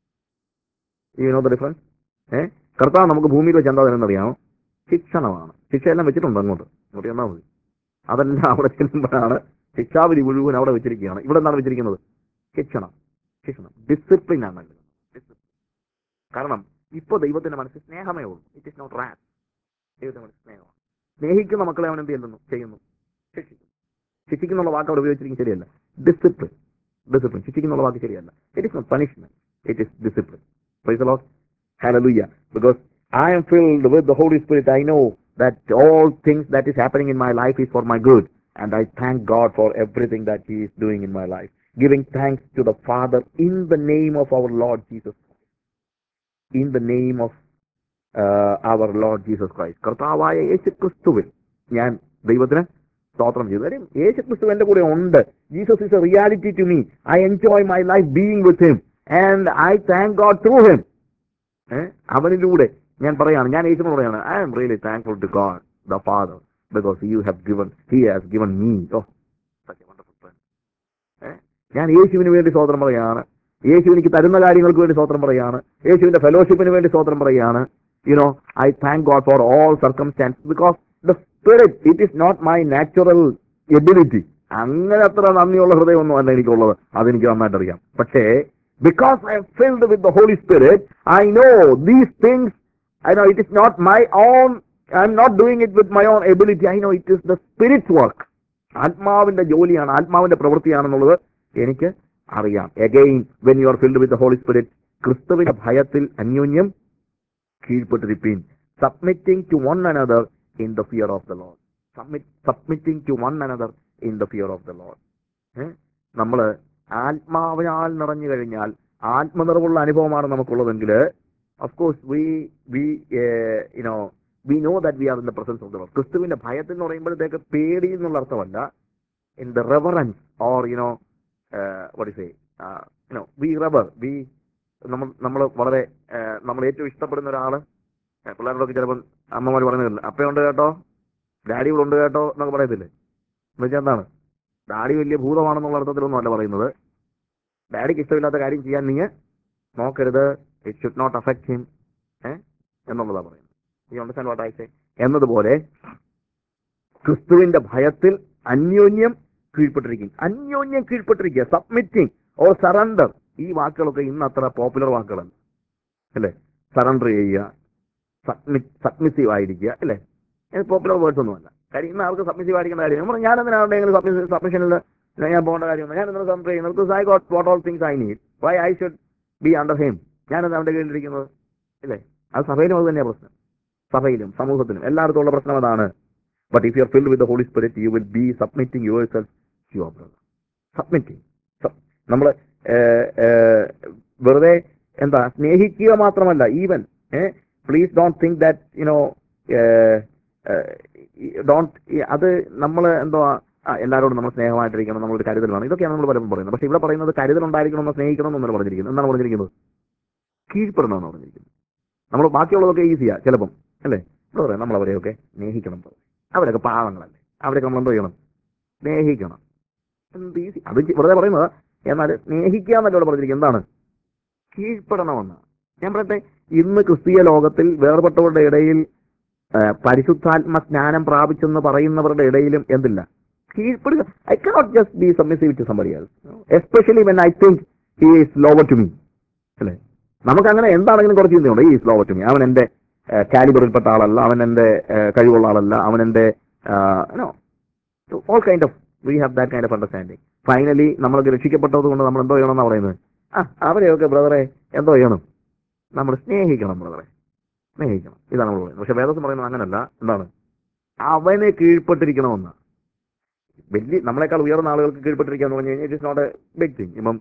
Speaker 1: you know the difference uh കർത്താവ് നമുക്ക് ഭൂമിയിൽ വെച്ച് എന്താ തരുന്നറിയാമോ ശിക്ഷണമാണ് ശിക്ഷയെല്ലാം വെച്ചിട്ടുണ്ട് അങ്ങോട്ട് ഇങ്ങോട്ട് ചെന്നാൽ മതി അതെല്ലാം അവിടെ ചെല്ലുമ്പോഴാണ് ശിക്ഷാവിധി മുഴുവൻ അവിടെ വെച്ചിരിക്കുകയാണ് ഇവിടെ എന്താണ് വെച്ചിരിക്കുന്നത് ശിക്ഷണം ശിക്ഷണം ഡിസിപ്ലിൻ ആണ് നൽകുന്നത് Discipline. കാരണം ഇപ്പൊ ദൈവത്തിന്റെ മനസ്സിൽ സ്നേഹമേ ഉള്ളൂ ഇറ്റ് ഇസ് നോട്ട് റാൻ ദൈവത്തിന്റെ മനസ്സിൽ സ്നേഹമാണ് സ്നേഹിക്കുന്ന മക്കളെ അവൻ എന്ത് ചെയ്യുന്നു ചെയ്യുന്നു ശിക്ഷിക്കുന്നു ശിക്ഷിക്കുന്നുള്ള വാക്ക് അവിടെ ഉപയോഗിച്ചിരിക്കും ശരിയല്ല ഡിസിപ്ലിൻ ഡിസിപ്ലിൻ ശിക്ഷിക്കുന്നുള്ള വാക്ക് ശരിയല്ല it is not punishment it is discipline praise Lord Hallelujah. Because I am filled with the Holy Spirit. I know that all things that is happening in my life is for my good. And I thank God for everything that He is doing in my life. Giving thanks to the Father in the name of our Lord Jesus Christ. In the name of uh, our Lord Jesus Christ. കർത്താവായ യേശു ക്രിസ്തുവിൽ ഞാൻ ദൈവത്തിന് സ്തോത്രം ചെയ്തു കാര്യം യേശു ക്രിസ്തു എന്റെ കൂടെ ഉണ്ട് Jesus is a reality to me I enjoy my life being with him and I thank God through him uh അവനിലൂടെ ഞാൻ പറയാണ് ഞാൻ യേശുവിനോട് പറയാണ് I am really thankful to God the Father because you have given he has given me oh ഞാൻ യേശുവിന് വേണ്ടി സ്വതന്ത്രം പറയാണ് യേശു എനിക്ക് തരുന്ന കാര്യങ്ങൾക്ക് വേണ്ടി സ്വതന്ത്രം പറയാണ് യേശുവിന്റെ ഫെലോഷിപ്പിന് വേണ്ടി സ്വതന്ത്രം പറയാണ് you know I thank God for all circumstance because the spirit it is not my natural ability അങ്ങനെ അത്ര നന്ദിയുള്ള ഹൃദയമൊന്നും അല്ല എനിക്കുള്ളത് അതെനിക്ക് നന്നായിട്ട് അറിയാം പക്ഷേ because I am filled with the Holy Spirit, I know these things. I know it is not my own. I am not doing it with my own ability. I know it is the Spirit's work. ആത്മാവിന്റെ ജോലിയാണ് ആത്മാവിന്റെ പ്രവൃത്തിയാണെന്നുള്ളത് എനിക്ക് അറിയാം again when you are filled with the holy Spirit ക്രിസ്തുവിന്റെ ഭയത്തിൽ അന്യോന്യം കീഴ്പ്പെട്ടിരിപ്പീൻ submitting to one another in the fear of the Lord submitting to one another in the fear of the Lord നമ്മള് ആത്മാവിനാൽ നിറഞ്ഞു കഴിഞ്ഞാൽ ആത്മനിറവുള്ള അനുഭവമാണ് നമുക്കുള്ളതെങ്കിൽ course we we you know we know that we are in the presence of the Lord ക്രിസ്തുവിന്റെ ഭയത്തിൽ എന്ന് പറയുമ്പോഴത്തേക്ക് പേടി എന്നുള്ള അർത്ഥമല്ല in the reverence or you know what is you know we revere we നമ്മൾ നമ്മൾ വളരെ നമ്മൾ ഏറ്റവും ഇഷ്ടപ്പെടുന്ന ഒരാള് ഏ, പിള്ളേരോടൊക്കെ ചിലപ്പോൾ അമ്മമാർ പറയുന്നില്ല അപ്പയുണ്ട് കേട്ടോ ഡാഡി ഇവിടെ ഉണ്ട് കേട്ടോ എന്നൊക്കെ പറയത്തില്ലേ എന്നുവെച്ചാൽ എന്താണ് ഡാഡി വലിയ ഭൂതമാണെന്നുള്ള അർത്ഥത്തിലൊന്നും അല്ല പറയുന്നത് ഡാഡിക്ക് ഇഷ്ടമില്ലാത്ത കാര്യം ചെയ്യാൻ നീ നോക്കരുത് it should not affect him എന്നുള്ളതാണ് പറയുന്നത് ഈ അണ്ടർസ്റ്റാൻഡ് വാട്ട് ആയിസേ എന്നതുപോലെ ക്രിസ്തുവിന്റെ ഭയത്തിൽ അന്യോന്യം കീഴ്പ്പെട്ടിരിക്കും അന്യോന്യം കീഴ്പ്പെട്ടിരിക്കുക സബ്മിറ്റിംഗ് ഓർ സറണ്ടർ ഈ വാക്കുകളൊക്കെ ഇന്ന് അത്ര പോപ്പുലർ വാക്കുകളല്ല അല്ലേ സറണ്ടർ ചെയ്യുക സബ്മിസീവ് ആയിരിക്കുക അല്ലേ പോപ്പുലർ വേർഡ്സ് ഒന്നുമല്ല കാര്യം ഇന്ന് ആർക്ക് സബ്മിസീവ് ആയിരിക്കേണ്ട കാര്യം നമ്മൾ ഞാൻ എന്തിനാണ് സബ്മിഷനിൽ ഞാൻ പോകേണ്ട കാര്യമൊന്നും ഞാൻ എന്തിനാണ് സബ്മിറ്റ് ചെയ്യുന്നത് because I got what all things I need why I should be under him ഞാനെന്താ അവന്റെ കീഴിലിരിക്കുന്നത് അല്ലേ അത് സഭയിലും അത് തന്നെയാണ് പ്രശ്നം സഭയിലും സമൂഹത്തിലും എല്ലായിടത്തും ഉള്ള പ്രശ്നം അതാണ് but if you are filled with the holy spirit you will be submitting yourself your brother submitting നമ്മൾ വെറുതെ എന്താ സ്നേഹിക്കുക മാത്രമല്ല even please don't think that you know don't അത് നമ്മൾ എന്തോ ആ എല്ലാവരോടും നമ്മൾ സ്നേഹമായിട്ടിരിക്കണം നമ്മളൊരു കരുതൽ വേണം ഇതൊക്കെയാണ് നമ്മൾ പലപ്പോഴും പറയുന്നത് പക്ഷേ ഇവിടെ പറയുന്നത് കരുതൽ ഉണ്ടായിരിക്കണം സ്നേഹിക്കണം എന്നല്ല പറഞ്ഞിരിക്കുന്നത് എന്താണ് പറഞ്ഞിരിക്കുന്നത് കീഴ്പ്പെടണമെന്ന് പറഞ്ഞിരിക്കുന്നത് നമ്മൾ ബാക്കിയുള്ളതൊക്കെ ഈസിയാ ചിലപ്പം അല്ലേ ഇവിടെ പറയാം നമ്മൾ അവരെയൊക്കെ സ്നേഹിക്കണം പറയും അവരൊക്കെ പാവങ്ങളല്ലേ അവരൊക്കെ നമ്മൾ എന്തോ ചെയ്യണം സ്നേഹിക്കണം എന്ത് ഈസി അത് വെറുതെ പറയുന്നത് എന്നാൽ സ്നേഹിക്കുക എന്നല്ല ഇവിടെ പറഞ്ഞിരിക്കുന്നത് എന്താണ് കീഴ്പ്പെടണമെന്ന് ഞാൻ പറയട്ടെ ഇന്ന് ക്രിസ്തീയ ലോകത്തിൽ വേർപെട്ടവരുടെ ഇടയിൽ ആ, പരിശുദ്ധാത്മ സ്നാനം പ്രാപിച്ചെന്ന് പറയുന്നവരുടെ ഇടയിലും എന്തില്ല കീഴ്പ്പെടുക I cannot just be submissive to somebody else especially when I think he is lower to me അല്ലേ നമുക്ക് അങ്ങനെ എന്താണെങ്കിലും കുറച്ച് ചിന്തയുണ്ട് ഈ സ്ലോ ടു മീ അവൻ എന്റെ കാലിബറിൽപ്പെട്ട ആളല്ല അവൻ എന്റെ ഏഹ്, കഴിവുള്ള ആളല്ല അവൻ എന്റെ all kind of we have that kind of understanding finally നമ്മളൊക്കെ രക്ഷിക്കപ്പെട്ടത് കൊണ്ട് നമ്മൾ എന്തോ ചെയ്യണമെന്നാണ് പറയുന്നത് ആ അവരെയൊക്കെ ബ്രദറെ എന്തോ ചെയ്യണം നമ്മൾ സ്നേഹിക്കണം ബ്രദറെ സ്നേഹിക്കണം ഇതാണ് നമ്മൾ പറയുന്നത് പക്ഷെ വേദത്തിൽ പറയുന്നത് അങ്ങനല്ല എന്താണ് അവനെ കീഴ്പ്പെട്ടിരിക്കണമെന്ന് വലിയ നമ്മളെക്കാൾ ഉയർന്ന ആളുകൾക്ക് കീഴ്പ്പെട്ടിരിക്കുക എന്ന് പറഞ്ഞു കഴിഞ്ഞാൽ it is not a big thing ഇപ്പം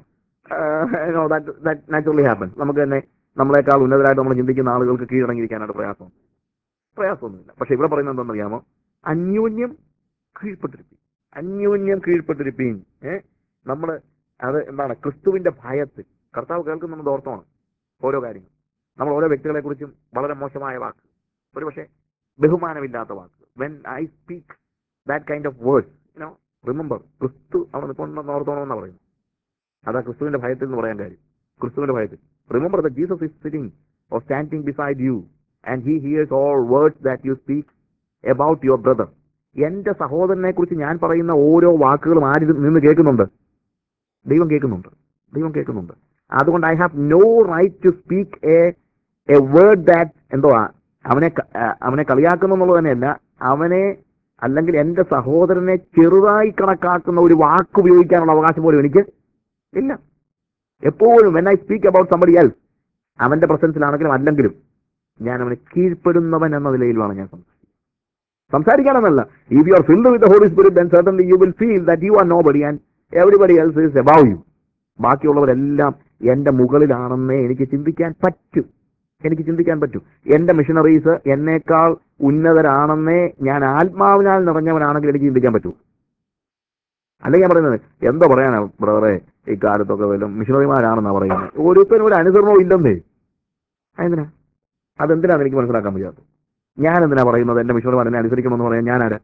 Speaker 1: നാച്ചുറലി ഹാപ്പൻ നമുക്ക് തന്നെ നമ്മളെക്കാൾ ഉന്നതരായിട്ട് നമ്മൾ ചിന്തിക്കുന്ന ആളുകൾക്ക് കീഴടങ്ങിയിരിക്കാനായിട്ട് പ്രയാസം പ്രയാസമൊന്നുമില്ല പക്ഷെ ഇവിടെ പറയുന്നത് എന്താണെന്ന് അറിയാമോ അന്യോന്യം കീഴ്പ്പെട്ടിരിപ്പീൻ അന്യോന്യം കീഴ്പ്പെട്ടിരിപ്പീൻ ഏഹ് നമ്മൾ അത് എന്താണ് ക്രിസ്തുവിന്റെ ഭയത്തിൽ കർത്താവ് കേൾക്കുന്നത് ഓർത്തോണം ഓരോ കാര്യങ്ങൾ നമ്മൾ ഓരോ വ്യക്തികളെ കുറിച്ചും വളരെ മോശമായ വാക്ക് ഒരു പക്ഷേ ബഹുമാനമില്ലാത്ത വാക്ക് when I speak that kind of words you know remember ക്രിസ്തു അവിടെ നിൽക്കൊണ്ടെന്ന് ഓർത്തോണമെന്നാണ് പറയുന്നത് അതാ ക്രിസ്തുവിന്റെ ഭയത്തിൽ എന്ന് പറയാൻ കാര്യം ക്രിസ്തുവിന്റെ ഭയത്തിൽ remember the Jesus is sitting or standing beside you and he hears all words that you speak about your brother എന്റെ സഹോദരനെ കുറിച്ച് ഞാൻ പറയുന്ന ഓരോ വാക്കുകളും ആരിൽ നിന്ന് കേൾക്കുന്നുണ്ട് ദൈവം കേൾക്കുന്നുണ്ട് ദൈവം കേൾക്കുന്നുണ്ട് അതുകൊണ്ട് I have no right to speak a a word that എന്തോ അവനെ ക- ആ, അവനെ കളിയാക്കുന്നു എന്നുള്ളത് തന്നെയല്ല അവനെ അല്ലെങ്കിൽ എന്റെ സഹോദരനെ ചെറുതായി കണക്കാക്കുന്ന ഒരു വാക്ക് ഉപയോഗിക്കാനുള്ള അവകാശം പോലും എനിക്ക് ഇല്ല എപ്പോഴും when I speak about somebody else അവന്റെ പ്രസൻസിലാണെങ്കിലും അല്ലെങ്കിലും ഞാൻ അവനെ കീഴ്പ്പെടുന്നവൻ എന്ന നിലയിൽ വേണം ഞാൻ സംസാരിക്കാൻ സംസാരിക്കാനെന്നല്ല if you are filled with holy spirit then certainly you will feel that you are nobody and everybody else is above you ബാക്കിയുള്ളവരെല്ലാം എന്റെ മുകളിലാണെന്നേ എനിക്ക് ചിന്തിക്കാൻ പറ്റും എനിക്ക് ചിന്തിക്കാൻ പറ്റും എന്റെ മിഷണറീസ് എന്നേക്കാൾ ഉന്നതരാണെന്നേ ഞാൻ ആത്മാവിനാൽ നിറഞ്ഞവനാണെങ്കിൽ എനിക്ക് ചിന്തിക്കാൻ പറ്റൂ അല്ലെങ്കിൽ ഞാൻ പറയുന്നത് എന്തോ പറയാനാ ബ്രദറെ ഈ കാലത്തൊക്കെ വല്ലതും മിഷണറിമാരാണെന്നാ പറയുന്നത് ഓരോരുത്തരും ഒരു അനുസരണവും ഇല്ലെന്നേ അതെന്തിനാ അതെന്തിനാന്ന് എനിക്ക് മനസ്സിലാക്കാൻ വയ്യാത്തത് ഞാൻ എന്തിനാ പറയുന്നത് എന്റെ മിഷണറിമാർ എന്നെ അനുസരിക്കണമെന്ന് പറയാൻ ഞാനാരാ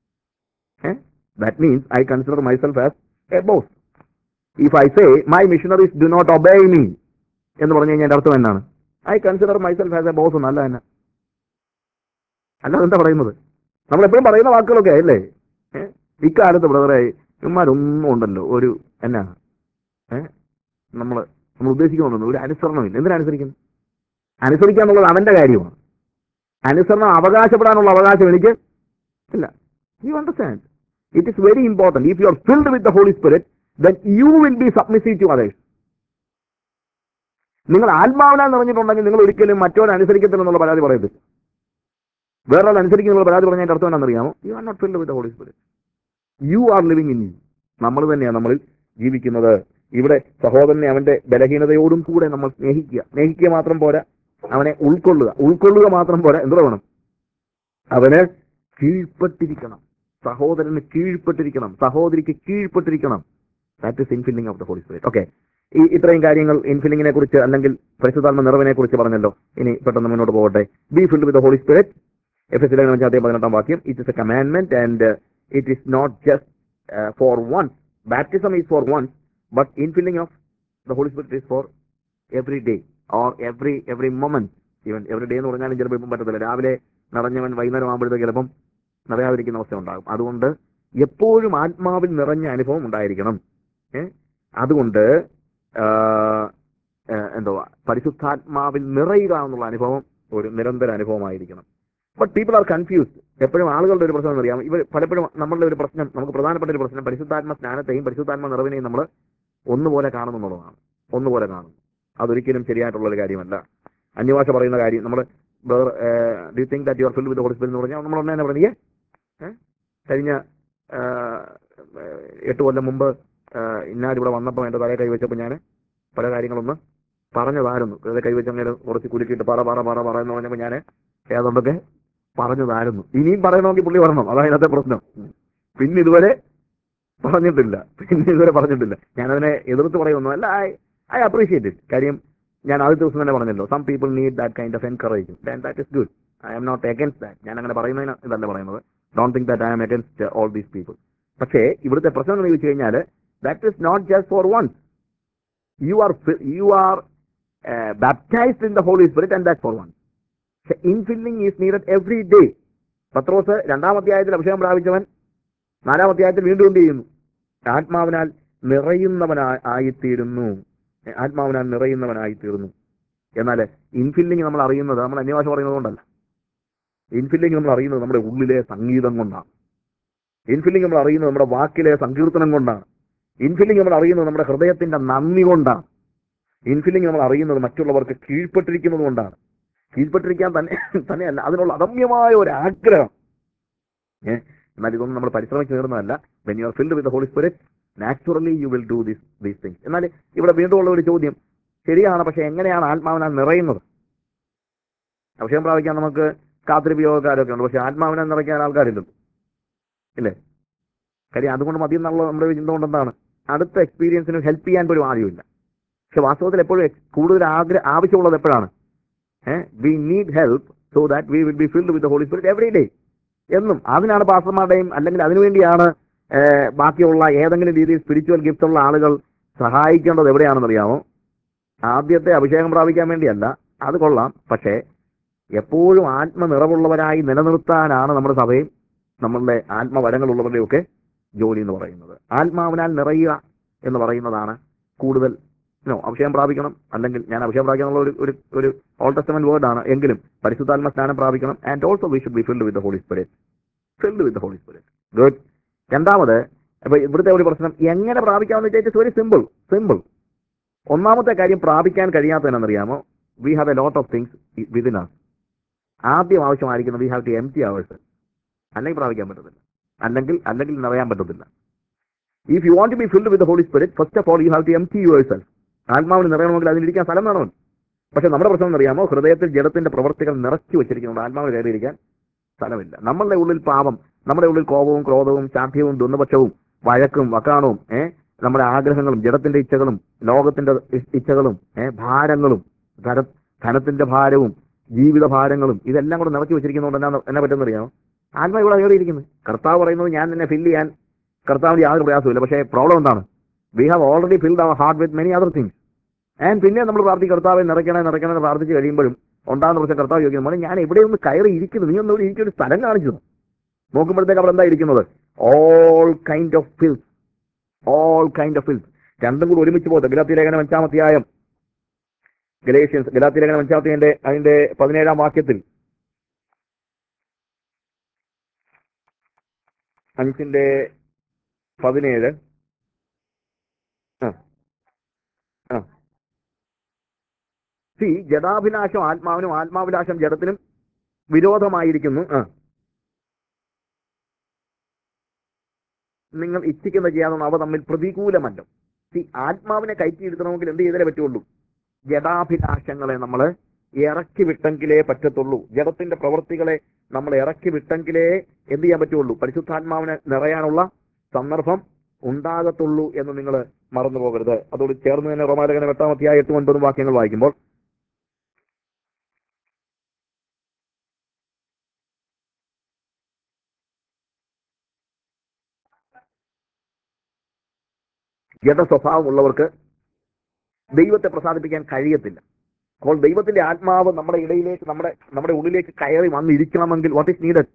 Speaker 1: eh that means I consider myself as a boss if I say my missionaries do not obey me എന്ന് പറഞ്ഞു കഴിഞ്ഞാൽ എന്റെ അർത്ഥം എന്നാണ് I consider myself as a boss എന്നല്ല തന്നെ അല്ലാതെ എന്താ പറയുന്നത് നമ്മൾ എപ്പോഴും പറയുന്ന വാക്കുകളൊക്കെ അല്ലേ ഏഹ് ഇക്കാലത്ത് ബ്രദറെ ഇവന്മാരൊന്നും ഉണ്ടല്ലോ ഒരു എന്നാ ഏഹ് നമ്മൾ നമ്മൾ ഉദ്ദേശിക്കുന്നൊന്നും ഒരു അനുസരണമില്ല എന്തിനാ അനുസരിക്കുന്നു അനുസരിക്കുക എന്നുള്ളത് അവന്റെ കാര്യമാണ് അനുസരണം അവകാശപ്പെടാനുള്ള അവകാശം എനിക്ക് ഇല്ല you understand it is very important if you are filled with the holy spirit then you will be submissive to others നിങ്ങൾ ആത്മാവിനാൽ നിറഞ്ഞിട്ടുണ്ടെങ്കിൽ നിങ്ങൾ ഒരിക്കലും മറ്റവരെ അനുസരിക്കത്തില്ലെന്നുള്ള പരാതി പറയരുത് വേറൊരാൾ അനുസരിക്കും നിങ്ങൾ പരാതി പറഞ്ഞതിന്റെ അർത്ഥം എന്താണെന്നറിയാമോ you are not filled with holy spirit you are living in you നമ്മൾ തന്നെയാണ് നമ്മളിൽ ജീവിക്കുന്നത് ഇവിടെ സഹോദരനെ അവന്റെ ബലഹീനതയോടും കൂടെ നമ്മൾ സ്നേഹിക്കുക സ്നേഹിക്കുക മാത്രം പോരാ അവനെ ഉൾക്കൊള്ളുക ഉൾക്കൊള്ളുക മാത്രം പോരാ എന്ത് വേണം അവന് കീഴ്പ്പെട്ടിരിക്കണം സഹോദരന് കീഴ്പ്പെട്ടിരിക്കണം സഹോദരിക്ക് കീഴ്പ്പെട്ടിരിക്കണം that is infilling of the holy spirit okay ഈ ഇത്രയും കാര്യങ്ങൾ ഇൻഫില്ലിങ്ങിനെ കുറിച്ച് അല്ലെങ്കിൽ പരിശുദ്ധാത്മ നിറവിനെ കുറിച്ച് പറഞ്ഞല്ലോ ഇനി പെട്ടെന്ന് മുന്നോട്ട് പോകട്ടെ be filled with holy spirit F S അഞ്ചാം പതിനെട്ടാം വാക്യം it is a commandment and it is not just for one baptism is for one but infilling of the holy spirit is for every day or every every moment even every day എന്ന് പറഞ്ഞാലും ചിലപ്പോൾ ഇപ്പം പറ്റത്തില്ല രാവിലെ നിറഞ്ഞവൻ വൈകുന്നേരം ആകുമ്പോഴത്തേക്ക് ചിലപ്പം നിറയാതിരിക്കുന്ന അവസ്ഥ ഉണ്ടാകും അതുകൊണ്ട് എപ്പോഴും ആത്മാവിൽ നിറഞ്ഞ അനുഭവം ഉണ്ടായിരിക്കണം ഏ? അതുകൊണ്ട് ആ, ആ, എന്തുവാ പരിശുദ്ധാത്മാവിൽ നിറയുക എന്നുള്ള അനുഭവം ഒരു നിരന്തര അനുഭവമായിരിക്കണം ബട്ട് പീപ്പിൾ ആർ കൺഫ്യൂസ്ഡ് എപ്പോഴും ആളുകളുടെ ഒരു പ്രശ്നം അറിയാം ഇവർ പലപ്പോഴും നമ്മളുടെ ഒരു പ്രശ്നം നമുക്ക് പ്രധാനപ്പെട്ട ഒരു പ്രശ്നം പരിശുദ്ധാത്മ സ്നാനത്തെയും പരിശുദ്ധാത്മ നിറവിനെയും നമ്മൾ ഒന്നുപോലെ കാണുന്നു എന്നുള്ളതാണ് ഒന്നുപോലെ കാണുന്നു അതൊരിക്കലും ശരിയായിട്ടുള്ള ഒരു കാര്യമല്ല അന്യഭാഷ പറയുന്ന കാര്യം നമ്മൾ do think that you are filled with holy spirit എന്ന് പറഞ്ഞാൽ നമ്മൾ ഒന്നേ പറയുക കഴിഞ്ഞ ആ, എട്ട് കൊല്ലം മുമ്പ് ഇന്നാരിവിടെ വന്നപ്പോൾ എൻ്റെ തലയെ കൈവച്ചപ്പോൾ ഞാൻ പല കാര്യങ്ങളൊന്ന് പറഞ്ഞതായിരുന്നു വെറുതെ കൈവച്ച് അങ്ങനെ കുറച്ച് കുലുക്കിയിട്ട് പറ പറ പറ പറ എന്ന് പറഞ്ഞപ്പോൾ ഞാൻ ഏതൊണ്ടൊക്കെ പറഞ്ഞതായിരുന്നു ഇനിയും പറയണമെങ്കിൽ പുള്ളി പറയണം അതാണ് ഇതിനകത്തെ പ്രശ്നം പിന്നെ ഇതുവരെ പറഞ്ഞിട്ടില്ല പിന്നെ ഇതുവരെ പറഞ്ഞിട്ടില്ല ഞാനതിനെ എതിർത്ത് പറയുന്നല്ല ഐ ഐ അപ്രീഷിയേറ്റ് ഇറ്റ് കാര്യം ഞാൻ ആദ്യ ദിവസം തന്നെ പറഞ്ഞല്ലോ some people need that kind of encourage than that is good I am not against that ഞാൻ അങ്ങനെ പറയുന്നതിന് ഇതല്ല പറയുന്നത് don't think that I am against all these people പക്ഷേ ഇവിടുത്തെ പ്രശ്നം എന്ന് ചോദിച്ചു കഴിഞ്ഞാൽ that is not just for one you are you are baptized in the holy spirit and that for one infilling is needed every day പത്രോസ് രണ്ടാം അധ്യായത്തിൽ അഭിഷേകം പ്രാപിച്ചവൻ നാലാം അധ്യായത്തിൽ വീണ്ടും എന്ത് ചെയ്യുന്നു ആത്മാവിനാൽ നിറയുന്നവനായി ആയിത്തീരുന്നു ആത്മാവിനാൽ നിറയുന്നവനായിത്തീർന്നു എന്നാൽ ഇൻഫില്ലിംഗ് നമ്മൾ അറിയുന്നത് നമ്മൾ അന്യഭാഷ പറയുന്നത് കൊണ്ടല്ല ഇൻഫില്ലിംഗ് നമ്മൾ അറിയുന്നത് നമ്മുടെ ഉള്ളിലെ സംഗീതം കൊണ്ടാണ് ഇൻഫില്ലിംഗ് നമ്മൾ അറിയുന്നത് നമ്മുടെ വാക്കിലെ സങ്കീർത്തനം കൊണ്ടാണ് ഇൻഫില്ലിംഗ് നമ്മൾ അറിയുന്നത് നമ്മുടെ ഹൃദയത്തിന്റെ നന്ദി കൊണ്ടാണ് ഇൻഫില്ലിംഗ് നമ്മൾ അറിയുന്നത് മറ്റുള്ളവർക്ക് കീഴ്പ്പെട്ടിരിക്കുന്നത് കൊണ്ടാണ് കീഴ്പ്പെട്ടിരിക്കാൻ തന്നെ തന്നെയല്ല അതിനുള്ള അദമ്യമായ ഒരു ആഗ്രഹം ഏഹ് എന്നാൽ ഇതൊന്നും നമ്മൾ പരിശ്രമിച്ച് നേടുന്നതല്ല when you are filled with holy spirit naturally you will do this these things എന്നാൽ ഇവിടെ വീണ്ടും ഉള്ള ഒരു ചോദ്യം ശരിയാണ് പക്ഷെ എങ്ങനെയാണ് ആത്മാവിനാൽ നിറയുന്നത് അഭിഷേകം പ്രാപിക്കാൻ നമുക്ക് കാത്തിരിപ്പിയോഗക്കാരൊക്കെ ഉണ്ട് പക്ഷെ ആത്മാവിനെ നിറയ്ക്കാൻ ആൾക്കാരില്ലല്ലോ ഇല്ലേ കാര്യം അതുകൊണ്ട് മതി എന്നുള്ള നമ്മുടെ ഒരു ചിന്ത കൊണ്ട് എന്താണ് അടുത്ത എക്സ്പീരിയൻസിന് ഹെൽപ്പ് ചെയ്യാൻ പോലും ആദ്യമില്ല പക്ഷെ വാസ്തവത്തിൽ എപ്പോഴും ex- കൂടുതൽ ആഗ്രഹ ആവശ്യമുള്ളത് എപ്പോഴാണ് we need help so that we will be filled with holy spirit every day എന്നും അതിനാണ് പാസ്റ്റർമാരുടെയും അല്ലെങ്കിൽ അതിനുവേണ്ടിയാണ് ഏഹ്, ബാക്കിയുള്ള ഏതെങ്കിലും രീതിയിൽ സ്പിരിച്വൽ ഗിഫ്റ്റ് ഉള്ള ആളുകൾ സഹായിക്കേണ്ടത് എവിടെയാണെന്ന് അറിയാമോ ആദ്യത്തെ അഭിഷേകം പ്രാപിക്കാൻ വേണ്ടിയല്ല അത് കൊള്ളാം പക്ഷേ എപ്പോഴും ആത്മനിറവുള്ളവരായി നിലനിർത്താനാണ് നമ്മുടെ സഭയും നമ്മളുടെ ആത്മവരങ്ങളുള്ളവരുടെയും ഒക്കെ ജോലി എന്ന് പറയുന്നത് ആത്മാവിനാൽ നിറയുക എന്ന് പറയുന്നതാണ് കൂടുതൽ നോ അഭിഷേകം പ്രാപിക്കണം അല്ലെങ്കിൽ ഞാൻ അഭിഷേകം പ്രാപിക്കാനുള്ള ഒരു ഒരു ഒരു ഓൾ ടെസ്റ്റമെന്റ് വേർഡ് ആണ് എങ്കിലും പരിശുദ്ധാത്മ സ്നാനം പ്രാപിക്കണം and also we should be filled with holy spirit filled with holy spirit good രണ്ടാമത് അപ്പൊ ഇവിടുത്തെ ഒരു പ്രശ്നം എങ്ങനെ പ്രാപിക്കാമെന്ന് വെച്ചാൽ ഇറ്റ്സ് വെരി സിമ്പിൾ സിമ്പിൾ ഒന്നാമത്തെ കാര്യം പ്രാപിക്കാൻ കഴിയാത്തതെന്നറിയാമോ we have a lot of things within us ആദ്യം ആവശ്യമായിരിക്കുന്നത് we have to empty ours അല്ലെങ്കിൽ പ്രാപിക്കാൻ പറ്റത്തില്ല അല്ലെങ്കിൽ അല്ലെങ്കിൽ നിറയാൻ പറ്റത്തില്ല if you want to be filled with holy spirit first of all you have to empty yourself ആത്മാവിന് നിറയണമെങ്കിൽ അതിനിരിക്കാൻ സ്ഥലം വേണം പക്ഷെ നമ്മുടെ പ്രശ്നം എന്നറിയാമോ ഹൃദയത്തിൽ ജഡത്തിന്റെ പ്രവർത്തികൾ നിറച്ചു വെച്ചിരിക്കുന്നുണ്ട് ആത്മാവ് കയറിയിരിക്കാൻ സ്ഥലമില്ല നമ്മളുടെ ഉള്ളിൽ പാപം നമ്മുടെ ഉള്ളിൽ കോപവും ക്രോധവും ശാഠ്യവും ദുർന്നപക്ഷവും വഴക്കും വക്കാണവും ഏഹ് നമ്മുടെ ആഗ്രഹങ്ങളും ജഡത്തിന്റെ ഇച്ഛകളും ലോകത്തിന്റെ ഇ- ഇച്ഛകളും ഏഹ് ഭാരങ്ങളും ധന ധനത്തിന്റെ ഭാരവും ജീവിത ഭാരങ്ങളും ഇതെല്ലാം കൂടെ നിറച്ചു വെച്ചിരിക്കുന്നതുകൊണ്ട് എന്നാ എന്നെ പറ്റുന്നറിയാമോ ആത്മാ ഇവിടെ കയറിയിരിക്കുന്നത് കർത്താവ് പറയുന്നത് ഞാൻ നിന്നെ ഫില്ല് ചെയ്യാൻ കർത്താവിന് യാതൊരു പ്രയാസമില്ല പക്ഷേ പ്രോബ്ലം എന്താണ് we have already filled our heart with many other things and പിന്നെ നമ്മൾ പ്രാർത്ഥി കർത്താവെ നിറയ്ക്കണേ നിറയ്ക്കണേ എന്ന് പ്രാർത്ഥിച്ച് കഴിയുമ്പോഴും ഉണ്ടാകുന്ന പ്രശ്നം കർത്താവ് ചോദിക്കുന്നു മോനെ ഞാൻ എവിടെ ഒന്ന് കയറി ഇരിക്കുന്നു നീ ഒന്നുകൂടി എനിക്കൊരു സ്ഥലം കാണിച്ചു തന്നു." നോക്കുമ്പോഴത്തേക്ക് അവിടെ എന്താ ഇരിക്കുന്നത് all kind of fills all kind of fills രണ്ടും കൂടി ഒരുമിച്ച് പോകുന്നത് ഗലാത്തി ലേഖനം അഞ്ചാമധ്യായം ഗലേഷ്യൻസ് ഗലാത്തി ലേഖനം അഞ്ചാമത്തെ അതിന്റെ പതിനേഴാം വാക്യത്തിൽ അഞ്ചിന്റെ പതിനേഴ് ആ ആ സി ജഡാഭിലാഷം ആത്മാവിനും ആത്മാഭിലാഷം ജഡത്തിനും വിരോധമായിരിക്കുന്നു ആ നിങ്ങൾ ഇച്ഛിക്കുന്ന ചെയ്യാതെ അവ തമ്മിൽ പ്രതികൂലമല്ലോ സി ആത്മാവിനെ കയറ്റിയിരുത്തണമെങ്കിൽ എന്ത് ചെയ്തേ പറ്റുള്ളൂ ജഡാഭിലാഷങ്ങളെ നമ്മൾ ഇറക്കി വിട്ടെങ്കിലേ പറ്റത്തുള്ളൂ ജഡത്തിന്റെ പ്രവൃത്തികളെ നമ്മൾ ഇറക്കി വിട്ടെങ്കിലേ എന്ത് ചെയ്യാൻ പറ്റുള്ളൂ പരിശുദ്ധാത്മാവിനെ നിറയാനുള്ള സന്ദർഭം ഉണ്ടാകത്തുള്ളൂ എന്ന് നിങ്ങൾ മറന്നു പോകരുത് അതോട് ചേർന്ന് തന്നെ റോമാലേഖനം എട്ടാം അധ്യായം എട്ടും ഒൻപതും വാക്യങ്ങൾ വായിക്കുമ്പോൾ ജഡ സ്വഭാവമുള്ളവർക്ക് ദൈവത്തെ പ്രസാദിപ്പിക്കാൻ കഴിയത്തില്ല അപ്പോൾ ദൈവത്തിന്റെ ആത്മാവ് നമ്മുടെ ഇടയിലേക്ക് നമ്മുടെ നമ്മുടെ ഉള്ളിലേക്ക് കയറി വന്നിരിക്കണമെങ്കിൽ വാട്ട് ഇസ് നീഡഡ്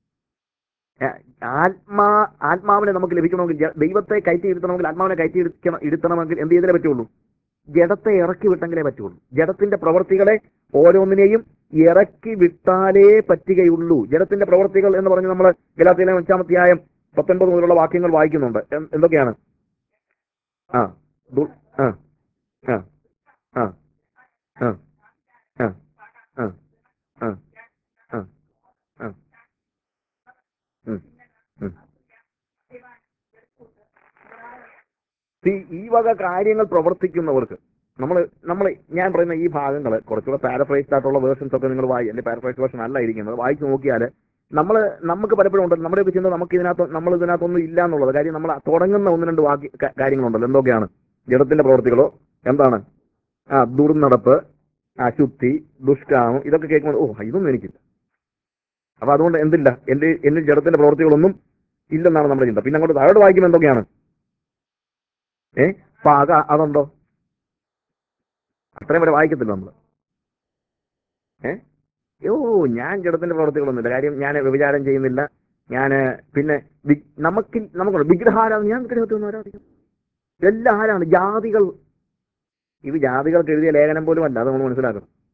Speaker 1: ആത്മാ ആത്മാവിനെ നമുക്ക് ലഭിക്കണമെങ്കിൽ ജ- ദൈവത്തെ കയറ്റി ഇരുത്തണമെങ്കിൽ ആത്മാവിനെ കയറ്റി ഇരുത്തണം ഇരുത്തണമെങ്കിൽ എന്ത് ചെയ്തേ പറ്റുള്ളൂ ജഡത്തെ ഇറക്കി വിട്ടെങ്കിലേ പറ്റുള്ളൂ ജഡത്തിന്റെ പ്രവർത്തികളെ ഓരോന്നിനെയും ഇറക്കി വിട്ടാലേ പറ്റുകയുള്ളൂ ജഡത്തിന്റെ പ്രവർത്തികൾ എന്ന് പറഞ്ഞ് നമ്മൾ ഗലാത്തിയിലെ അഞ്ചാമധ്യായം പത്തൊൻപത് മുതലുള്ള വാക്യങ്ങൾ വായിക്കുന്നുണ്ട് എൻ- എന്തൊക്കെയാണ് ആ ദു- ആ ആ ആ ആ ആ ആ ആ ആ ആ ഉം ഉം See, ഈ വക കാര്യങ്ങൾ പ്രവർത്തിക്കുന്നവർക്ക് നമ്മൾ നമ്മൾ ഞാൻ പറയുന്ന ഈ ഭാഗങ്ങൾ കുറച്ചുകൂടെ പാരഫ്രൈസ്ഡ് ആയിട്ടുള്ള വേർഷൻസ് ഒക്കെ നിങ്ങൾ വായി അല്ലെങ്കിൽ പാരഫ്രൈസ് വേർഷൻ അല്ല ഇരിക്കുന്നത് വായിച്ചു നോക്കിയാൽ നമ്മൾ നമുക്ക് പലപ്പോഴും ഉണ്ടല്ലോ നമ്മുടെ ഒക്കെ ചിന്ത നമുക്ക് ഇതിനകത്ത് നമ്മൾ ഇതിനകത്തൊന്നും ഇല്ല എന്നുള്ളത് കാര്യം നമ്മൾ തുടങ്ങുന്ന ഒന്ന് രണ്ട് വാക്യ ക- കാര്യങ്ങളുണ്ടല്ലോ എന്തൊക്കെയാണ് ജഡത്തിന്റെ പ്രവർത്തികളോ എന്താണ് ആ ദുർനടപ്പ് അശുദ്ധി ദുഷ്കാമം ഇതൊക്കെ കേൾക്കുമ്പോൾ ഓ ഇതൊന്നും എനിക്കില്ല അപ്പൊ അതുകൊണ്ട് എന്തില്ല എന്റെ എന്നിൽ ജഡത്തിന്റെ പ്രവർത്തികളൊന്നും ഇല്ലെന്നാണ് നമ്മുടെ ചിന്ത പിന്നെ അങ്ങോട്ട് താഴോട്ട് വായിക്കുമ്പോൾ എന്തൊക്കെയാണ് ഏ പാക അതുണ്ടോ അത്രയും വരെ വായിക്കത്തില്ല നമ്മൾ ഏ ഓ ഞാൻ ജഡത്തിന്റെ പ്രവർത്തികളൊന്നുമില്ല കാര്യം ഞാൻ വ്യഭിചാരം ചെയ്യുന്നില്ല ഞാൻ പിന്നെ വി- നമുക്ക് നമുക്കുണ്ട് വിഗ്രഹാരാധന ഞാൻ വിഗ്രഹത്തെ ഒന്നും ആരാധിക്കും എല്ലാം ആരാണ് ജാതികൾ ഇത് ജാതികൾക്ക് എഴുതിയ ലേഖനം പോലും അല്ല അത് നമ്മൾ മനസ്സിലാക്കണം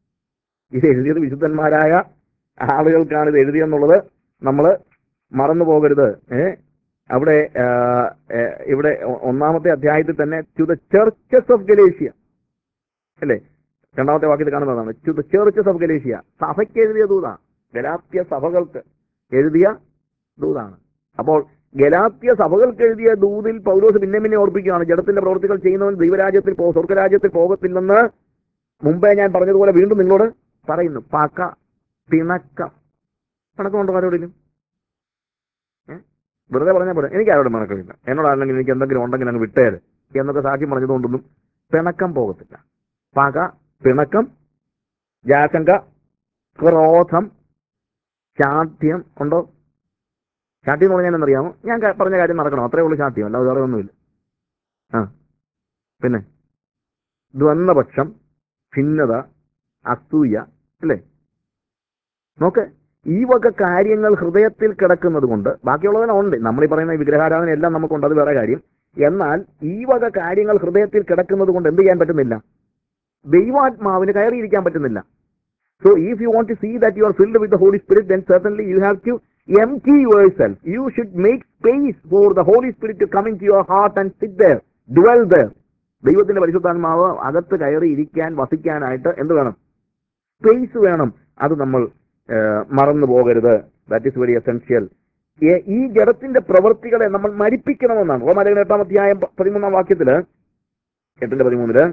Speaker 1: ഇത് എഴുതിയത് വിശുദ്ധന്മാരായ ആളുകൾക്കാണ് ഇത് എഴുതിയെന്നുള്ളത് നമ്മൾ മറന്നു പോകരുത് ഏ അവിടെ ആ, ഏ, ഇവിടെ ഒ- ഒന്നാമത്തെ അധ്യായത്തിൽ തന്നെ to the churches of Galatia അല്ലേ രണ്ടാമത്തെ വാക്യത്തിൽ കാണുന്നതാണ് to the churches of Galatia സഭയ്ക്ക് എഴുതിയ ദൂതാണ് ഗലാത്യ സഭകൾക്ക് എഴുതിയ ദൂതാണ് അപ്പോൾ ഗലാത്യ സഭകൾക്ക് എഴുതിയ ദൂതിൽ പൗലോസ് പിന്നെ പിന്നെ ഓർപ്പിക്കുകയാണ് ജഡത്തിന്റെ പ്രവൃത്തികൾ ചെയ്യുന്നവൻ ദൈവരാജ്യത്തിൽ പോ സ്വർഗരാജ്യത്തിൽ പോകത്തില്ലെന്ന് മുമ്പേ ഞാൻ പറഞ്ഞതുപോലെ വീണ്ടും നിങ്ങളോട് പറയുന്നു പക പിണക്കം പിണക്കമുണ്ടോ ആരോടിലും ഏ? വെറുതെ പറഞ്ഞാൽ പോലെ എനിക്ക് ആരോടും പിണക്കമില്ല എന്നോടാണെങ്കിൽ എനിക്ക് എന്തെങ്കിലും ഉണ്ടെങ്കിൽ അങ്ങ് വിട്ടേര് എന്നൊക്കെ സാക്ഷ്യം പറഞ്ഞതുകൊണ്ടൊന്നും പിണക്കം പോകത്തില്ല പക പിണക്കം ജാശങ്ക ക്രോധം ശാഠ്യം ഉണ്ടോ ശാഠ്യം എന്ന് പറഞ്ഞാൽ എന്നറിയാമോ ഞാൻ ക- പറഞ്ഞ കാര്യം നടക്കണം അത്രേ ഉള്ളൂ ശാഠ്യം അല്ലാതെ വേറെ ഒന്നുമില്ല ആ പിന്നെ ദ്വന്ദ്പക്ഷം ഭിന്നത അസൂയ അല്ലേ നോക്ക് ഈ വക കാര്യങ്ങൾ ഹൃദയത്തിൽ കിടക്കുന്നത് കൊണ്ട് ബാക്കിയുള്ളതിനുണ്ട് നമ്മൾ ഈ പറയുന്ന വിഗ്രഹാരാധന എല്ലാം നമുക്കുണ്ട് അത് വേറെ കാര്യം എന്നാൽ ഈ വക കാര്യങ്ങൾ ഹൃദയത്തിൽ കിടക്കുന്നത് കൊണ്ട് എന്ത് ചെയ്യാൻ പറ്റുന്നില്ല ദൈവാത്മാവിന് കയറിയിരിക്കാൻ പറ്റുന്നില്ല so if you want to see that you are filled with the holy spirit then certainly you have to empty yourself you should make space for the holy spirit to come into your heart and sit there dwell there ദൈവത്തിന്റെ പരിശുദ്ധാത്മാവ് അകത്ത് കയറി ഇരിക്കാൻ വസിക്കാനായിട്ട് എന്ത് വേണം space വേണം അത് നമ്മൾ ഏഹ്, മറന്നു പോകരുത് ദാറ്റ് ഇസ് വെരി എസെൻഷ്യൽ ഈ ജഡത്തിന്റെ പ്രവൃത്തികളെ നമ്മൾ മരിപ്പിക്കണമെന്നാണ് റോമാലേഖന എട്ടാം അധ്യായം പ- പതിമൂന്നാം വാക്യത്തില് എട്ടിന്റെ പതിമൂന്നില്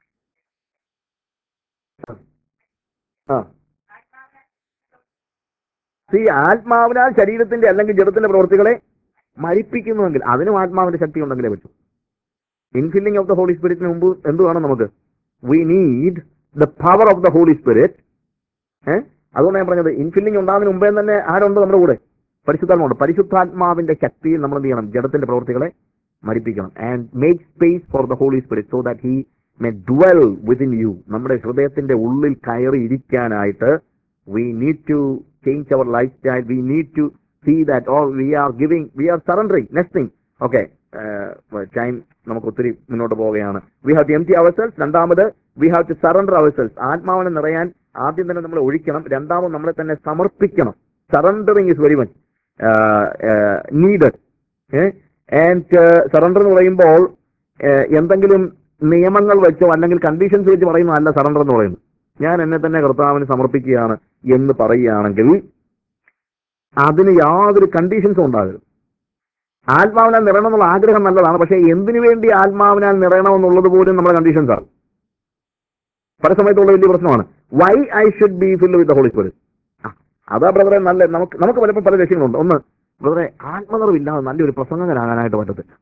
Speaker 1: ആ ഈ ആത്മാവിനാൽ ശരീരത്തിന്റെ അല്ലെങ്കിൽ ജഡത്തിന്റെ പ്രവൃത്തികളെ മരിപ്പിക്കുന്നുവെങ്കിൽ അതിനും ആത്മാവിന്റെ ശക്തി ഉണ്ടെങ്കിലേ പറ്റൂ ഇൻഫില്ലിംഗ് ഓഫ് ദ ഹോളി സ്പിരിറ്റിന് മുമ്പ് എന്ത് വേണം നമുക്ക് we need the power of the holy spirit eh അതുകൊണ്ട് ഞാൻ പറഞ്ഞത് ഇൻഫില്ലിംഗ് ഉണ്ടാകുന്നതിന് മുമ്പേ തന്നെ ആരുണ്ട് നമ്മുടെ കൂടെ പരിശുദ്ധാത്മാവുണ്ട് പരിശുദ്ധാത്മാവിന്റെ ശക്തിയിൽ നമ്മൾ എന്ത് ചെയ്യണം ജഡത്തിന്റെ പ്രവൃത്തികളെ മരിപ്പിക്കണം and make space for the holy spirit so that he may dwell within you നമ്മുടെ ഹൃദയത്തിന്റെ ഉള്ളിൽ കയറി ഇരിക്കാനായിട്ട് we need to change our lifestyle we need to see that or we are giving we are surrendering next thing okay time നമുക്ക് ഒത്തിരി മുന്നോട്ട് പോവുകയാണ് we have to empty ourselves രണ്ടാമത് we have to surrender ourselves ആത്മാവിനെ നിറയാൻ ആദ്യം തന്നെ നമ്മൾ ഒഴിക്കണം രണ്ടാമത് നമ്മളെ തന്നെ സമർപ്പിക്കണം surrendering is very much needed and surrender എന്ന് പറയുമ്പോൾ ഏഹ്, എന്തെങ്കിലും നിയമങ്ങൾ വെച്ചോ അല്ലെങ്കിൽ കണ്ടീഷൻസ് വെച്ച് പറയുന്നതല്ല സറണ്ടർ എന്ന് പറയുന്നത് ഞാൻ എന്നെ തന്നെ കർത്താവിന് സമർപ്പിക്കുകയാണ് എന്ന് പറയുകയാണെങ്കിൽ അതിന് യാതൊരു കണ്ടീഷൻസും ഉണ്ടാകരുത് ആത്മാവിനാൽ നിറയണം എന്നുള്ള ആഗ്രഹം നല്ലതാണ് പക്ഷേ എന്തിനു വേണ്ടി ആത്മാവിനാൽ നിറയണം എന്നുള്ളത് പോലും നമ്മുടെ കണ്ടീഷൻസ് ആണ് പല സമയത്തുള്ള വലിയ പ്രശ്നമാണ് why I should be fill with holy spirit അതാ ബ്രദറെ നല്ല നമുക്ക് നമുക്ക് പലപ്പോൾ പല ലക്ഷ്യങ്ങളുണ്ട് ഒന്ന് ബ്രദറെ ആത്മനിറവില്ലാതെ നല്ലൊരു പ്രസംഗകനാകാനായിട്ട് പറ്റത്തില്ല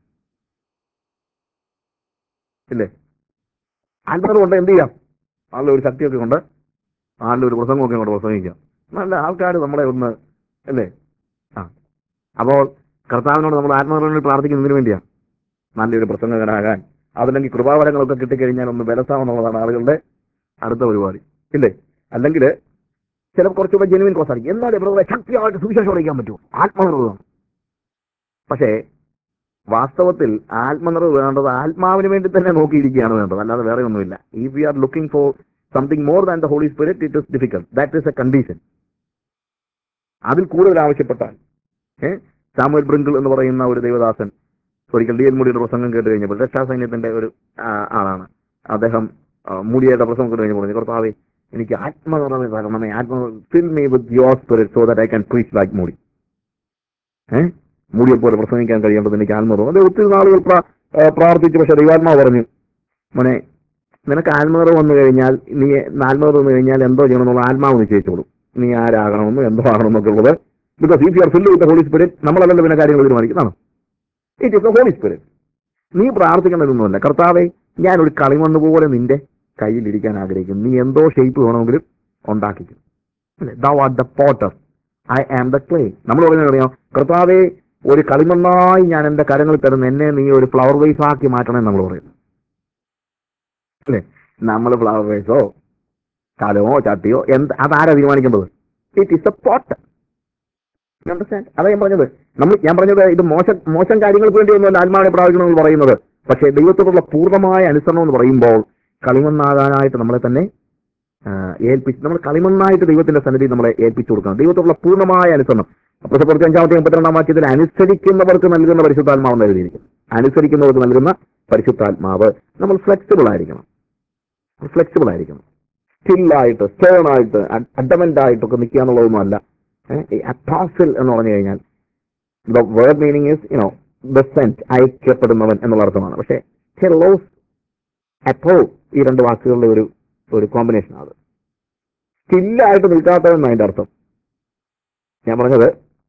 Speaker 1: ഇല്ലേ ആത്മനിറവ് കൊണ്ട് എന്ത് ചെയ്യാം നല്ല ഒരു ശക്തിയൊക്കെ കൊണ്ട് നല്ല ഒരു പ്രസംഗമൊക്കെ കൊണ്ട് പ്രസംഗിക്കാം നല്ല ആൾക്കാർ നമ്മളെ ഒന്ന് അല്ലേ ആ അപ്പോൾ കർത്താവിനോട് നമ്മൾ ആത്മനിറവിൽ പ്രാർത്ഥിക്കുന്നതിന് വേണ്ടിയാണ് നല്ലൊരു പ്രസംഗകനാകാൻ അതല്ലെങ്കിൽ കൃപാവരങ്ങളൊക്കെ കിട്ടിക്കഴിഞ്ഞാൽ ഒന്ന് ബലസാമെന്നുള്ളതാണ് ആളുകളുടെ അടുത്ത പരിപാടി ഇല്ലേ അല്ലെങ്കിൽ ചില കുറച്ചുകൂടെ ജെനുവിൻ കോസ് ആയിരിക്കും എന്നാലും ഇവിടെ ശക്തിയായിട്ട് സുവിശേഷം അറിയിക്കാൻ പറ്റുമോ ആത്മനിർവ്വം പക്ഷേ വാസ്തവത്തിൽ ആത്മനിർവ് വേണ്ടത് ആത്മാവിന് വേണ്ടി തന്നെ നോക്കിയിരിക്കുകയാണ് വേണ്ടത് അല്ലാതെ വേറെ ഒന്നുമില്ല if you are looking for something more than the holy spirit it is difficult that is a condition അതിൽ കൂടുതൽ ആവശ്യപ്പെട്ടാൽ ഏഹ് സാമുവൽ ബ്രിങ്കിൾ എന്ന് പറയുന്ന ഒരു ദൈവദാസൻ ഒരിക്കൽ ഡി എൽ മുടിയുടെ പ്രസംഗം കേട്ട് കഴിഞ്ഞപ്പോൾ രക്ഷാസൈന്യത്തിന്റെ ഒരു ആ, ആളാണ് അദ്ദേഹം ആ, മുടിയുടെ പ്രസംഗം കേട്ട് കഴിഞ്ഞപ്പോൾ പറഞ്ഞു കർത്താവേ എനിക്ക് ആത്മനിറവ് തരണമേ ആത്മ fill me with your spirit so that I can preach like Moody eh മൂടിയെ പോലെ പ്രസംഗിക്കാൻ കഴിയേണ്ടത് എനിക്ക് ആത്മനിറവ് അത് ഒത്തിരി നാളുകൾ പ്രാ- ആ, പ്രാർത്ഥിച്ചു പക്ഷെ ദൈവാത്മാവ് പറഞ്ഞു മോനെ നിനക്ക് ആത്മനിറവ് വന്നു കഴിഞ്ഞാൽ നീ ആത്മനിറവ് വന്നു കഴിഞ്ഞാൽ എന്തോ ചെയ്യണമെന്നുള്ള ആത്മാവ് നിശ്ചയിച്ചോളൂ നീ ആരാകണമെന്നും എന്തോ ആകണമെന്നൊക്കെ ഉള്ളത് because if you are fill with holy spirit നമ്മളല്ലല്ലോ പിന്നെ കാര്യങ്ങൾ തീരുമാനിക്കുന്നതാണ് it is a holy spirit നീ പ്രാർത്ഥിക്കേണ്ടതൊന്നുമല്ല കർത്താവെ ഞാൻ ഒരു കളിമണ്ണ് പോലെ നിന്റെ കയ്യിലിരിക്കാൻ ആഗ്രഹിക്കുന്നു നീ എന്തോ ഷേപ്പ് വേണമെങ്കിലും ഉണ്ടാക്കിക്കും thou are the potter I am the clay നമ്മൾ പറയുന്നത് അറിയാം കർത്താവെ ഒരു കളിമണ്ണായി ഞാൻ എന്റെ കരങ്ങളിൽ തരുന്ന എന്നെ നീ ഒരു ഫ്ലവർ വേസ് ആക്കി മാറ്റണേ നമ്മൾ പറയുന്നു അല്ലേ നമ്മൾ ഫ്ലവർ വേസോ കലമോ ചട്ടിയോ എന്ത് അതാരാ തീരുമാനിക്കേണ്ടത് it is a pot understand അതാ ഞാൻ പറഞ്ഞത് നമ്മൾ ഞാൻ പറഞ്ഞത് ഇത് മോശം മോശം കാര്യങ്ങൾക്ക് വേണ്ടിയൊന്നുമല്ല ആത്മാവിനെ പ്രാപിക്കണമെന്ന് പറയുന്നത് പക്ഷേ ദൈവത്തോടുള്ള പൂർണ്ണമായ അനുസരണം എന്ന് പറയുമ്പോൾ കളിമണ്ണാകാനായിട്ട് നമ്മളെ തന്നെ ആ, ഏൽപ്പിച്ച് നമ്മൾ കളിമണ്ണായിട്ട് ദൈവത്തിന്റെ സന്നിധി നമ്മളെ ഏൽപ്പിച്ചു കൊടുക്കണം ദൈവത്തോടുള്ള പൂർണ്ണമായ അനുസരണം അപ്പോൾ കുറച്ച് അഞ്ചാമത്തെ എൺപത്തിരണ്ടാം വാക്യത്തിൽ അനുസരിക്കുന്നവർക്ക് നൽകുന്ന പരിശുദ്ധാത്മാവ് എഴുതിയിരിക്കും അനുസരിക്കുന്നവർക്ക് നൽകുന്ന പരിശുദ്ധാത്മാവ് നമ്മൾ ഫ്ലെക്സിബിൾ ആയിരിക്കണം ഫ്ലെക്സിബിൾ ആയിരിക്കണം സ്റ്റില്ലായിട്ട് സ്റ്റേൺ ആയിട്ട് അഡമന്റ് ആയിട്ടൊക്കെ നിൽക്കുക എന്നുള്ളതൊന്നും അല്ല അപ്പോസിൽ എന്ന് പറഞ്ഞു കഴിഞ്ഞാൽ the word meaning is you know the sent അയക്കപ്പെടുന്നവൻ എന്നുള്ള അർത്ഥമാണ് പക്ഷേ ഹെലോസ് അപ്പോ ഈ രണ്ട് വാക്കുകളുടെ ഒരു ഒരു കോമ്പിനേഷൻ അത് സ്റ്റില്ലായിട്ട് നിൽക്കാത്തവൻ അതിന്റെ അർത്ഥം ഞാൻ പറഞ്ഞത്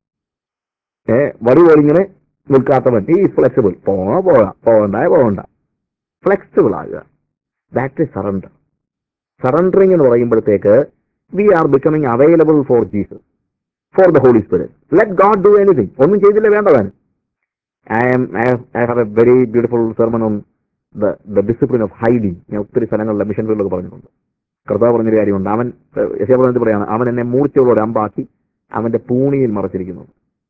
Speaker 1: ഏ വടി പോലിങ്ങനെ നിൽക്കാത്തവൻ ഈ ഫ്ലെക്സിബിൾ പോകാ പോകാം പോകണ്ട പോകണ്ട ഫ്ലെക്സിബിൾ ആകുക ദാറ്റ് ഇസ് സറണ്ടർ സറണ്ടറിങ് എന്ന് പറയുമ്പോഴത്തേക്ക് we are becoming available for Jesus for the holy spirit let God do anything ഒന്നും ചെയ്തില്ല വേണ്ടവൻ I am I have a very beautiful sermon on the the discipline of hiding ഞാൻ ഒത്തിരി സ്ഥലങ്ങളിലെ mission ഫീൽഡൊക്കെ പറഞ്ഞിട്ടുണ്ട് കർത്താവ് പറഞ്ഞൊരു കാര്യമുണ്ട് അവൻ യശോപുരത്തിൽ പറയാണ് അവൻ എന്നെ മൂർച്ചയോടെ അമ്പാക്കി അവന്റെ പൂണിയിൽ മറച്ചിരിക്കുന്നു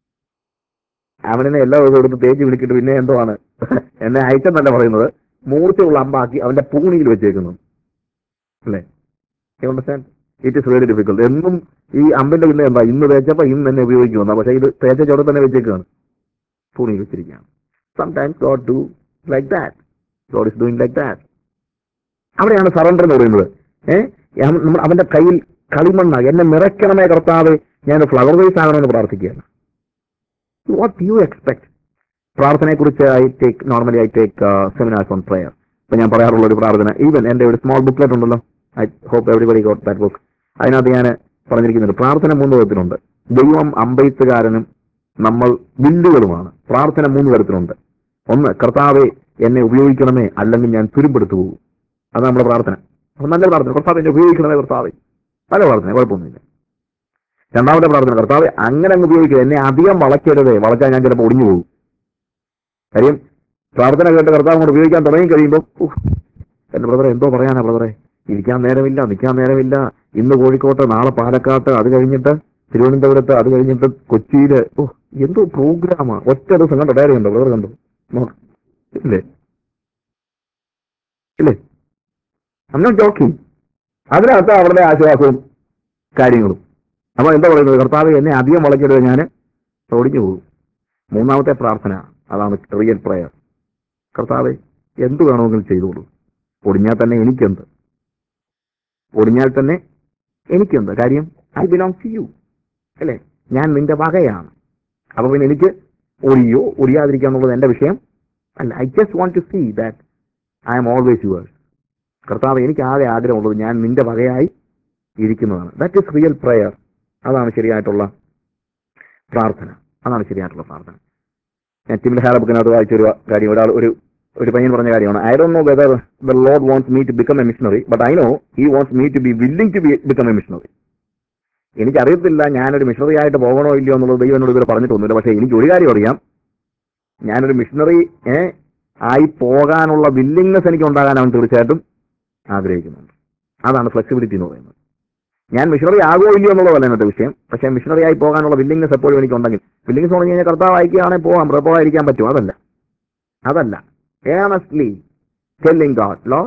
Speaker 1: അവനെന്നെ എല്ലാ ദിവസവും എടുത്ത് തേച്ച് വിളിക്കിട്ട് പിന്നെ എന്തുവാണ് എന്നെ അയച്ചെന്നല്ല പറയുന്നത് മൂർച്ചയുള്ള അമ്പാക്കി അവന്റെ പൂണിയിൽ വെച്ചേക്കുന്നു അല്ലേ understand it is very difficult എന്നും ഈ അമ്പിന്റെ പിന്നെ എന്താ ഇന്ന് തേച്ചപ്പോ ഇന്ന് തന്നെ ഉപയോഗിക്കുമെന്നാ പക്ഷേ ഇത് തേച്ച ചോടെ തന്നെ വെച്ചേക്കാണ് പൂണിയിൽ വെച്ചിരിക്കുകയാണ് sometimes God do like that God is doing like that അവിടെയാണ് സറണ്ടർ എന്ന് പറയുന്നത് ഏഹ് നമ്മൾ അവന്റെ കയ്യിൽ കളിമണ്ണ എന്നെ നിറയ്ക്കണമേ കർത്താവ് ഞാൻ ഫ്ലവർ വേസ് ആകണമെന്ന് പ്രാർത്ഥിക്കുകയാണ് വാട്ട് യു എക്സ്പെക്ട് പ്രാർത്ഥനയെക്കുറിച്ച് I take normally I take seminars on prayer ഇപ്പൊ ഞാൻ പറയാറുള്ള ഒരു പ്രാർത്ഥന ഈവൻ എന്റെ ഒരു സ്മോൾ ബുക്ക്ലെറ്റ് ഉണ്ടല്ലോ I hope everybody got that book അതിനകത്ത് ഞാൻ പറഞ്ഞിരിക്കുന്നുണ്ട് പ്രാർത്ഥന മൂന്ന് തരത്തിലുണ്ട് ദൈവം അമ്പെയ്ത്തുകാരനും നമ്മൾ വില്ലുകളുമാണ് പ്രാർത്ഥന മൂന്ന് തരത്തിലുണ്ട് ഒന്ന് കർത്താവെ എന്നെ ഉപയോഗിക്കണമേ അല്ലെങ്കിൽ ഞാൻ തുരുമ്പെടുത്തു പോകും അത് നമ്മുടെ പ്രാർത്ഥന അപ്പൊ നല്ല പ്രാർത്ഥന കർത്താവ് എന്നെ ഉപയോഗിക്കണമേ കർത്താവെ നല്ല പ്രാർത്ഥന കുഴപ്പമൊന്നുമില്ല രണ്ടാമത്തെ പ്രാർത്ഥന കർത്താവ് അങ്ങനെ അങ്ങ് ഉപയോഗിക്കുക എന്നെ അധികം വളയ്ക്കരുതേ വളച്ചാൽ ഞാൻ ചിലപ്പോൾ ഒടിഞ്ഞു പോകും കാര്യം പ്രാർത്ഥന കേട്ട് കർത്താവ് കൊണ്ട് ഉപയോഗിക്കാൻ തുടങ്ങി കഴിയുമ്പോൾ ഉഫ്, എന്റെ ബ്രദറെ എന്തോ പറയാനാ ബ്രദറെ ഇരിക്കാൻ നേരമില്ല നിൽക്കാൻ നേരമില്ല ഇന്ന് കോഴിക്കോട്ട് നാളെ പാലക്കാട്ട് അത് കഴിഞ്ഞിട്ട് തിരുവനന്തപുരത്ത് അത് കഴിഞ്ഞിട്ട് കൊച്ചിയില് ഓ എന്തോ പ്രോഗ്രാമാ ഒറ്റ ദിവസം കണ്ടോ ഡയറി കണ്ടോ ബ്രദർ കണ്ടോ നോക്ക്. ഇല്ലേ ഇല്ലേ അന്ന് ജോക്കിങ് അതിനകത്ത് അവരുടെ ആശ്വാസവും കാര്യങ്ങളും അപ്പൊ എന്താ പറയുന്നത് കർത്താവ് എന്നെ അധികം വളയ്ക്കരുത് ഞാൻ ഒടിഞ്ഞു പോകും മൂന്നാമത്തെ പ്രാർത്ഥന അതാണ് റിയൽ പ്രയർ കർത്താവ് എന്ത് വേണമെങ്കിലും ചെയ്തോളൂ ഒടിഞ്ഞാൽ തന്നെ എനിക്കെന്ത് ഒടിഞ്ഞാൽ തന്നെ എനിക്കെന്ത് കാര്യം ഐ ബിലോങ് ടു യു അല്ലേ ഞാൻ നിന്റെ വകയാണ് അപ്പൊ പിന്നെ എനിക്ക് ഒടിയോ ഒടിയാതിരിക്കുക എന്നുള്ളത് എന്റെ വിഷയം അല്ല I just want to see that I am always yours കർത്താവ് എനിക്ക് ആകെ ആഗ്രഹമുള്ളത് ഞാൻ നിന്റെ വകയായി ഇരിക്കുന്നതാണ് ദാറ്റ് ഇസ് റിയൽ പ്രയർ അതാണ് ശരിയായിട്ടുള്ള പ്രാർത്ഥന അതാണ് ശരിയായിട്ടുള്ള പ്രാർത്ഥന ഞാൻ ടിമിൽ ഹാലബുക്കിനകത്ത് വായിച്ചൊരു കാര്യം ഒരാൾ ഒരു ഒരു പയ്യൻ പറഞ്ഞ കാര്യമാണ് I don't know whether the lord wants me to become a missionary but I know he wants me to be willing to be become a missionary എനിക്കറിയത്തില്ല ഞാനൊരു മിഷണറി ആയിട്ട് പോകണോ ഇല്ലയോ എന്നുള്ളത് ദൈവം എന്നോട് ഇതുവരെ പറഞ്ഞിട്ടൊന്നുമില്ല പക്ഷേ എനിക്ക് ഒരു കാര്യം അറിയാം ഞാനൊരു മിഷണറി ആയി പോകാനുള്ള വില്ലിങ്നെസ് എനിക്ക് ഉണ്ടാകാൻ അവൻ തീർച്ചയായിട്ടും ആഗ്രഹിക്കുന്നുണ്ട് അതാണ് ഫ്ലെക്സിബിലിറ്റി എന്ന് പറയുന്നത് ഞാൻ മിഷണറി ആകുമോ ഇല്ലയോ എന്നുള്ളതല്ല എന്നത്തെ വിഷയം പക്ഷേ മിഷണറി ആയി പോകാനുള്ള വില്ലിങ്നെസ് എപ്പോഴും എനിക്ക് ഉണ്ടെങ്കിൽ വില്ലിങ്സ് പറഞ്ഞു കഴിഞ്ഞാൽ കർത്താവ് അയക്കുകയാണെങ്കിൽ പോകാം പോകാതിരിക്കാൻ പറ്റും അതല്ല അതല്ല earnestly telling God lord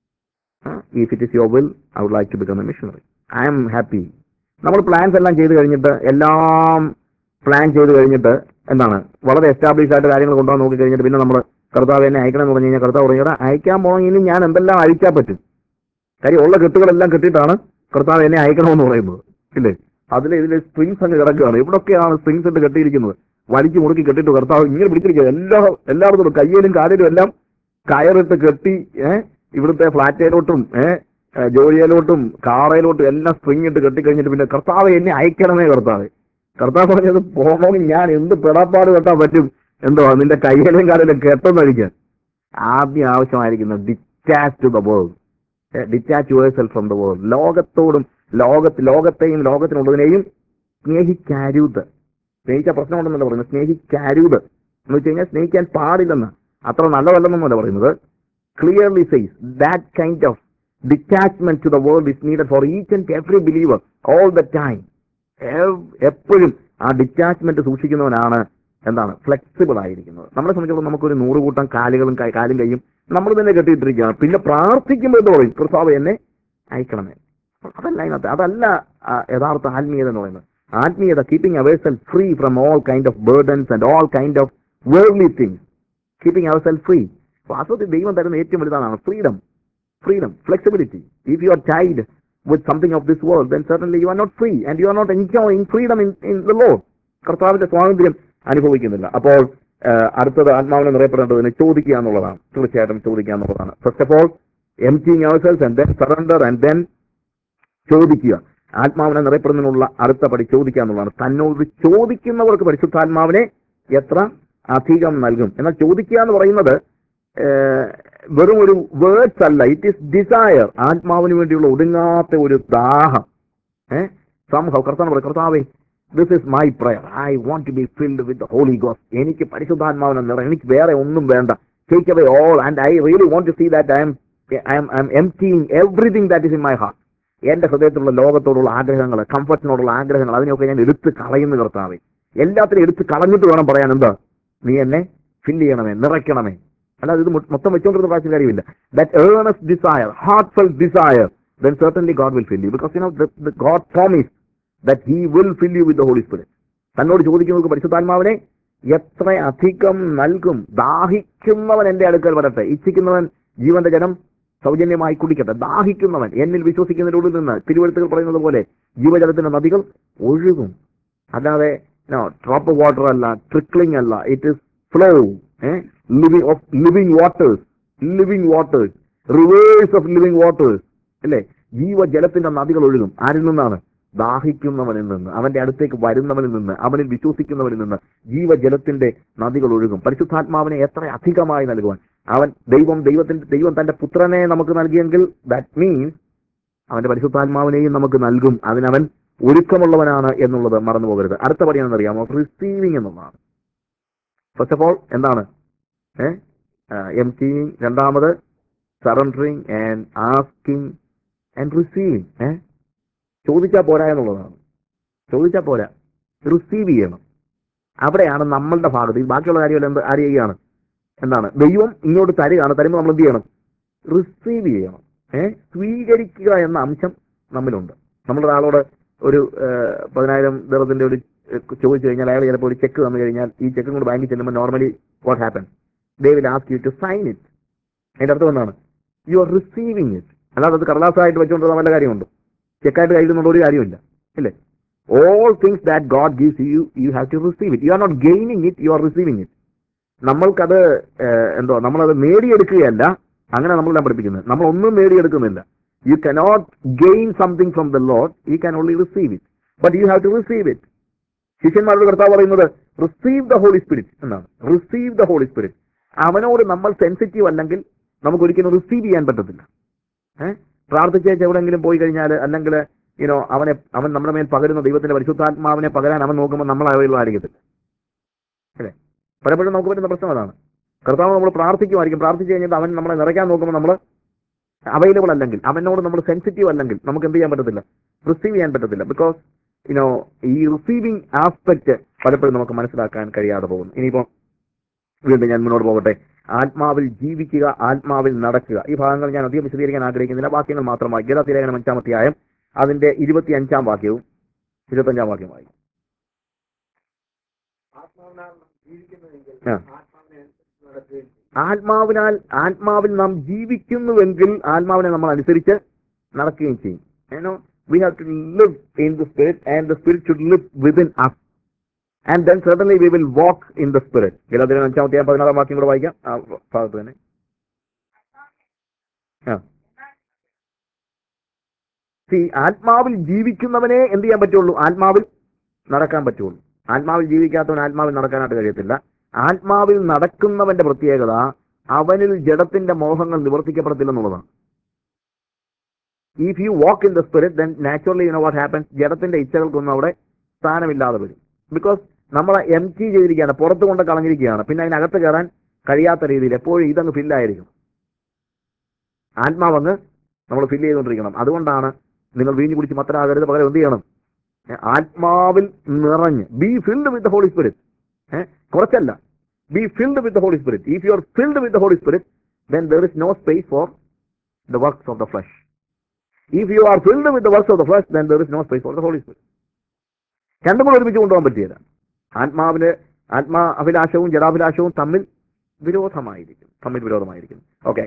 Speaker 1: if it is your will I would like to become a missionary I am happy നമ്മൾ പ്ലാൻസ് എല്ലാം ചെയ്ത് കഴിഞ്ഞിട്ട് എല്ലാം പ്ലാൻ ചെയ്ത് കഴിഞ്ഞിട്ട് എന്താണ് വളരെ എസ്റ്റാബ്ലിഷ് ആയിട്ട് കാര്യങ്ങൾ കൊണ്ടുപോകാൻ നോക്കി കഴിഞ്ഞിട്ട് പിന്നെ നമ്മൾ കർത്താവ് എന്നെ അയക്കണം എന്ന് പറഞ്ഞു കഴിഞ്ഞാൽ കർത്താവ് പറഞ്ഞാൽ അയക്കാൻ പോകണമെങ്കിൽ ഇനി ഞാൻ എന്തെല്ലാം അയക്കാൻ പറ്റും കാര്യം ഉള്ള കെട്ടുകളെല്ലാം കെട്ടിയിട്ടാണ് കർത്താവ് എന്നെ അയക്കണമെന്ന് പറയുന്നത് ഇല്ലേ അതിൽ ഇതിൽ സ്ട്രിങ്സ് അങ്ങ് കിടക്കുകയാണ് ഇവിടൊക്കെയാണ് സ്ട്രിങ്സ് ഇട്ട് കെട്ടിയിരിക്കുന്നത് വലിച്ചു മുറുക്കി കെട്ടിയിട്ട് കർത്താവ് ഇങ്ങനെ പിടിച്ചിരിക്കുക എല്ലാ എല്ലായിടത്തും കയ്യിലും കാലിലും എല്ലാം കയറിട്ട് കെട്ടി ഏഹ് ഇവിടുത്തെ ഫ്ലാറ്റയിലോട്ടും ഏഹ് ജോലിയിലോട്ടും കാറയിലോട്ടും എല്ലാം സ്പ്രിങ് ഇട്ട് കെട്ടിക്കഴിഞ്ഞിട്ട് പിന്നെ കർത്താവ് എന്നെ അയക്കണമേ കർത്താവ് കർത്താവ് പറഞ്ഞത് പോകണമെങ്കിൽ ഞാൻ എന്ത് പെടാപ്പാട് കെട്ടാൻ പറ്റും എന്തോ നിന്റെ കയ്യിലും കാലിലും കെട്ടെന്നഴിക്കാൻ ആദ്യം ആവശ്യമായിരിക്കുന്ന detach to the world detach yourself from the world ലോകത്തോടും ലോകത്ത് ലോകത്തെയും ലോകത്തിനുള്ളതിനെയും സ്നേഹിക്കരുത് സ്നേഹിച്ച പ്രശ്നമുണ്ടെന്നല്ല പറയുന്നത് സ്നേഹിക്കരുത് എന്ന് വെച്ച് കഴിഞ്ഞാൽ സ്നേഹിക്കാൻ പാടില്ലെന്ന് അത്ര നല്ലതല്ലെന്നല്ല പറയുന്നത് clearly says that kind of detachment to the world is needed for each and every believer all the time എപ്പോഴും ആ ഡിറ്റാച്ച്മെന്റ് സൂക്ഷിക്കുന്നവനാണ് എന്താണ് ഫ്ലെക്സിബിൾ ആയിരിക്കുന്നത് നമ്മളെ സംബന്ധിച്ചിടത്തോളം നമുക്കൊരു നൂറ് കൂട്ടം കാലുകളും കൈ- കാലും കൈയും നമ്മൾ തന്നെ കെട്ടിയിട്ടിരിക്കുകയാണ് പിന്നെ പ്രാർത്ഥിക്കുമ്പോൾ എന്ന് പറയും കർത്താവ് എന്നെ അയക്കണമേ അതല്ല അതിനകത്ത് അതല്ല ആ, യഥാർത്ഥ ആത്മീയത എന്ന് പറയുന്നത് ആത്മീയത keeping ourself free from all kind of burdens and all kind of വേർലി തിങ്സ് കീപ്പിംഗ് അവേഴ്സൽ ഫ്രീ വാസ്തവത്തിൽ ദൈവം തരുന്ന ഏറ്റവും വലുതാണ് freedom freedom, flexibility. If you are tied with something of this world, then certainly you are not free and you are not enjoying freedom in, in the Lord. കർത്താവിന്റെ സ്വാതന്ത്ര്യം അനുഭവിക്കുന്നില്ല അപ്പോൾ ആ, അടുത്തത് ആത്മാവിനെ നിറയപ്പെടേണ്ടതിന് ചോദിക്കുക എന്നുള്ളതാണ് തീർച്ചയായിട്ടും ചോദിക്കുക എന്നുള്ളതാണ് first of all emptying ourselves and then surrender and then ചോദിക്കുക ആത്മാവിനെ നിറയപ്പെടുന്നതിനുള്ള അടുത്ത പടി ചോദിക്കുക എന്നുള്ളതാണ് തന്നോട് ചോദിക്കുന്നവർക്ക് പരിശുദ്ധാത്മാവിനെ എത്ര അധികം നൽകും എന്നാൽ ചോദിക്കുക എന്ന് പറയുന്നത് ഏഹ്, വെറും ഒരു വേർഡ്സ് അല്ല ഇറ്റ് ഈസ് ഡിസയർ ആത്മാവിന് വേണ്ടിയുള്ള ഒടുങ്ങാത്ത ഒരു ദാഹം ഏഹ് സംഭവം കർത്താവ് പറയും കർത്താവേ this is my prayer I want to be filled with holy ഗോസ് എനിക്ക് പരിശുദ്ധാത്മാവിനെ നിറ എനിക്ക് വേറെ ഒന്നും വേണ്ട take away all and I really want to see that I am I am I am emptying everything that is in my heart എന്റെ ഹൃദയത്തിലുള്ള ലോകത്തോടുള്ള ആഗ്രഹങ്ങൾ കംഫർട്ടിനോടുള്ള ആഗ്രഹങ്ങൾ അതിനൊക്കെ ഞാൻ എടുത്ത് കളയുന്ന കർത്താവേ എല്ലാത്തിനും എടുത്ത് കളഞ്ഞിട്ട് വേണം പറയാൻ എന്താ നീ എന്നെ ഫില്ല് ചെയ്യണമേ നിറയ്ക്കണമേ അല്ലാതെ ഇത് മൊ- മൊത്തം വെച്ചുകൊണ്ടിരുന്ന പ്രാവശ്യം കാര്യമില്ല that earnest desire heartfelt desire then certainly God will fill you because you know the, the God promised that He will fill you with the Holy Spirit. തന്നോട് ചോദിക്കുന്നവർക്ക് പരിശുദ്ധാത്മാവിനെ എത്ര അധികം നൽകും ദാഹിക്കുന്നവൻ എന്റെ അടുക്കൽ വരട്ടെ ഇച്ഛിക്കുന്നവൻ ജീവന്റെ ജനം സൗജന്യമായി കുടിക്കട്ടെ ദാഹിക്കുന്നവൻ എന്നിൽ വിശ്വസിക്കുന്നതിനുള്ളിൽ നിന്ന് തിരുവഴുത്തുകൾ പറയുന്നത് പോലെ ജീവജലത്തിന്റെ നദികൾ ഒഴുകും അല്ലാതെ ഡ്രോപ്പ് വാട്ടർ അല്ല ട്രിക്ലിംഗ് അല്ല it is flow living of living waters living waters rivers of living waters അല്ലേ ജീവജലത്തിന്റെ നദികൾ ഒഴുകും ആരിൽ നിന്നാണ് ദാഹിക്കുന്നവനിൽ നിന്ന് അവന്റെ അടുത്തേക്ക് വരുന്നവനിൽ നിന്ന് അവനിൽ വിശ്വസിക്കുന്നവനിൽ നിന്ന് ജീവജലത്തിന്റെ നദികൾ ഒഴുകും പരിശുദ്ധാത്മാവിനെ എത്ര അധികമായി നൽകുവാൻ അവൻ ദൈവം ദൈവത്തിന്റെ ദൈവം തന്റെ പുത്രനെ നമുക്ക് നൽകിയെങ്കിൽ ദാറ്റ് മീൻസ് അവന്റെ പരിശുദ്ധാത്മാവിനെയും നമുക്ക് നൽകും അതിനവൻ ഒരുക്കമുള്ളവനാണ് എന്നുള്ളത് മറന്നു പോകരുത് അടുത്ത പടിയാണെന്ന് അറിയാമോ റിസീവിംഗ് എന്നുള്ളതാണ് ഫസ്റ്റ് ഓഫ് ഓൾ എന്താണ് എം ടിങ് രണ്ടാമത് surrendering and asking and receiving ഏ ചോദിച്ചാൽ പോരാ എന്നുള്ളതാണ് ചോദിച്ചാൽ പോരാ റിസീവ് ചെയ്യണം അവിടെയാണ് നമ്മളുടെ ഭാഗത്ത് ഈ ബാക്കിയുള്ള കാര്യമെല്ലാം എന്ത് ആര് ചെയ്യുകയാണ് എന്താണ് ദൈവം ഇങ്ങോട്ട് തരികയാണ് തരുമ്പോൾ നമ്മൾ എന്ത് ചെയ്യണം റിസീവ് ചെയ്യണം ഏ സ്വീകരിക്കുക എന്ന അംശം നമ്മിലുണ്ട് നമ്മളൊരാളോട് ഒരു ഏഹ്, പതിനായിരം ദർത്തിന്റെ ഒരു ഏഹ്, ചോദിച്ചു കഴിഞ്ഞാൽ അയാൾ ചിലപ്പോൾ ഒരു ചെക്ക് തന്നു കഴിഞ്ഞാൽ ഈ ചെക്കും കൊണ്ട് ബാങ്കിൽ ചെല്ലുമ്പോൾ normally what happen they will ask you to sign it അതിന്റെ അർത്ഥം എന്താണ് യു ആർ റിസീവിങ് ഇറ്റ് അല്ലാതെ അത് കടലാസായിട്ട് വെച്ചുകൊണ്ട് നല്ല കാര്യമുണ്ട് ചെക്കായിട്ട് കയ്യിലുള്ള ഒരു കാര്യമില്ല ഇല്ലേ all things that God gives you you have to receive it you are not gaining it you are receiving it നമ്മൾക്കത് ഏഹ്, എന്തോ നമ്മളത് നേടിയെടുക്കുകയല്ല അങ്ങനെ നമ്മളെല്ലാം പഠിപ്പിക്കുന്നത് നമ്മൾ ഒന്നും നേടിയെടുക്കുന്നില്ല you cannot gain something from the lord you can only receive it but you have to receive it ശിഷ്യന്മാരുടെ കർത്താവ് പറയുന്നത് റിസീവ് ദ ഹോളി സ്പിരിറ്റ് എന്നാണ് റിസീവ് ദ ഹോളി സ്പിരിറ്റ് അവനോട് നമ്മൾ സെൻസിറ്റീവ് അല്ലെങ്കിൽ നമുക്ക് ഒരിക്കലും റിസീവ് ചെയ്യാൻ പറ്റത്തില്ല ഏഹ് പ്രാർത്ഥിച്ചേച്ച് എവിടെയെങ്കിലും പോയി കഴിഞ്ഞാൽ അല്ലെങ്കിൽ യുനോ അവനെ അവൻ നമ്മുടെ മേൽ പകരുന്ന ദൈവത്തിന്റെ പരിശുദ്ധാത്മാവിനെ പകരാൻ അവൻ നോക്കുമ്പോൾ നമ്മൾ അവയുള്ള ആയിരിക്കത്തില്ല അല്ലേ പലപ്പോഴും നമുക്ക് പറ്റുന്ന പ്രശ്നം അതാണ് കർത്താവ് നമ്മൾ പ്രാർത്ഥിക്കുമായിരിക്കും പ്രാർത്ഥിച്ചു കഴിഞ്ഞിട്ട് അവൻ നമ്മളെ നിറയ്ക്കാൻ നോക്കുമ്പോൾ നമ്മൾ അവൈലബിൾ അല്ലെങ്കിൽ അവനോട് നമ്മൾ സെൻസിറ്റീവ് അല്ലെങ്കിൽ നമുക്ക് എന്ത് ചെയ്യാൻ പറ്റത്തില്ല റിസീവ് ചെയ്യാൻ പറ്റത്തില്ല ബിക്കോസ് യുനോ ഈ റിസീവിങ് ആസ്പെക്ട് പലപ്പോഴും നമുക്ക് മനസ്സിലാക്കാൻ കഴിയാതെ പോകുന്നു ഇനിയിപ്പോൾ വീണ്ടും ഞാൻ മുന്നോട്ട് പോകട്ടെ ആത്മാവിൽ ജീവിക്കുക ആത്മാവിൽ നടക്കുക ഈ ഭാഗങ്ങൾ ഞാൻ അധികം വിശദീകരിക്കാൻ ആഗ്രഹിക്കുന്നില്ല വാക്യങ്ങൾ മാത്രമായി ഗീതാതിലേഖനം അഞ്ചാം അധ്യായം അതിന്റെ ഇരുപത്തി അഞ്ചാം വാക്യവും ഇരുപത്തഞ്ചാം വാക്യമായി ആ. ആത്മാവിനാൽ ആത്മാവിൽ നാം ജീവിക്കുന്നുവെങ്കിൽ ആത്മാവിനെ നമ്മൾ അനുസരിച്ച് നടക്കുകയും ചെയ്യും ഏനോ we have to live in the spirit and the spirit should live within us and then certainly we will walk in the spirit ഗലാതിന് അഞ്ചാമത്തെ പതിനാറാം വാക്യം കൂടെ വായിക്കാം ആ ഭാഗത്ത് തന്നെ ആ സി ആത്മാവിൽ ജീവിക്കുന്നവനെ എന്ത് ചെയ്യാൻ പറ്റുള്ളൂ ആത്മാവിൽ നടക്കാൻ പറ്റുള്ളൂ ആത്മാവിൽ ജീവിക്കാത്തവൻ ആത്മാവിൽ നടക്കാനായിട്ട് കഴിയത്തില്ല ആത്മാവിൽ നടക്കുന്നവന്റെ പ്രത്യേകത അവനിൽ ജഡത്തിന്റെ മോഹങ്ങൾ നിവർത്തിക്കപ്പെടത്തില്ലെന്നുള്ളതാണ് if you walk in the spirit then naturally you know what happens ജഡത്തിന്റെ ഇച്ഛകൾക്കൊന്നും അവിടെ സ്ഥാനമില്ലാതെ വരും ബിക്കോസ് നമ്മളെ എം ടി ചെയ്തിരിക്കുകയാണ് പുറത്ത് കൊണ്ട് കളഞ്ഞിരിക്കുകയാണ് പിന്നെ അതിനകത്ത് കയറാൻ കഴിയാത്ത രീതിയിൽ എപ്പോഴും ഇതങ്ങ് ഫില്ലായിരിക്കും ആത്മാവങ്ങ് നമ്മൾ ഫില്ല് ചെയ്തുകൊണ്ടിരിക്കണം അതുകൊണ്ടാണ് നിങ്ങൾ വീഞ്ഞു കുടിച്ച് മത്തരാകരുത് പകരം എന്ത് ചെയ്യണം ഏ, ആത്മാവിൽ നിറഞ്ഞ് be filled with holy spirit കുറച്ചല്ല be filled with holy spirit if you are filled with holy spirit then there is no space for the works of the flesh if you are filled with works of the flesh then there is no space for the holy spirit രണ്ടും കൂടെ ഒരുമിച്ച് കൊണ്ടുപോകാൻ പറ്റിയല്ല ആത്മാവിന് ആത്മാ അഭിലാഷവും ജഡാഭിലാഷവും തമ്മിൽ വിരോധമായിരിക്കും തമ്മിൽ വിരോധമായിരിക്കും okay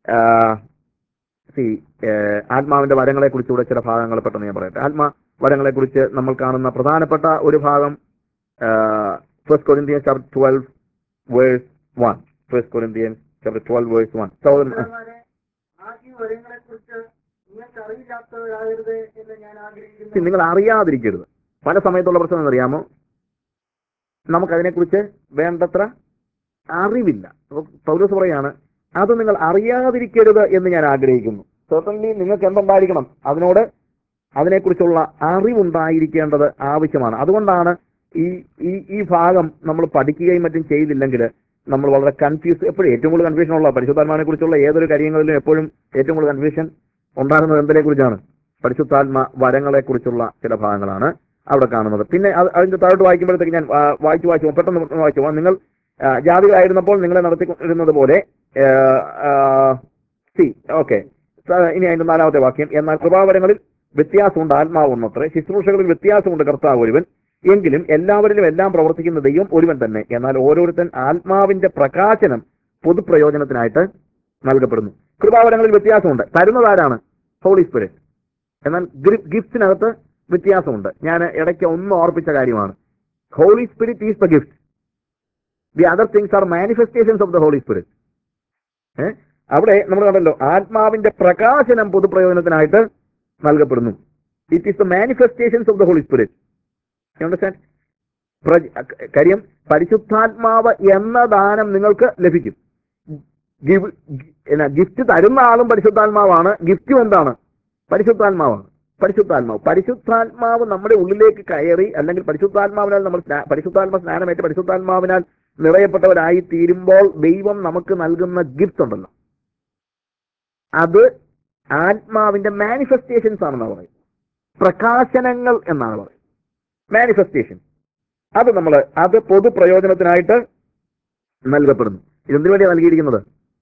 Speaker 1: C ആത്മാവിന്റെ വരങ്ങളെ കുറിച്ചുകൂടെ ചില ഭാഗങ്ങൾ പെട്ടെന്ന് ഞാൻ പറയട്ടെ ആത്മാ വരങ്ങളെ കുറിച്ച് നമ്മൾ കാണുന്ന പ്രധാനപ്പെട്ട ഒരു ഭാഗം first Corinthians chapter twelve verse one first Corinthians chapter twelve verse one സഹോദരൻ
Speaker 2: സഹോദരന്മാരെ, ആദ്യ വരങ്ങളെക്കുറിച്ച് നിങ്ങൾക്ക് അറിയില്ലാത്തവരാകരുത് എന്ന് ഞാൻ
Speaker 1: See,
Speaker 2: ആഗ്രഹിക്കുന്നു
Speaker 1: നിങ്ങൾ അറിയാതിരിക്കരുത് പല സമയത്തുള്ള പ്രശ്നം എന്നറിയാമോ നമുക്കതിനെക്കുറിച്ച് വേണ്ടത്ര അറിവില്ല അപ്പൊ പൗലോസ് പറയാണ് അത് നിങ്ങൾ അറിയാതിരിക്കരുത് എന്ന് ഞാൻ ആഗ്രഹിക്കുന്നു certainly നിങ്ങൾക്ക് എന്തുണ്ടായിരിക്കണം അതിനോട് അതിനെക്കുറിച്ചുള്ള അറിവുണ്ടായിരിക്കേണ്ടത് ആവശ്യമാണ് അതുകൊണ്ടാണ് ഈ ഈ ഈ ഭാഗം നമ്മൾ പഠിക്കുകയും മറ്റും ചെയ്തില്ലെങ്കിൽ നമ്മൾ വളരെ കൺഫ്യൂസ് എപ്പോഴും ഏറ്റവും കൂടുതൽ കൺഫ്യൂഷൻ ഉള്ള പരിശുദ്ധാത്മാവിനെ കുറിച്ചുള്ള ഏതൊരു കാര്യങ്ങളിലും എപ്പോഴും ഏറ്റവും കൂടുതൽ കൺഫ്യൂഷൻ ഉണ്ടാകുന്നത് എന്തിനെ കുറിച്ചാണ് പരിശുദ്ധാത്മ വരങ്ങളെ കുറിച്ചുള്ള ചില ഭാഗങ്ങളാണ് അവിടെ കാണുന്നത് പിന്നെ അത് അതിന്റെ താഴോട്ട് വായിക്കുമ്പോഴത്തേക്ക് ഞാൻ ആ, വായിച്ചു വായിച്ചു പെട്ടെന്ന് വായിച്ചു പോകാം. നിങ്ങൾ ആ, ജാതികളായിരുന്നപ്പോൾ നിങ്ങളെ നടത്തിക്കൊണ്ടിരുന്നത് പോലെ സി ഓക്കെ ഇനി അതിന്റെ നാലാമത്തെ വാക്യം എന്നാൽ കൃപാവരങ്ങളിൽ വ്യത്യാസമുണ്ട് ആത്മാവ് ഒന്നത്രേ ശുശ്രൂഷകളിൽ വ്യത്യാസമുണ്ട് കർത്താവ് ഒരുവൻ എങ്കിലും എല്ലാവരിലും എല്ലാം പ്രവർത്തിക്കുന്ന ദൈവം ഒരുവൻ തന്നെ എന്നാൽ ഓരോരുത്തൻ ആത്മാവിന്റെ പ്രകാശനം പൊതുപ്രയോജനത്തിനായിട്ട് നൽകപ്പെടുന്നു കൃപാവരങ്ങളിൽ വ്യത്യാസമുണ്ട് തരുന്നത് ആരാണ് ഹോളി സ്പിരിറ്റ് എന്നാൽ ഗിഫ്റ്റിനകത്ത് വ്യത്യാസമുണ്ട് ഞാൻ ഇടയ്ക്ക് ഒന്ന് ഓർപ്പിച്ച കാര്യമാണ് holy spirit is the gift the other things are manifestations of the holy spirit ഏഹ് അവിടെ നമ്മൾ കണ്ടല്ലോ ആത്മാവിന്റെ പ്രകാശനം പൊതുപ്രയോജനത്തിനായിട്ട് നൽകപ്പെടുന്നു it is the manifestations of the holy spirit understand കാര്യം പരിശുദ്ധാത്മാവ് എന്ന ദാനം നിങ്ങൾക്ക് ലഭിക്കും ഗിവ് എന്നാ ഗിഫ്റ്റ് തരുന്ന ആളും പരിശുദ്ധാത്മാവാണ് ഗിഫ്റ്റും എന്താണ് പരിശുദ്ധാത്മാവാണ് പരിശുദ്ധാത്മാവ് പരിശുദ്ധാത്മാവ് നമ്മുടെ ഉള്ളിലേക്ക് കയറി അല്ലെങ്കിൽ പരിശുദ്ധാത്മാവിനാൽ നമ്മൾ സ്നാ- പരിശുദ്ധാത്മ സ്നാനമേറ്റ് പരിശുദ്ധാത്മാവിനാൽ നിറയപ്പെട്ടവരായി തീരുമ്പോൾ ദൈവം നമുക്ക് നൽകുന്ന ഗിഫ്റ്റ് ഉണ്ടല്ലോ അത് ആത്മാവിന്റെ മാനിഫെസ്റ്റേഷൻസ് ആണെന്നാണ് പറയുന്നത് പ്രകാശനങ്ങൾ എന്നാണ് പറയുന്നത് മാനിഫെസ്റ്റേഷൻ അത് നമ്മൾ അത് പൊതുപ്രയോജനത്തിനായിട്ട് നൽകപ്പെടുന്നു ഇതെന്തിനു വേണ്ടിയാണ് നൽകിയിരിക്കുന്നത്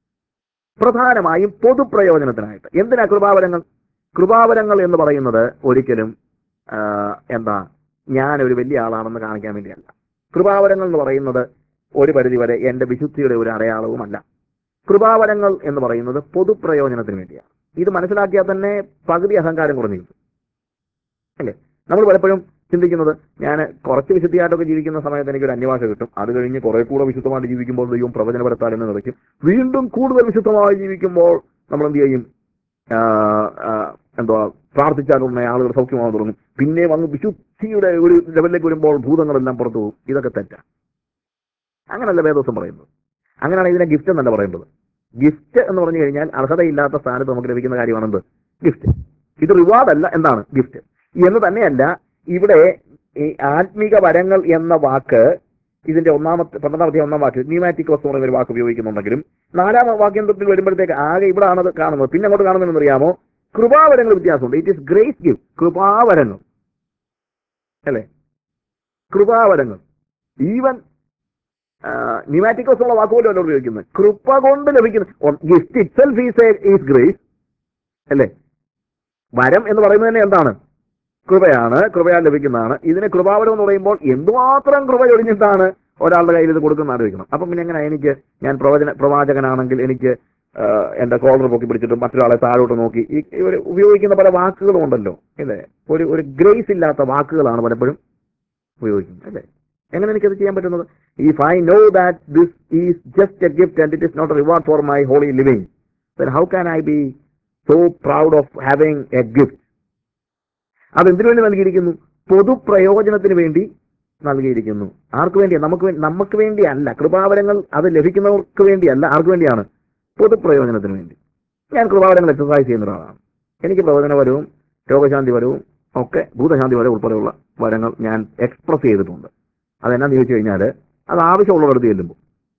Speaker 1: പ്രധാനമായും പൊതുപ്രയോജനത്തിനായിട്ട് എന്തിനാ കൃപാവരങ്ങൾ കൃപാവരങ്ങൾ എന്ന് പറയുന്നത് ഒരിക്കലും ആ, എന്താ ഞാൻ ഒരു വലിയ ആളാണെന്ന് കാണിക്കാൻ വേണ്ടിയല്ല കൃപാവരങ്ങൾ എന്ന് പറയുന്നത് ഒരു പരിധിവരെ എന്റെ വിശുദ്ധിയുടെ ഒരു അടയാളവുമല്ല കൃപാവരങ്ങൾ എന്ന് പറയുന്നത് പൊതുപ്രയോജനത്തിന് വേണ്ടിയാണ് ഇത് മനസ്സിലാക്കിയാൽ തന്നെ പകുതി അഹങ്കാരം കുറഞ്ഞു കിട്ടും അല്ലേ നമ്മൾ പലപ്പോഴും ചിന്തിക്കുന്നത് ഞാൻ കുറച്ച് വിശുദ്ധിയായിട്ടൊക്കെ ജീവിക്കുന്ന സമയത്ത് എനിക്ക് ഒരു അന്യഭാഷ കിട്ടും അത് കഴിഞ്ഞ് കുറെ കൂടെ വിശുദ്ധമായിട്ട് ജീവിക്കുമ്പോൾ ദൈവം പ്രവചനപരത്താൽ എന്ന് നിറയ്ക്കും വീണ്ടും കൂടുതൽ വിശുദ്ധമായി ജീവിക്കുമ്പോൾ നമ്മൾ എന്ത് ചെയ്യും ആ, ആ, എന്തുവാ പ്രാർത്ഥിച്ചാലുള്ള ആളുകൾ സൗഖ്യമാകാൻ തുടങ്ങും പിന്നെ വന്ന് വിശുദ്ധിയുടെ ഒരു ലെവലിലേക്ക് വരുമ്പോൾ ഭൂതങ്ങളെല്ലാം പുറത്തു പോകും ഇതൊക്കെ തെറ്റാ അങ്ങനല്ല വേദോസം പറയുന്നത് അങ്ങനെയാണ് ഇതിനെ ഗിഫ്റ്റ് എന്നല്ല പറയുന്നത് ഗിഫ്റ്റ് എന്ന് പറഞ്ഞു കഴിഞ്ഞാൽ അർഹതയില്ലാത്ത സ്ഥാനത്ത് നമുക്ക് ലഭിക്കുന്ന കാര്യമാണെന്ത് ഗിഫ്റ്റ് ഇത് റിവാർഡ് അല്ല എന്താണ് ഗിഫ്റ്റ് എന്ന് തന്നെയല്ല ഇവിടെ ഈ ആത്മീക വരങ്ങൾ എന്ന വാക്ക് ഇതിന്റെ ഒന്നാമത്തെ പന്ത്രണ്ടാമത്തെ ഒന്നാം വാക്ക് ന്യൂമാറ്റിക് വസ്തു പറയുന്ന ഒരു വാക്ക് ഉപയോഗിക്കുന്നുണ്ടെങ്കിലും നാലാം വാക്യത്തിൽ വരുമ്പോഴത്തേക്ക് ആകെ ഇവിടെ ആണത് കാണുന്നത് പിന്നെ അങ്ങോട്ട് കാണുന്നതെന്ന് അറിയാമോ കൃപാവരങ്ങൾ വ്യത്യാസമുണ്ട് ഇറ്റ് ഈസ് ഗ്രേസ് ഗിഫ്റ്റ് കൃപാവരങ്ങൾ അല്ലേ കൃപാവരങ്ങൾ ഈവൻ ന്യൂമാറ്റിക് വസ്തുള്ള വാക്കുപോലും അല്ല ഉപയോഗിക്കുന്നത് കൃപ കൊണ്ട് ലഭിക്കുന്ന gift itself is is grace അല്ലേ വരം എന്ന് പറയുന്നത് തന്നെ എന്താണ് കൃപയാണ് കൃപയാൽ ലഭിക്കുന്നതാണ് ഇതിന് കൃപാവരം എന്ന് പറയുമ്പോൾ എന്തുമാത്രം കൃപ ഒഴിഞ്ഞിട്ടാണ് ഒരാളുടെ കയ്യിൽ ഇത് കൊടുക്കുന്ന ആലോചിക്കണം അപ്പം പിന്നെ എങ്ങനെ എനിക്ക് ഞാൻ പ്രവചന പ്രവാചകനാണെങ്കിൽ എനിക്ക് ആ, എന്റെ കോളർ പൊക്കി പിടിച്ചിട്ട് മറ്റൊരാളെ താഴോട്ട് നോക്കി ഈ ഇവർ ഉപയോഗിക്കുന്ന പല വാക്കുകളും ഉണ്ടല്ലോ അല്ലേ ഒരു ഒരു ഗ്രേസ് ഇല്ലാത്ത വാക്കുകളാണ് പലപ്പോഴും ഉപയോഗിക്കുന്നത് അല്ലേ എങ്ങനെ എനിക്കത് ചെയ്യാൻ പറ്റുന്നത് if I know that this is just a gift and it is not a reward for my holy living then how can I be so proud of having a gift? അതെന്തിനു വേണ്ടി നൽകിയിരിക്കുന്നു പൊതുപ്രയോജനത്തിന് വേണ്ടി നൽകിയിരിക്കുന്നു ആർക്ക് വേണ്ടിയാ നമുക്ക് വേ- നമുക്ക് വേണ്ടിയല്ല കൃപാവരങ്ങൾ അത് ലഭിക്കുന്നവർക്ക് വേണ്ടിയല്ല ആർക്ക് വേണ്ടിയാണ് പൊതുപ്രയോജനത്തിന് വേണ്ടി ഞാൻ കൃപാവരങ്ങൾ എക്സസൈസ് ചെയ്യുന്ന ഒരാളാണ് എനിക്ക് പ്രവചനപരവും രോഗശാന്തി വരവും ഒക്കെ ഭൂതശാന്തി വരെ ഉൾപ്പെടെയുള്ള വരങ്ങൾ ഞാൻ എക്സ്പ്രസ് ചെയ്തിട്ടുണ്ട് അതെന്നാന്ന് ചോദിച്ചു കഴിഞ്ഞാൽ അത് ആവശ്യമുള്ളവർക്ക് ചെല്ലുമ്പോൾ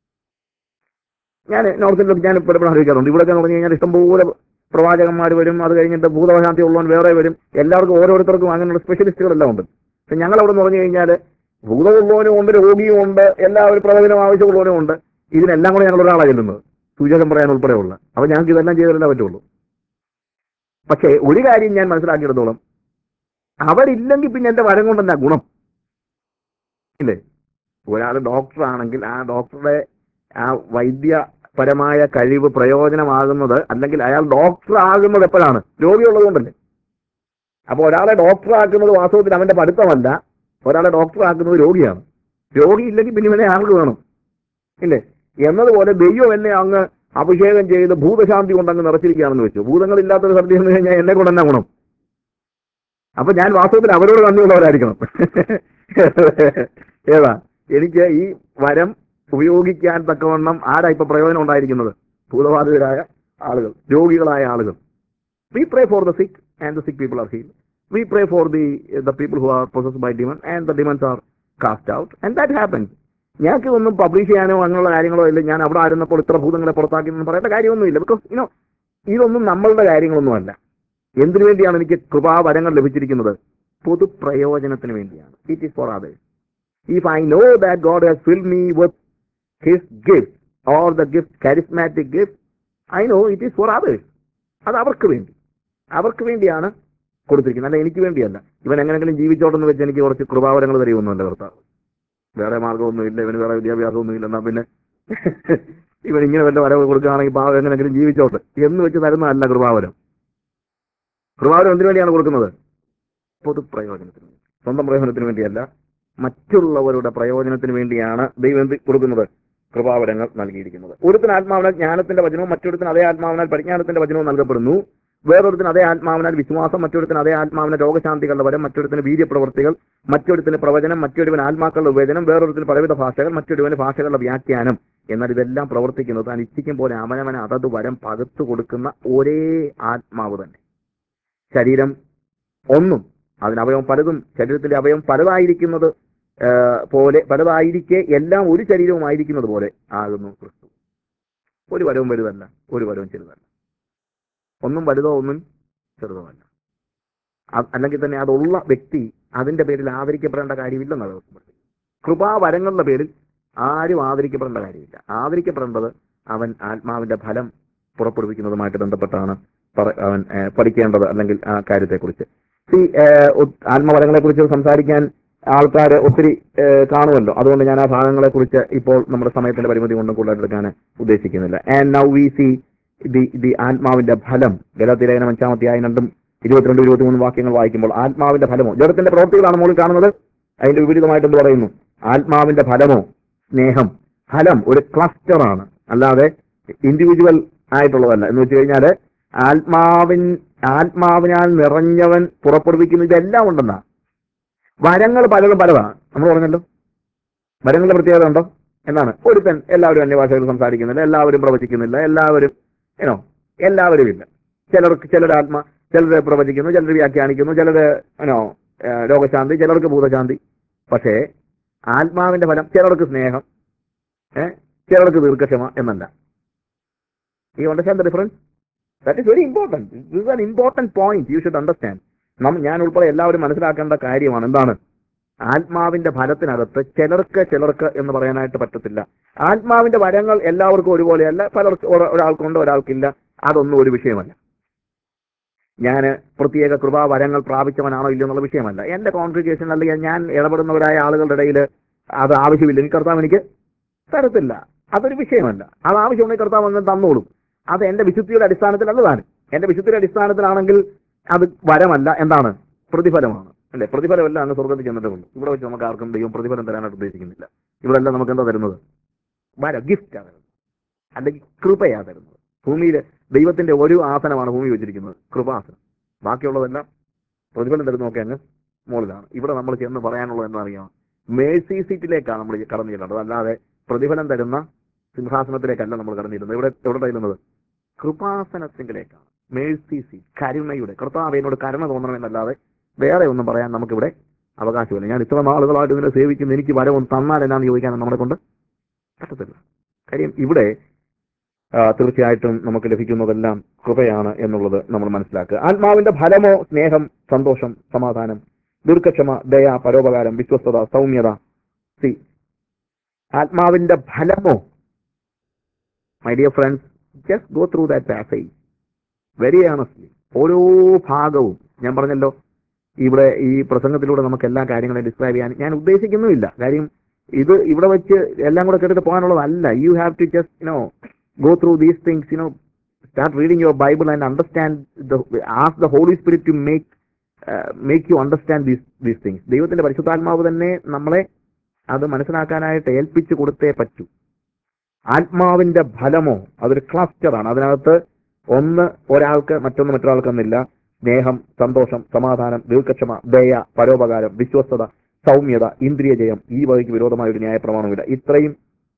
Speaker 1: ഞാൻ നോർത്തിലൊക്കെ ഞാൻ പലപ്പോഴും ആലോചിക്കാറുണ്ട് ഇവിടെയൊക്കെ എന്ന് പറഞ്ഞു കഴിഞ്ഞാൽ ഇഷ്ടംപോലെ പ്രവാചകന്മാർ വരും അത് കഴിഞ്ഞിട്ട് ഭൂതശാന്തി ഉള്ളവൻ വേറെ വരും എല്ലാവർക്കും ഓരോരുത്തർക്കും അങ്ങനെയുള്ള സ്പെഷ്യലിസ്റ്റുകളെല്ലാം ഉണ്ട് പക്ഷെ ഞങ്ങൾ അവിടെ എന്ന് പറഞ്ഞു കഴിഞ്ഞാൽ ഭൂതമുള്ളവനും ഉണ്ട് രോഗിയും ഉണ്ട് എല്ലാവരും പ്രവചനം ആവശ്യമുള്ളവനും ഉണ്ട് ഇതിനെല്ലാം കൂടെ ഞങ്ങൾ ഒരാളാണ് ചെല്ലുന്നത് സൂചകം പറയാൻ ഉൾപ്പെടെയുള്ള അപ്പൊ ഞങ്ങൾക്ക് ഇതെല്ലാം ചെയ്തല്ലേ പറ്റുള്ളൂ പക്ഷേ ഒരു കാര്യം ഞാൻ മനസ്സിലാക്കിയിടത്തോളം അവരില്ലെങ്കിൽ പിന്നെ എന്റെ വരം കൊണ്ടെന്നാ ഗുണം ഇല്ലേ ഒരാൾ ഡോക്ടർ ആണെങ്കിൽ ആ ഡോക്ടറുടെ ആ വൈദ്യപരമായ കഴിവ് പ്രയോജനമാകുന്നത് അല്ലെങ്കിൽ അയാൾ ഡോക്ടർ ആകുന്നത് എപ്പോഴാണ് രോഗിയുള്ളത് കൊണ്ടല്ലേ അപ്പൊ ഒരാളെ ഡോക്ടർ ആക്കുന്നത് വാസ്തവത്തിൽ അവന്റെ പഠിത്തമല്ല ഒരാളെ ഡോക്ടർ ആക്കുന്നത് രോഗിയാണ് രോഗി ഇല്ലെങ്കിൽ പിന്നെ ഇവനെ ആൾക്ക് വേണം ഇല്ലേ എന്നതുപോലെ ദൈവം എന്നെ അങ്ങ് അഭിഷേകം ചെയ്ത് ഭൂതശാന്തി കൊണ്ട് അങ്ങ് നിറച്ചിരിക്കുകയാണെന്ന് വെച്ചു ഭൂതങ്ങളില്ലാത്തൊരു സന്ധി എന്ന് കഴിഞ്ഞാൽ എന്നെ കൊണ്ട് എന്നാ ഗുണം അപ്പൊ ഞാൻ വാസ്തവത്തിൽ അവരോട് നന്ദിയുള്ളവരായിരിക്കണം ഏതാ എനിക്ക് ഈ വരം ഉപയോഗിക്കാൻ തക്കവണ്ണം ആരാ ഇപ്പൊ പ്രയോജനം ഉണ്ടായിരിക്കുന്നത് ഭൂതബാധിതരായ ആളുകൾ രോഗികളായ ആളുകൾ we pray for the sick and the sick people are heal we pray for the the people who are പ്രൊസസ് by demon and the demons are cast out and that happens ഞങ്ങൾക്ക് ഒന്നും പബ്ലിഷ് ചെയ്യാനോ അങ്ങനെയുള്ള കാര്യങ്ങളോ ഇല്ല ഞാൻ അവിടെ ആയിരുന്നപ്പോൾ ഇത്ര ഭൂതങ്ങളെ പുറത്താക്കി എന്ന് പറയേണ്ട കാര്യമൊന്നുമില്ല ബിക്കോസ് യുനോ ഇതൊന്നും നമ്മളുടെ കാര്യങ്ങളൊന്നുമല്ല എന്തിനു വേണ്ടിയാണ് എനിക്ക് കൃപാവരങ്ങൾ ലഭിച്ചിരിക്കുന്നത് പൊതുപ്രയോജനത്തിന് വേണ്ടിയാണ് it is for others if I know that God has fill me with his gift or the gift charismatic gift I know it is for others അത് അവർക്ക് വേണ്ടി അവർക്ക് വേണ്ടിയാണ് കൊടുത്തിരിക്കുന്നത് അല്ല എനിക്ക് വേണ്ടിയല്ല ഇവൻ എങ്ങനെങ്കിലും ജീവിച്ചോട്ടെന്ന് വെച്ച് എനിക്ക് കുറച്ച് കൃപാവരങ്ങൾ തരുമെന്നുണ്ട് കർത്താവ് വേറെ മാർഗമൊന്നുമില്ല ഇവന് വേറെ വിദ്യാഭ്യാസമൊന്നുമില്ല എന്നാ പിന്നെ ഇവൻ ഇങ്ങനെ വല്ല വരവ് കൊടുക്കുകയാണെങ്കിൽ പാവം എങ്ങനെങ്കിലും ജീവിച്ചോട്ടെ എന്ന് വെച്ച് തരുന്നതല്ല കൃപാവരം കൃപാവരം എന്തിനു വേണ്ടിയാണ് കൊടുക്കുന്നത് പൊതുപ്രയോജനത്തിന് വേണ്ടി സ്വന്തം പ്രയോജനത്തിന് വേണ്ടിയല്ല മറ്റുള്ളവരുടെ പ്രയോജനത്തിന് വേണ്ടിയാണ് ദൈവം എന്ത് കൊടുക്കുന്നത് കൃപാവരങ്ങൾ നൽകിയിരിക്കുന്നത് ഒരുത്തിന് ആത്മാവിനാൽ ജ്ഞാനത്തിന്റെ വചനവും മറ്റൊരുത്തിന് അതേ ആത്മാവിനാൽ പരിജ്ഞാനത്തിന്റെ വചനവും നൽകപ്പെടുന്നു വേറൊരുത്തിന് അതേ ആത്മാവിനാൽ വിശ്വാസം മറ്റൊരുത്തിന് അതേ ആത്മാവിനാൽ രോഗശാന്തികളുടെ വരം മറ്റൊരുത്തിന് വീര്യപ്രവർത്തികൾ മറ്റൊരുത്തിന് പ്രവചനം മറ്റൊരുവന് ആത്മാക്കളുടെ വിവേചനം വേറൊരുത്തിന് പലവിധ ഭാഷകൾ മറ്റൊരുവന് ഭാഷകളുടെ വ്യാഖ്യാനം എന്നാൽ ഇതെല്ലാം പ്രവർത്തിക്കുന്നത് താൻ ഇച്ഛിക്കും പോലെ അവനവന് അതത് വരം പകർത്തു കൊടുക്കുന്ന ഒരേ ആത്മാവ് തന്നെ ശരീരം ഒന്നും അതിന് അവയവം പലതും ശരീരത്തിലെ അവയവം പലതായിരിക്കുന്നത് ആ, പോലെ പലതായിരിക്കെ എല്ലാം ഒരു ശരീരവുമായിരിക്കുന്നത് പോലെ ആകുന്നു ക്രിസ്തു ഒരു വരവും വലുതല്ല ഒരു വരവും ചെറുതല്ല ഒന്നും വലുതോ ഒന്നും ചെറുതുമല്ല അ- അല്ലെങ്കിൽ തന്നെ അതുള്ള വ്യക്തി അതിന്റെ പേരിൽ ആദരിക്കപ്പെടേണ്ട കാര്യമില്ലെന്നാണ് വ്യക്തപ്പെടുത്തി കൃപാവരങ്ങളുടെ പേരിൽ ആരും ആദരിക്കപ്പെടേണ്ട കാര്യമില്ല ആദരിക്കപ്പെടേണ്ടത് അവൻ ആത്മാവിന്റെ ഫലം പുറപ്പെടുവിക്കുന്നതുമായിട്ട് ബന്ധപ്പെട്ടാണ് പറ- അവൻ ഏഹ്, പഠിക്കേണ്ടത് അല്ലെങ്കിൽ ആ കാര്യത്തെക്കുറിച്ച് ഈ ആത്മഫലങ്ങളെ കുറിച്ച് സംസാരിക്കാൻ ആൾക്കാർ ഒത്തിരി ഏഹ്, കാണുമല്ലോ അതുകൊണ്ട് ഞാൻ ആ ഭാഗങ്ങളെ കുറിച്ച് ഇപ്പോൾ നമ്മുടെ സമയത്തിന്റെ പരിമിതി കൊണ്ടും കൂടുതലെടുക്കാൻ ഉദ്ദേശിക്കുന്നില്ല and now we see the the ആത്മാവിന്റെ ഫലം ഗലത്തിലേഖനം അഞ്ചാമത്തെ ആയി രണ്ടും ഇരുപത്തിരണ്ട് ഇരുപത്തിമൂന്ന് വാക്യങ്ങൾ വായിക്കുമ്പോൾ ആത്മാവിന്റെ ഫലമോ ജഡത്തിന്റെ പ്രവൃത്തികളാണ് മുകളിൽ കാണുന്നത് അതിന്റെ വിപരീതമായിട്ട് എന്ത് പറയുന്നു ആത്മാവിന്റെ ഫലമോ സ്നേഹം ഫലം ഒരു ക്ലസ്റ്ററാണ് അല്ലാതെ ഇൻഡിവിജ്വൽ ആയിട്ടുള്ളതല്ല എന്ന് വെച്ച് കഴിഞ്ഞാല് ആത്മാവിൻ ആത്മാവിനാൽ നിറഞ്ഞവൻ പുറപ്പെടുവിക്കുന്ന ഇതെല്ലാം ഉണ്ടെന്നാ വരങ്ങൾ പലതും പലതാണ് നമ്മൾ പറഞ്ഞല്ലോ വരങ്ങളുടെ പ്രത്യേകത ഉണ്ടോ എന്താണ് ഒരുത്തൻ എല്ലാവരും അന്യഭാഷകൾ സംസാരിക്കുന്നില്ല എല്ലാവരും പ്രവചിക്കുന്നില്ല എല്ലാവരും ഏനോ എല്ലാവരും ഇല്ല ചിലർക്ക് ചിലരുടെ ആത്മ ചിലർ പ്രവചിക്കുന്നു ചിലർ വ്യാഖ്യാനിക്കുന്നു ചിലർ ഏനോ ഏഹ് രോഗശാന്തി ചിലർക്ക് ഭൂതശാന്തി പക്ഷേ ആത്മാവിന്റെ ഫലം ചിലർക്ക് സ്നേഹം ഏഹ് ചിലർക്ക് ദീർഘക്ഷമ എന്നല്ല ഈ understand the difference that is very important this an important point you should understand നാം ഞാൻ ഉൾപ്പെടെ എല്ലാവരും മനസ്സിലാക്കേണ്ട കാര്യമാണ് എന്താണ് ആത്മാവിന്റെ ഫലത്തിനകത്ത് ചിലർക്ക് ചിലർക്ക് എന്ന് പറയാനായിട്ട് പറ്റത്തില്ല ആത്മാവിന്റെ വരങ്ങൾ എല്ലാവർക്കും ഒരുപോലെയല്ല പലർക്ക് ഒര- ഒരാൾക്കുണ്ട് ഒരാൾക്കില്ല അതൊന്നും ഒരു വിഷയമല്ല ഞാൻ പ്രത്യേക കൃപാവരങ്ങൾ പ്രാപിച്ചവനാണോ ഇല്ലയോ എന്നുള്ള വിഷയമല്ല എന്റെ കോൺഗ്രിഗേഷൻ അല്ലെങ്കിൽ ഞാൻ ഇടപെടുന്നവരായ ആളുകളുടെ ഇടയിൽ അത് ആവശ്യമില്ല എനിക്ക് കർത്താവ് എനിക്ക് തരത്തില്ല അതൊരു വിഷയമല്ല അത് ആവശ്യമുണ്ടെങ്കിൽ കർത്താവ് അങ്ങ് തന്നോളും അത് എന്റെ വിശുദ്ധിയുടെ അടിസ്ഥാനത്തിലല്ല താനും എന്റെ വിശുദ്ധിയുടെ അടിസ്ഥാനത്തിലാണെങ്കിൽ അത് വരമല്ല എന്താണ് പ്രതിഫലമാണ് അല്ലെ പ്രതിഫലമല്ല അങ്ങ് സ്വർഗത്തിൽ ചെന്നിട്ടുള്ളൂ ഇവിടെ വെച്ച് നമുക്ക് ആർക്കും ദൈവം പ്രതിഫലം തരാനായിട്ട് ഉദ്ദേശിക്കുന്നില്ല ഇവിടെ എല്ലാം നമുക്ക് എന്താ തരുന്നത് വര ഗിഫ്റ്റാണ് തരുന്നത് അല്ലെങ്കിൽ കൃപയാ തരുന്നത് ഭൂമിയിൽ ദൈവത്തിന്റെ ഒരു ആസനമാണ് ഭൂമി വെച്ചിരിക്കുന്നത് കൃപാസനം ബാക്കിയുള്ളതെല്ലാം പ്രതിഫലം തരുന്നതൊക്കെ അങ്ങ് മുകളിലാണ് ഇവിടെ നമ്മൾ ചെന്ന് പറയാനുള്ളത് എന്താ അറിയാം മേഴ്സി സീറ്റിലേക്കാണ് നമ്മൾ കടന്നു ചെല്ലേണ്ടത് അല്ലാതെ പ്രതിഫലം തരുന്ന സിംഹാസനത്തിലേക്കല്ല നമ്മൾ കടന്നു ചെല്ലുന്നത് ഇവിടെ എവിടെ തരുന്നത് കൃപാസനത്തിലേക്കാണ് മേഴ്സി സീറ്റ് കരുണയുടെ കർത്താവ് എന്നോട് കരുണ തോന്നണമെന്നല്ലാതെ വേറെ ഒന്നും പറയാൻ നമുക്കിവിടെ അവകാശമില്ല ഞാൻ ഇത്ര നാളുകളായിട്ട് ഇതിനെ സേവിക്കുന്നു എനിക്ക് വരവും തന്നാൽ എന്നാന്ന് ചോദിക്കാൻ നമ്മളെ കൊണ്ട് പറ്റത്തില്ല കാര്യം ഇവിടെ ആ, തീർച്ചയായിട്ടും നമുക്ക് ലഭിക്കുന്നതെല്ലാം കൃപയാണ് എന്നുള്ളത് നമ്മൾ മനസ്സിലാക്കുക ആത്മാവിന്റെ ഫലമോ സ്നേഹം സന്തോഷം സമാധാനം ദീർഘക്ഷമ ദയ പരോപകാരം വിശ്വസ്തത സൗമ്യത സി ആത്മാവിന്റെ ഫലമോ my dear friends just go through that passage very honestly ഓരോ ഭാഗവും ഞാൻ പറഞ്ഞല്ലോ ഇവിടെ ഈ പ്രസംഗത്തിലൂടെ നമുക്ക് എല്ലാ കാര്യങ്ങളെയും ഡിസ്ക്രൈബ് ചെയ്യാൻ ഞാൻ ഉദ്ദേശിക്കുന്നുമില്ല കാര്യം ഇത് ഇവിടെ വെച്ച് എല്ലാം കൂടെ കേട്ടിട്ട് പോകാനുള്ളതല്ല you have to just you know go through these things you know start reading your Bible and understand as the holy spirit to make make you understand these these things ദൈവത്തിന്റെ പരിശുദ്ധാത്മാവ് തന്നെ നമ്മളെ അത് മനസ്സിലാക്കാനായിട്ട് ഏൽപ്പിച്ചു കൊടുത്തേ പറ്റൂ ആത്മാവിന്റെ ഫലമോ അതൊരു ക്ലസ്റ്ററാണ് അതിനകത്ത് ഒന്ന് ഒരാൾക്ക് മറ്റൊന്ന് മറ്റൊരാൾക്കെന്നില്ല സ്നേഹം സന്തോഷം സമാധാനം ദീർഘക്ഷമ ദയ പരോപകാരം വിശ്വസ്തത സൗമ്യത ഇന്ദ്രിയജയം ഈ വകയ്ക്ക് വിരോധമായ ഒരു ന്യായപ്രമാണമില്ല ഇത്രയും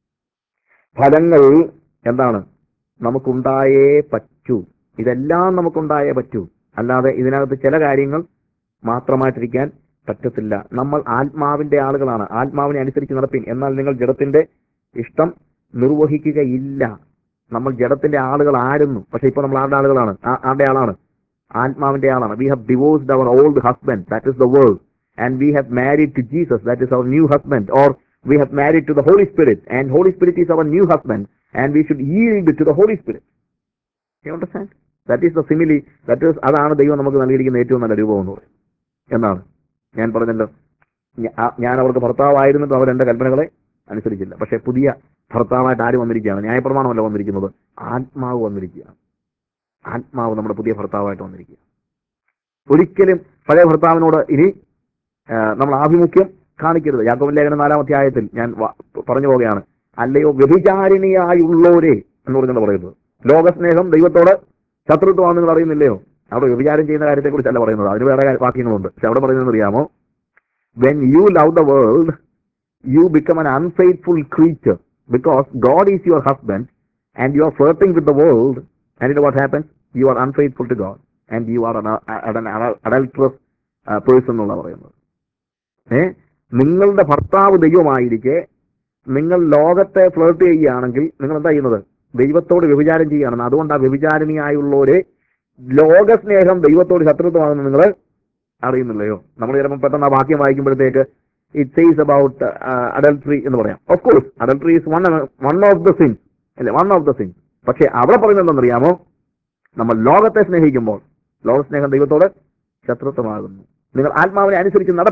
Speaker 1: ഫലങ്ങൾ എന്താണ് നമുക്കുണ്ടായേ പറ്റൂ ഇതെല്ലാം നമുക്കുണ്ടായേ പറ്റൂ അല്ലാതെ ഇതിനകത്ത് ചില കാര്യങ്ങൾ മാത്രമായിട്ടിരിക്കാൻ പറ്റത്തില്ല നമ്മൾ ആത്മാവിന്റെ ആളുകളാണ് ആത്മാവിനെ അനുസരിച്ച് നടപ്പിൻ എന്നാൽ നിങ്ങൾ ജഡത്തിന്റെ ഇഷ്ടം നിർവഹിക്കുകയില്ല നമ്മൾ ജഡത്തിന്റെ ആളുകളായിരുന്നു പക്ഷെ ഇപ്പൊ നമ്മൾ ആരുടെ ആളുകളാണ് ആ- ആരുടെ ആളാണ് ആത്മാവിന്റെ ആളാണ് we have divorced our old husband that is the world and we have married to Jesus that is our new husband or we have married to the holy spirit and holy spirit is our new husband and we should yield to the holy spirit you understand that is the simile that is അതാണ് ദൈവം നമുക്ക് നൽകിയിരിക്കുന്ന ഏറ്റവും നല്ല രൂപം എന്ന് പറയും എന്നാണ് ഞാൻ പറഞ്ഞല്ലോ ഞ- ആ- ഞാൻ അവർക്ക് ഭർത്താവായിരുന്നിട്ട് അവർ എന്റെ കൽപ്പനകളെ അനുസരിച്ചില്ല പക്ഷെ പുതിയ ഭർത്താവായിട്ട് ആര് വന്നിരിക്കുകയാണ് ന്യായപ്രമാണമല്ല വന്നിരിക്കുന്നത് ആത്മാവ് വന്നിരിക്കുകയാണ് ആത്മാവ് നമ്മുടെ പുതിയ ഭർത്താവായിട്ട് വന്നിരിക്കുക ഒരിക്കലും പഴയ ഭർത്താവിനോട് ഇനി ആ, നമ്മൾ ആഭിമുഖ്യം കാണിക്കരുത് യാക്കോബ് ലേഖനം നാലാം അധ്യായത്തിൽ ഞാൻ വ- പറഞ്ഞു പോവുകയാണ് അല്ലയോ വ്യഭിചാരിണിയായുള്ളോരെ എന്ന് പറഞ്ഞാണ് പറയുന്നത് ലോകസ്നേഹം ദൈവത്തോട് ശത്രുത്വമാണെന്ന് നിങ്ങൾ അറിയുന്നില്ലയോ അവിടെ വ്യഭിചാരം ചെയ്യുന്ന കാര്യത്തെ കുറിച്ചല്ല പറയുന്നത് അതിന് വേറെ കാ- വാക്യങ്ങളുണ്ട് പക്ഷെ അവിടെ പറയുന്നത് അറിയാമോ when you love the world you become an unfaithful creature because God is your husband and you are flirting with the world and you know what happens? You are unfaithful to God and you are an, an adulterous uh, person എന്നുള്ള പറയുന്നത് ഏ നിങ്ങളുടെ ഭർത്താവ് ദൈവമായിരിക്കെ നിങ്ങൾ ലോകത്തെ flirt ചെയ്യുകയാണെങ്കിൽ നിങ്ങൾ എന്താ ചെയ്യുന്നത് ദൈവത്തോട് വ്യഭിചാരം ചെയ്യുകയാണെന്ന് അതുകൊണ്ട് ആ വ്യഭിചാരിണിയായുള്ളവരെ ലോകസ്നേഹം ദൈവത്തോട് ശത്രുത്വമാണെന്ന് നിങ്ങൾ അറിയുന്നില്ലയോ നമ്മൾ ചിലപ്പോൾ പെട്ടെന്ന് ആ വാക്യം വായിക്കുമ്പോഴത്തേക്ക് ഇറ്റ് സേസ് അബൌട്ട് അഡൽട്രി എന്ന് പറയാം of course adultery is one one of the sins അല്ലെ വൺ ഓഫ് ദ സിൻസ് പക്ഷെ അവിടെ പറയുന്നത് എന്താണെന്നറിയാമോ നമ്മൾ ലോകത്തെ സ്നേഹിക്കുമ്പോൾ ലോകസ്നേഹം ദൈവത്തോട് ശത്രുത്വമാകുന്നു നിങ്ങൾ ആത്മാവിനെ അനുസരിച്ച് നട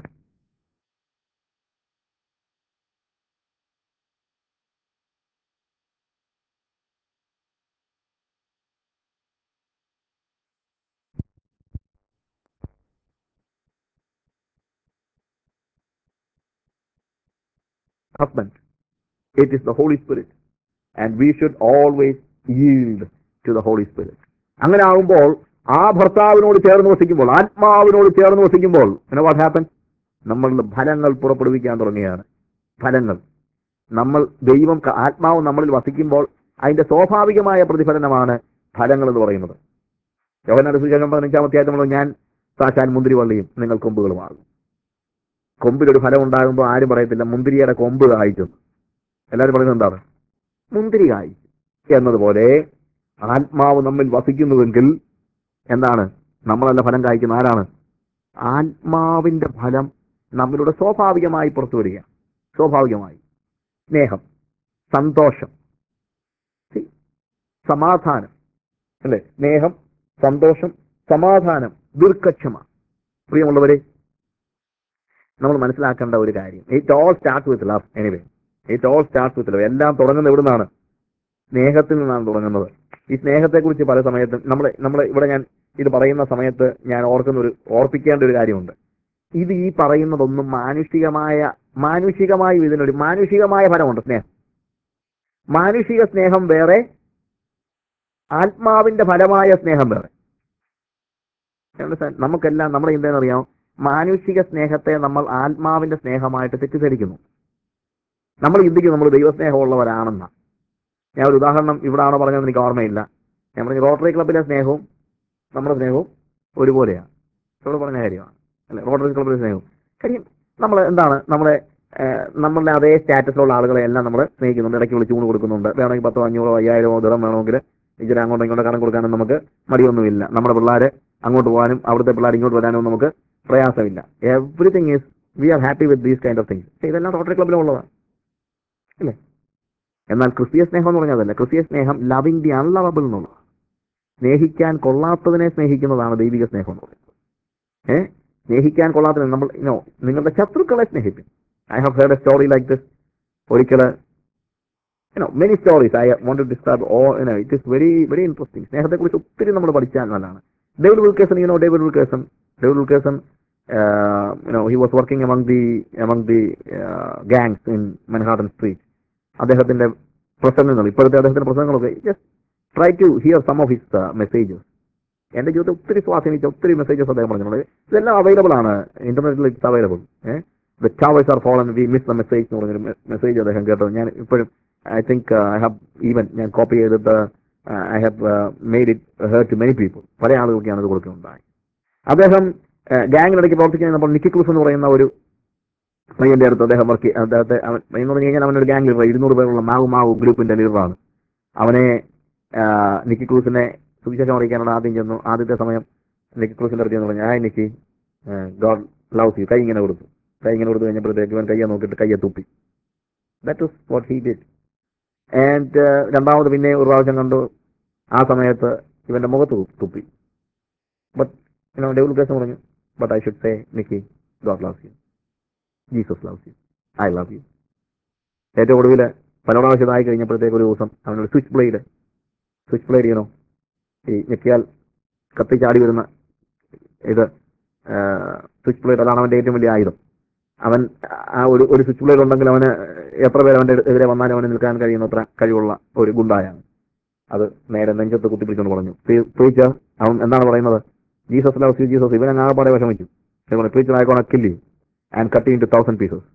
Speaker 1: husband. It is the Holy Spirit. And we should always yield to the Holy Spirit. അങ്ങനെ ആകുമ്പോൾ ആ ഭർത്താവിനോട് ചേർന്ന് വസിക്കുമ്പോൾ ആത്മാവിനോട് ചേർന്ന് വസിക്കുമ്പോൾ വാട്ട് ഹാപ്പൻ നമ്മളുടെ ഫലങ്ങൾ പുറപ്പെടുവിക്കാൻ തുടങ്ങിയാണ് ഫലങ്ങൾ നമ്മൾ ദൈവം ക- ആത്മാവ് നമ്മളിൽ വസിക്കുമ്പോൾ അതിന്റെ സ്വാഭാവികമായ പ്രതിഫലനമാണ് ഫലങ്ങൾ എന്ന് പറയുന്നത് യോഹന്നാന്റെ സുവിശേഷം പതിനഞ്ചാം അധ്യായത്തിൽ ഞാൻ സാക്ഷാൽ മുന്തിരിവള്ളിയും നിങ്ങൾ കൊമ്പുകളുമാകും കൊമ്പിലൊരു ഫലം ഉണ്ടാകുമ്പോൾ ആരും പറയത്തില്ല മുന്തിരിയുടെ കൊമ്പ് കായ്ച്ചു എല്ലാവരും പറയുന്നത് എന്താണ് മുന്തിരി കായ്ച്ചു എന്നതുപോലെ ആത്മാവ് നമ്മിൽ വസിക്കുന്നുവെങ്കിൽ എന്താണ് നമ്മളല്ല ഫലം കായ്ക്കുന്ന ആരാണ് ആത്മാവിന്റെ ഫലം നമ്മളുടെ സ്വാഭാവികമായി പുറത്തു വരിക സ്വാഭാവികമായി സ്നേഹം സന്തോഷം See? സമാധാനം അല്ലെ സ്നേഹം സന്തോഷം സമാധാനം ദീർഘക്ഷമ പ്രിയമുള്ളവരെ നമ്മൾ മനസ്സിലാക്കേണ്ട ഒരു കാര്യം it all start with love anyway it all start with love എല്ലാം തുടങ്ങുന്നത് എവിടെ നിന്നാണ് സ്നേഹത്തിൽ നിന്നാണ് തുടങ്ങുന്നത് ഈ സ്നേഹത്തെക്കുറിച്ച് പല സമയത്തും നമ്മൾ നമ്മൾ ഇവിടെ ഞാൻ ഇത് പറയുന്ന സമയത്ത് ഞാൻ ഓർക്കുന്ന ഒരു ഓർപ്പിക്കേണ്ട ഒരു കാര്യമുണ്ട് ഇത് ഈ പറയുന്നതൊന്നും മാനുഷികമായ മാനുഷികമായ ഇതിനൊരു മാനുഷികമായ ഫലമുണ്ട് സ്നേഹം മാനുഷിക സ്നേഹം വേറെ ആത്മാവിന്റെ ഫലമായ സ്നേഹം വേറെ Understand? നമുക്കെല്ലാം നമ്മുടെ ചിന്തയെന്ന് അറിയാമോ മാനുഷിക സ്നേഹത്തെ നമ്മൾ ആത്മാവിന്റെ സ്നേഹമായിട്ട് തെറ്റിദ്ധരിക്കുന്നു നമ്മൾ ചിന്തിക്കും നമ്മൾ ദൈവസ്നേഹമുള്ളവരാണെന്ന ഞാൻ ഒരു ഉദാഹരണം ഇവിടാണോ പറഞ്ഞതെന്ന് എനിക്ക് ഓർമ്മയില്ല ഞാൻ പറഞ്ഞു റോട്ടറി ക്ലബിലെ സ്നേഹവും നമ്മുടെ സ്നേഹവും ഒരുപോലെയാണ് ഇവിടെ പറഞ്ഞ കാര്യമാണ് അല്ലെ റോട്ടറി ക്ലബിലെ സ്നേഹവും കാര്യം നമ്മൾ എന്താണ് നമ്മളെ ഏഹ്, നമ്മളുടെ അതേ സ്റ്റാറ്റസിലുള്ള ആളുകളെ എല്ലാം നമ്മൾ സ്നേഹിക്കുന്നുണ്ട് ഇടയ്ക്ക് വിളിച്ചു കൊണ്ട് കൊടുക്കുന്നുണ്ട് വേണമെങ്കിൽ പത്തോ അഞ്ഞൂറോ അയ്യായിരമോ ദിറം വേണമെങ്കിൽ ഇച്ചിരി അങ്ങോട്ടും ഇങ്ങോട്ടും കടം കൊടുക്കാനും നമുക്ക് മടിയൊന്നുമില്ല നമ്മുടെ പിള്ളേർ അങ്ങോട്ട് പോകാനും അവിടുത്തെ പിള്ളേർ ഇങ്ങോട്ട് വരാനും നമുക്ക് പ്രയാസമില്ല everything is we are happy with these kind of things ഇതെല്ലാം റോട്ടറി ക്ലബിലും ഉള്ളതാണ് അല്ലേ എന്നാൽ ക്രിസ്തീയ സ്നേഹം എന്ന് പറഞ്ഞതല്ല ക്രിസ്തീയ സ്നേഹം ലവിങ് ദി അൺലവബിൾ എന്നുള്ളത് സ്നേഹിക്കാൻ കൊള്ളാത്തതിനെ സ്നേഹിക്കുന്നതാണ് ദൈവിക സ്നേഹം എന്ന് പറയുന്നത് ഏ സ്നേഹിക്കാൻ കൊള്ളാത്തതിനെ നമ്മൾ നോ നിങ്ങളുടെ ശത്രുക്കളെ സ്നേഹിക്കും I have heard a story like this ഒരിക്കല് you know many stories I want to describe oh you know it is very very interesting സ്നേഹത്തെക്കുറിച്ച് ഒത്തിരി നമ്മൾ പഠിച്ചാൽ നല്ലതാണ് David Wilkerson you know David Wilkerson David Wilkerson you know he was working among the among the gangs in Manhattan street അദ്ദേഹത്തിന്റെ പ്രസംഗങ്ങൾ ഇപ്പോഴത്തെ അദ്ദേഹത്തിന്റെ പ്രസംഗങ്ങളൊക്കെ just try to hear some of his messages എന്റെ ജീവിതത്തിൽ ഒത്തിരി സ്വാധീനിച്ച ഒത്തിരി മെസ്സേജസ് അദ്ദേഹം പറഞ്ഞിട്ടുണ്ട് ഇതെല്ലാം അവൈലബിൾ ആണ് ഇന്റർനെറ്റിൽ it's available the towers are fallen we miss the message എന്ന് പറഞ്ഞൊരു മെസ്സേജ് അദ്ദേഹം കേട്ടോ ഞാൻ ഇപ്പോഴും I think I have even ഞാൻ കോപ്പി ചെയ്തിട്ട് I have made it heard to many people പല ആളുകൾക്കാണ് ഇത് കൊടുക്കുന്നുണ്ടായി അദ്ദേഹം ഗാങ്ങിനിടയ്ക്ക് പ്രവർത്തിക്കുന്ന നമ്മൾ നിക്കി ക്രൂസ് എന്ന് പറയുന്ന ഒരു പയ്യന്റെ അടുത്ത് അദ്ദേഹം വർക്ക് അദ്ദേഹത്തെ അവൻ എന്ന് പറഞ്ഞു കഴിഞ്ഞാൽ അവനൊരു ഗാങ് ലീഡർ ഇരുന്നൂറ് പേരുള്ള മാവു മാവു ഗ്രൂപ്പിന്റെ ലീഡറാണ് അവനെ ആ, നിക്കി ക്രൂസിനെ സുവിശേഷം അറിയിക്കാനുള്ള ആദ്യം ചെന്നു ആദ്യത്തെ സമയം നിക്കി ക്രൂസിന്റെ അടുത്ത് ചെന്ന് പറഞ്ഞു ആ നിക്കി ഗോഡ് ലവ്സ് യു കൈ ഇങ്ങനെ കൊടുത്തു കൈ ഇങ്ങനെ കൊടുത്തു കഴിഞ്ഞപ്പോഴത്തേക്ക് ഇവൻ കയ്യെ നോക്കിയിട്ട് കയ്യെ തുപ്പി that was what he did and രണ്ടാമത് പിന്നെ ഒരു പ്രാവശ്യം കണ്ടു ആ സമയത്ത് ഇവന്റെ മുഖത്ത് തു- തുപ്പി ബട്ട് യുനോ ഡെവൽ കേസ് പറഞ്ഞു but I should say Nicky God loves you Jesus loves you I love you ഏറ്റവും ഒടുവിൽ പല പ്രാവശ്യം ഇതായി കഴിഞ്ഞപ്പോഴത്തേക്ക് ഒരു ദിവസം അവനൊരു സ്വിച്ച് ബ്ലേഡ് സ്വിച്ച് ബ്ലേഡ് ചെയ്യണോ ഈ ഞെക്കിയാൽ കത്തി ചാടി വരുന്ന ഇത് സ്വിച്ച് ബ്ലേഡ് അതാണ് അവന്റെ ഏറ്റവും വലിയ ആയുധം അവൻ ആ ഒരു ഒരു സ്വിച്ച് ബ്ലേഡ് ഉണ്ടെങ്കിൽ അവന് എത്ര പേര് അവന്റെ എതിരെ വന്നാലും അവന് നിൽക്കാൻ കഴിയുന്ന അത്ര കഴിവുള്ള ഒരു ഗുണ്ടായാണ് അത് നേരെ നെഞ്ചത്ത് കുത്തിപ്പിടിച്ചുകൊണ്ട് പറഞ്ഞു പ്രീച്ചർ അവൻ എന്താണ് പറയുന്നത് ജീസസ് ലവ്സ് യു ജീസസ് ഇവൻ ആകെപ്പാടെ വിഷമിച്ചു പ്രീച്ചർ ആയിക്കോണെ kill and cut into thousand pieces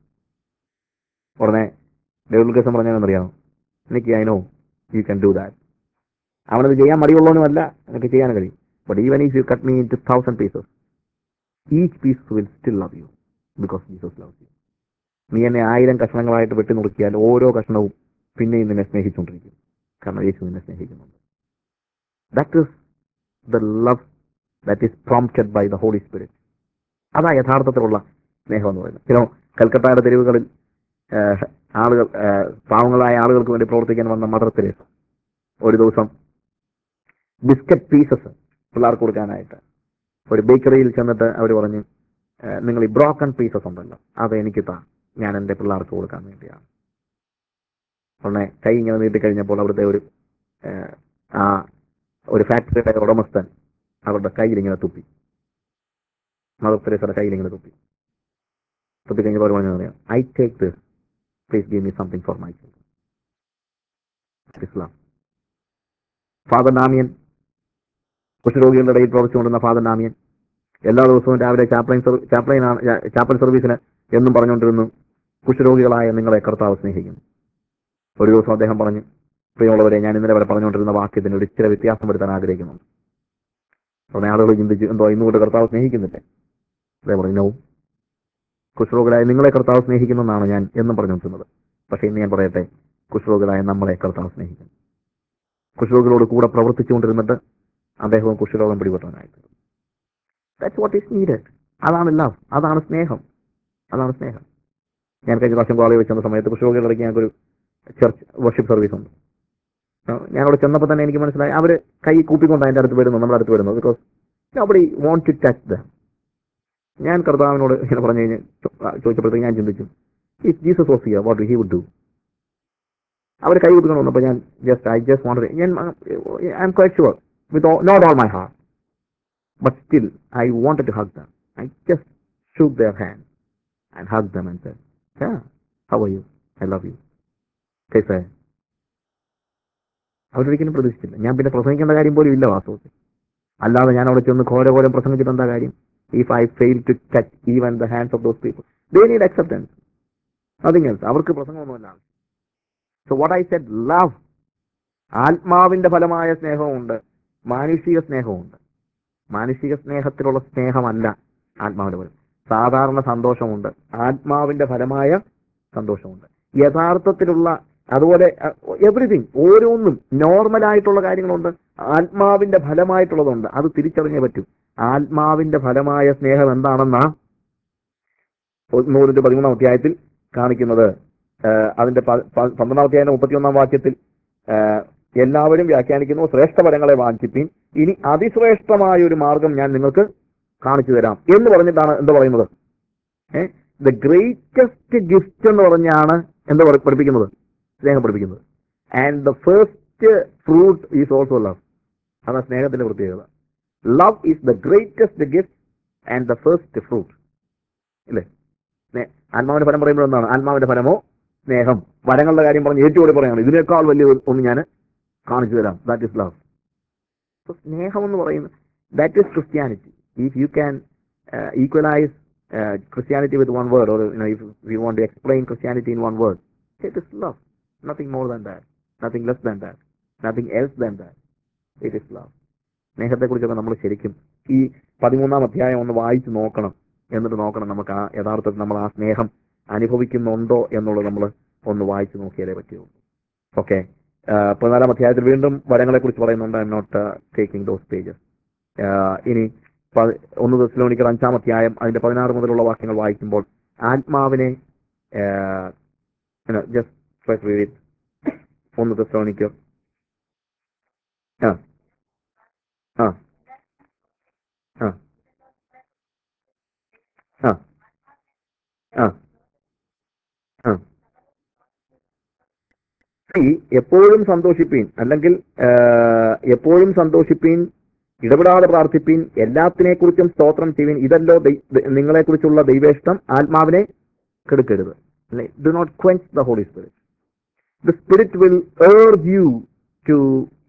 Speaker 1: ഉടനെ ഡേവിഡ് കേസം പറഞ്ഞതെന്നറിയാമോ എനിക്ക് I know you can do that അവനത് ചെയ്യാൻ മടിയുള്ളവനുമല്ല എനിക്ക് ചെയ്യാൻ കഴിയും but even if you cut me into thousand pieces each piece will still love you because Jesus love you നീ എന്നെ ആയിരം കഷ്ണങ്ങളായിട്ട് വെട്ടി നുറുക്കിയാൽ ഓരോ കഷ്ണവും പിന്നെയും നിന്നെ സ്നേഹിച്ചുകൊണ്ടിരിക്കും കാരണം യേശു നിന്നെ സ്നേഹിക്കുന്നുണ്ട് that is the love that is prompted by the holy spirit അതാ യഥാർത്ഥത്തിലുള്ള സ്നേഹം എന്ന് പറയുന്നത് ചിലോ കൽക്കട്ടയുടെ തെരുവുകളിൽ ഏഹ്, ആളുകൾ ഏഹ്, പാവങ്ങളായ ആളുകൾക്ക് വേണ്ടി പ്രവർത്തിക്കാൻ വന്ന മദർ തെരേസ ഒരു ദിവസം ബിസ്ക്കറ്റ് പീസസ് പിള്ളേർക്ക് കൊടുക്കാനായിട്ട് ഒരു ബേക്കറിയിൽ ചെന്നിട്ട് അവർ പറഞ്ഞു ഏഹ്, നിങ്ങൾ ഈ ബ്രോക്കൺ പീസസ് ഉണ്ടല്ലോ അത് എനിക്ക് താ ഞാൻ എൻ്റെ പിള്ളേർക്ക് കൊടുക്കാൻ വേണ്ടിയാണ് ഉടനെ കൈ ഇങ്ങനെ നീട്ടി കഴിഞ്ഞപ്പോൾ അവിടുത്തെ ഒരു ഏഹ്, ആ ഒരു ഫാക്ടറിയുടെ ഉടമസ്ഥൻ അവരുടെ കയ്യിൽ ഇങ്ങനെ തുപ്പി മദർ തെരേസയുടെ കയ്യിൽ ഇങ്ങനെ തുപ്പി തുപ്പി കഴിഞ്ഞപ്പോൾ അവർ പറഞ്ഞു പറയാം I take this please give me something for my children ഇസ്ലാം ഫാദർ നാമിയൻ കുഷ്ഠരോഗികളുടെ ഇടയിൽ പ്രവർത്തിച്ചുകൊണ്ടിരുന്ന ഫാദർ നാമിയൻ എല്ലാ ദിവസവും രാവിലെ ചാപ്ലൈൻ ചാപ്ലൈൻ ചാപ്പൽ സർവീസിന് എന്നും പറഞ്ഞുകൊണ്ടിരുന്നു കുഷ്ഠരോഗികളായ നിങ്ങളെ കർത്താവ് സ്നേഹിക്കുന്നു ഒരു ദിവസം അദ്ദേഹം പറഞ്ഞു പ്രിയമുള്ളവരെ ഞാൻ ഇന്നലെ വരെ പറഞ്ഞുകൊണ്ടിരുന്ന വാക്യത്തിന് ഒരു ഇച്ചിരി വ്യത്യാസം വരുത്താൻ ആഗ്രഹിക്കുന്നുണ്ട് ഉടനെ ആളുകൾ ചിന്തിച്ചു എന്തോ ഇന്നുകൊണ്ട് കർത്താവ് സ്നേഹിക്കുന്നില്ലേ അദ്ദേഹം പറഞ്ഞു "No. കുഷ്ഠരോഗികളായ നിങ്ങളെ കർത്താവ് സ്നേഹിക്കുമെന്നാണ് ഞാൻ എന്നും പറഞ്ഞുകൊണ്ടിരുന്നത് പക്ഷേ ഇന്ന് ഞാൻ പറയട്ടെ കുഷ്ഠരോഗികളായ നമ്മളെ കർത്താവ് സ്നേഹിക്കുന്നു കുഷ്ഠരോഗികളോട് കൂടെ പ്രവർത്തിച്ചുകൊണ്ടിരുന്നിട്ട് അദ്ദേഹവും കുഷ്ഠരോഗം പിടിപെട്ടവനായി ദാറ്റ്സ് വാട്ട് ഈസ് നീഡഡ് അതാണ് ലവ് അതാണ് സ്നേഹം അതാണ് സ്നേഹം ഞാൻ കഴിഞ്ഞ പ്രാവശ്യം കോളേജ് വെച്ചെന്ന സമയത്ത് കുഷ്ഠരോഗികളുടെ ഇടയ്ക്ക് ഞങ്ങൾക്കൊരു ചർച്ച് വർഷിപ്പ് സർവീസ് ഉണ്ട് ആ, ഞാൻ അവിടെ ചെന്നപ്പോൾ തന്നെ എനിക്ക് മനസ്സിലായി അവർ കൈ കൂപ്പിക്കൊണ്ട് അതിൻ്റെ അടുത്ത് വരുന്നു നമ്മുടെ അടുത്ത് വരുന്നു ബിക്കോസ് അവിടെ വോണ്ട് ടു ടച്ച് ദ ഞാൻ കർത്താവിനോട് ഇങ്ങനെ പറഞ്ഞു കഴിഞ്ഞ് ചോ- ആ, ചോദിച്ചപ്പോഴത്തേക്ക് ഞാൻ ചിന്തിച്ചു if Jesus was here what he would do അവർ കൈ കൂപ്പിക്കൊണ്ട് വന്നപ്പോൾ ഞാൻ ജസ്റ്റ് ഐ ജസ്റ്റ് വാണ്ട് ഞാൻ I am quite sure with not all my heart but still I wanted to hug them. I just shook their hand and hugged them and said, yeah, how are you? I love you. कैसा है? അവരൊരിക്കലും പ്രതീക്ഷിച്ചില്ല ഞാൻ പിന്നെ പ്രസംഗിക്കേണ്ട കാര്യം പോലും ഇല്ല വാസ്തവത്തിൽ അല്ലാതെ ഞാൻ അവിടെ ചെന്ന് ഘോരഘോരം പ്രസംഗിച്ചിട്ട് എന്താ കാര്യം if I fail to touch even the hands of those people they need acceptance nothing else അവർക്ക് പ്രസംഗമൊന്നുമല്ല so what I said love ആത്മാവിന്റെ ഫലമായ സ്നേഹമുണ്ട് മാനുഷിക സ്നേഹമുണ്ട് മാനുഷിക സ്നേഹത്തിലുള്ള സ്നേഹമല്ല ആത്മാവിന്റെ ഫലം സാധാരണ സന്തോഷമുണ്ട് ആത്മാവിന്റെ ഫലമായ സന്തോഷമുണ്ട് യഥാർത്ഥത്തിലുള്ള അതുപോലെ എവറിഥിങ് ഓരോന്നും നോർമൽ ആയിട്ടുള്ള കാര്യങ്ങളുണ്ട് ആത്മാവിന്റെ ഫലമായിട്ടുള്ളതുണ്ട് അത് തിരിച്ചറിഞ്ഞേ പറ്റൂ ആത്മാവിന്റെ ഫലമായ സ്നേഹം എന്താണെന്നാ നൂറിന്റെ പതിമൂന്നാം അധ്യായത്തിൽ കാണിക്കുന്നത് ആ, അതിന്റെ പ- പ- പന്ത്രണ്ടാം അധ്യായം മുപ്പത്തിയൊന്നാം വാക്യത്തിൽ ആ, എല്ലാവരും വ്യാഖ്യാനിക്കുന്നു ശ്രേഷ്ഠപരങ്ങളെ വാഞ്ചിപ്പീൻ ഇനി അതിശ്രേഷ്ഠമായ ഒരു മാർഗം ഞാൻ നിങ്ങൾക്ക് കാണിച്ചു തരാം എന്ന് പറഞ്ഞിട്ടാണ് എന്താ പറയുന്നത് ദ ഗ്രേറ്റസ്റ്റ് ഗിഫ്റ്റ് എന്ന് പറഞ്ഞാണ് എന്താ പറ- പഠിപ്പിക്കുന്നത് സ്നേഹം പഠിപ്പിക്കുന്നത് and the first fruit is also love അതാണ് സ്നേഹത്തിന്റെ പ്രത്യേകത love is the greatest gift and the first fruit ഇല്ലേ സ്നേ- ആത്മാവിന്റെ ഫലം പറയുമ്പോൾ എന്താണ് ആത്മാവിന്റെ ഫലമോ സ്നേഹം വരങ്ങളുടെ കാര്യം പറഞ്ഞ് ഏറ്റവും പറയാണ് ഇതിനേക്കാൾ വലിയ ഒരു- ഒന്ന് ഞാൻ കാണിച്ചു തരാം ദാറ്റ് ഇസ് ലവ് സ്നേഹം എന്ന് പറയുന്നത് that is Christianity if you can equalise Christianity with one word or if you want to explain Christianity in one word it is love nothing more than that nothing less than that nothing else than that it is love സ്നേഹത്തെക്കുറിച്ചൊക്കെ നമ്മൾ ശരിക്കും ഈ പതിമൂന്നാം അധ്യായം ഒന്ന് വായിച്ചു നോക്കണം എന്നിട്ട് നോക്കണം നമുക്ക് ആ യഥാർത്ഥത്തിൽ നമ്മൾ ആ സ്നേഹം അനുഭവിക്കുന്നുണ്ടോ എന്നുള്ളത് നമ്മൾ ഒന്ന് വായിച്ചു നോക്കിയാലേ പറ്റുള്ളൂ ഓക്കെ പതിനാലാം അധ്യായത്തിൽ വീണ്ടും വരങ്ങളെ കുറിച്ച് പറയുന്നുണ്ട് I am not taking those pages ഇനി പ- ഒന്ന് ദശലോണിക്കർ അഞ്ചാം അധ്യായം അതിന്റെ പതിനാറ് മുതലുള്ള വാക്യങ്ങൾ വായിക്കുമ്പോൾ ആത്മാവിനെ ജസ്റ്റ് ഒന്ന് ദശലോണിക്കർ ആ ആ ആ ആ ആ ആ See, എപ്പോഴും സന്തോഷിപ്പീൻ അല്ലെങ്കിൽ ആ, എപ്പോഴും സന്തോഷിപ്പീൻ ഇടപെടാതെ പ്രാർത്ഥിപ്പീൻ എല്ലാത്തിനെ കുറിച്ചും സ്തോത്രം ചെയ്യുവീൻ ഇതല്ലോ നിങ്ങളെ കുറിച്ചുള്ള ദൈവേഷ്ടം ആത്മാവിനെ കെടുക്കരുത് അല്ലെ do not quench the holy spirit the spirit will urge you to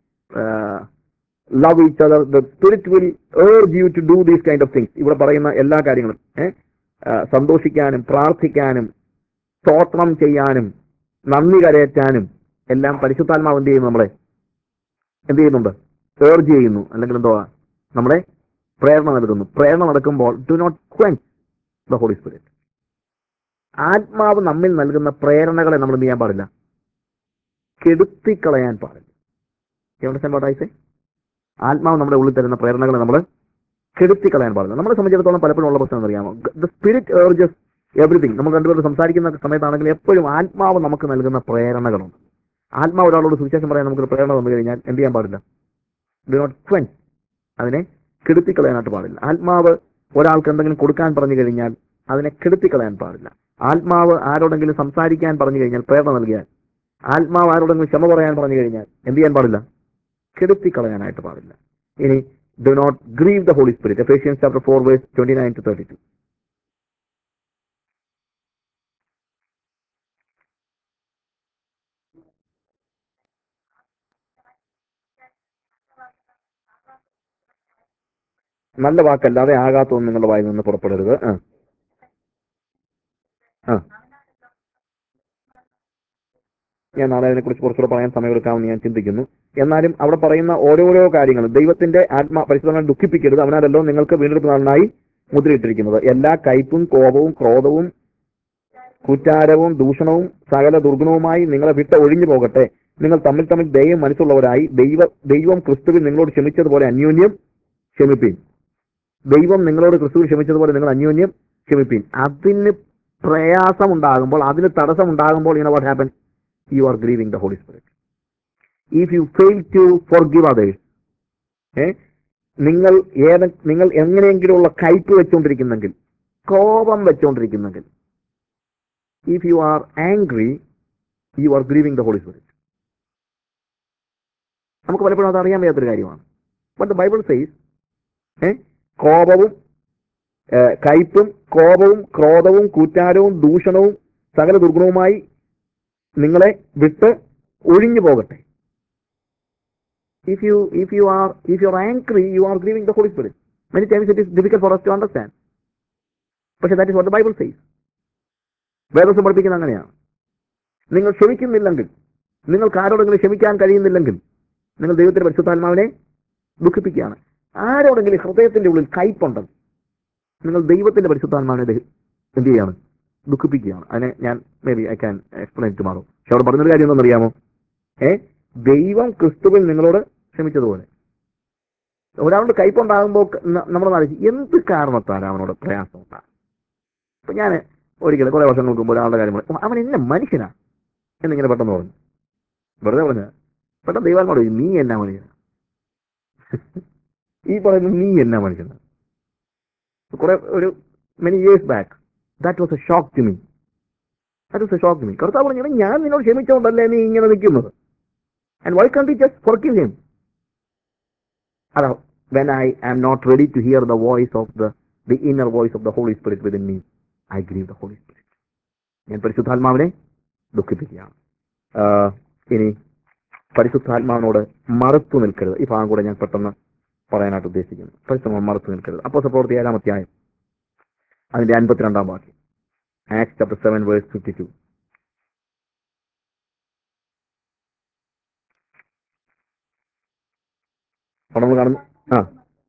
Speaker 1: love each other the spirit will urge you to do these kind of things ഇവിടെ പറയുന്ന എല്ലാ കാര്യങ്ങളും ഏ, ആ, സന്തോഷിക്കാനും പ്രാർത്ഥിക്കാനും സ്തോത്രം ചെയ്യാനും നന്ദി കരയറ്റാനും എല്ലാം പരിശുദ്ധാത്മാവ് എന്ത് ചെയ്യുന്നു നമ്മളെ എന്ത് ചെയ്യുന്നുണ്ട് ഏർജ് ചെയ്യുന്നു അല്ലെങ്കിൽ എന്തോ നമ്മളെ പ്രേരണ നൽകുന്നു പ്രേരണ നടക്കുമ്പോൾ do not quench the holy spirit ആത്മാവ് നമ്മിൽ നൽകുന്ന പ്രേരണകളെ നമ്മൾ എന്ത് ചെയ്യാൻ പാടില്ല കെടുത്തിക്കളയാൻ പാടില്ല എവിടെ പാടായിസേ ആത്മാവ് നമ്മുടെ ഉള്ളിൽ തരുന്ന പ്രേരണകളെ നമ്മൾ കെടുത്തിക്കളയാൻ പാടില്ല നമ്മളെ സംബന്ധിച്ചിടത്തോളം പലപ്പോഴും ഉള്ള പ്രശ്നം അറിയാമോ ദ സ്പിരിറ്റ് ഏർജസ് എവറിഥിങ് നമ്മൾ രണ്ടുപേരും സംസാരിക്കുന്ന സമയത്താണെങ്കിൽ എപ്പോഴും ആത്മാവ് നമുക്ക് നൽകുന്ന പ്രേരണകളുണ്ട് ആത്മാവ് ഒരാളോട് സുവിശേഷം പറയാൻ നമുക്ക് പ്രേരണ വന്നു കഴിഞ്ഞാൽ എന്ത് ചെയ്യാൻ പാടില്ല ഡു നോട്ട് ക്വൻസ് അതിനെ കെടുത്തിക്കളയാനായിട്ട് പാടില്ല ആത്മാവ് ഒരാൾക്ക് എന്തെങ്കിലും കൊടുക്കാൻ പറഞ്ഞു കഴിഞ്ഞാൽ അതിനെ കെടുത്തിക്കളയാൻ പാടില്ല ആത്മാവ് ആരോടെങ്കിലും സംസാരിക്കാൻ പറഞ്ഞു കഴിഞ്ഞാൽ പ്രേരണ നൽകിയാൽ ആത്മാവ് ആരോടെങ്കിലും ക്ഷമ പറയാൻ പറഞ്ഞു കഴിഞ്ഞാൽ എന്ത് ചെയ്യാൻ പാടില്ല കെടുത്തിക്കളയാനായിട്ട് പാടില്ല ഇനി do not grieve the holy spirit Ephesians chapter four verse twenty nine to thirty two നല്ല വാക്കല്ലാതെ ആകാത്തൊന്നും നിങ്ങളുടെ വായിൽ നിന്ന് പുറപ്പെടരുത് ആ ആ ഞാൻ നാളെ അതിനെക്കുറിച്ച് കുറച്ചുകൂടെ പറയാൻ സമയമെടുക്കാമെന്ന് ഞാൻ ചിന്തിക്കുന്നു എന്നാലും അവിടെ പറയുന്ന ഓരോരോ കാര്യങ്ങളും ദൈവത്തിന്റെ ആത്മാ പരിശുദ്ധങ്ങൾ ദുഃഖിപ്പിക്കരുത് അവനാലല്ലോ നിങ്ങൾക്ക് വീണ്ടെടുപ്പ് നാളിനായി മുദ്രയിട്ടിരിക്കുന്നത് എല്ലാ കയ്പും കോപവും ക്രോധവും കുറ്റാരവും ദൂഷണവും സകല ദുർഗുണവുമായി നിങ്ങളെ വിട്ട് ഒഴിഞ്ഞു പോകട്ടെ നിങ്ങൾ തമ്മിൽ തമ്മിൽ ദൈവം മനസ്സുള്ളവരായി ദൈവ ദൈവം ക്രിസ്തുവിൽ നിങ്ങളോട് ക്ഷമിച്ചതുപോലെ അന്യോന്യം ക്ഷമിപ്പീൻ ദൈവം നിങ്ങളോട് ക്രിസ്തുവിൽ ക്ഷമിച്ചതുപോലെ നിങ്ങൾ അന്യോന്യം ക്ഷമിപ്പീൻ അതിന് പ്രയാസമുണ്ടാകുമ്പോൾ അതിന് തടസ്സമുണ്ടാകുമ്പോൾ ഇങ്ങനെ what happen you are grieving the holy spirit if you fail to forgive others ഏ നിങ്ങൾ ഏത് നിങ്ങൾ എങ്ങനെയെങ്കിലുമുള്ള കയ്പ് വെച്ചുകൊണ്ടിരിക്കുന്നെങ്കിൽ കോപം വെച്ചുകൊണ്ടിരിക്കുന്നെങ്കിൽ if you are angry you are grieving the holy spirit നമുക്ക് പലപ്പോഴും അത് അറിയാൻ വയ്യാത്തൊരു കാര്യമാണ് ബട്ട് ദ ബൈബിൾ സേസ് ഏ കോപവും ഏ, കയ്പും കോപവും ക്രോധവും കൂറ്റാരവും ദൂഷണവും സകല ദുർഗുണവുമായി നിങ്ങളെ വിട്ട് ഒഴിഞ്ഞു പോകട്ടെ if you if you are if you are angry you are grieving the holy spirit many times it is difficult for us to understand പക്ഷെ that is what the bible says വേദം പഠിപ്പിക്കുന്ന അങ്ങനെയാണ് നിങ്ങൾ ക്ഷമിക്കുന്നില്ലെങ്കിൽ നിങ്ങൾക്ക് ആരോടെങ്കിലും ക്ഷമിക്കാൻ കഴിയുന്നില്ലെങ്കിൽ നിങ്ങൾ ദൈവത്തിന്റെ പരിശുദ്ധാത്മാവിനെ ദുഃഖിപ്പിക്കുകയാണ് ആരോടെങ്കിലും ഹൃദയത്തിന്റെ ഉള്ളിൽ കയ്പുണ്ടെന്ന് നിങ്ങൾ ദൈവത്തിന്റെ പരിശുദ്ധാത്മാവിനെ ദഹി- എന്ത് ചെയ്യാണ് ദുഃഖിപ്പിക്കുകയാണ് അതിനെ ഞാൻ maybe I can explain tomorrow പക്ഷെ അവിടെ പറഞ്ഞൊരു കാര്യം എന്താണെന്നറിയാമോ ഏ ദൈവം ക്രിസ്തുവിൽ നിങ്ങളോട് ക്ഷമിച്ചതുപോലെ ഒരാളോട് കയ്പുണ്ടാകുമ്പോൾ നമ്മൾ ആലോചിക്കും എന്ത് കാരണത്താൽ അവനോട് പ്രയാസം ഉണ്ടാകും അപ്പൊ ഞാൻ ഒരിക്കലും കുറെ വർഷങ്ങൾക്ക് മുമ്പ് ഒരാളുടെ കാര്യം പറഞ്ഞു അവൻ എന്നെ മനുഷ്യനാ എന്നിങ്ങനെ പെട്ടെന്ന് പറഞ്ഞു വെറുതെ പറഞ്ഞ പെട്ടെന്ന് ദൈവാത്മാട് ചോദിച്ചു, നീ എന്നാ മനുഷ്യൻ ഈ പറയുന്നത് നീ എന്നാ മനുഷ്യൻ കുറെ ഒരു many years back that was a shock to me that was a shock to me കർത്താവ് പറഞ്ഞു "എടാ, ഞാൻ നിന്നോട് ക്ഷമിച്ചുകൊണ്ടല്ലേ നീ ഇങ്ങനെ നിൽക്കുന്നത് and why can just forgive him അതാ when I am not ready to hear the voice of the the inner voice of the holy spirit within me I grieve the holy spirit ഞാൻ പരിശുദ്ധാത്മാവിനെ ദുഃഖിപ്പിക്കുകയാണ് ആ, ഇനി പരിശുദ്ധാത്മാവിനോട് മറുത്തു നിൽക്കരുത് ഈ ഭാഗം കൂടെ ഞാൻ പെട്ടെന്ന് പറയാനായിട്ട് ഉദ്ദേശിക്കുന്നു പരിശുദ്ധ മറുത്തു നിൽക്കരുത് അപ്പോൾ പ്രവൃത്തി ഏഴാം അധ്യായം അതിന്റെ അൻപത്തിരണ്ടാം വാക്യം act chapter seven verse fifty two അവിടെ നമ്മൾ കാണുന്നു ആ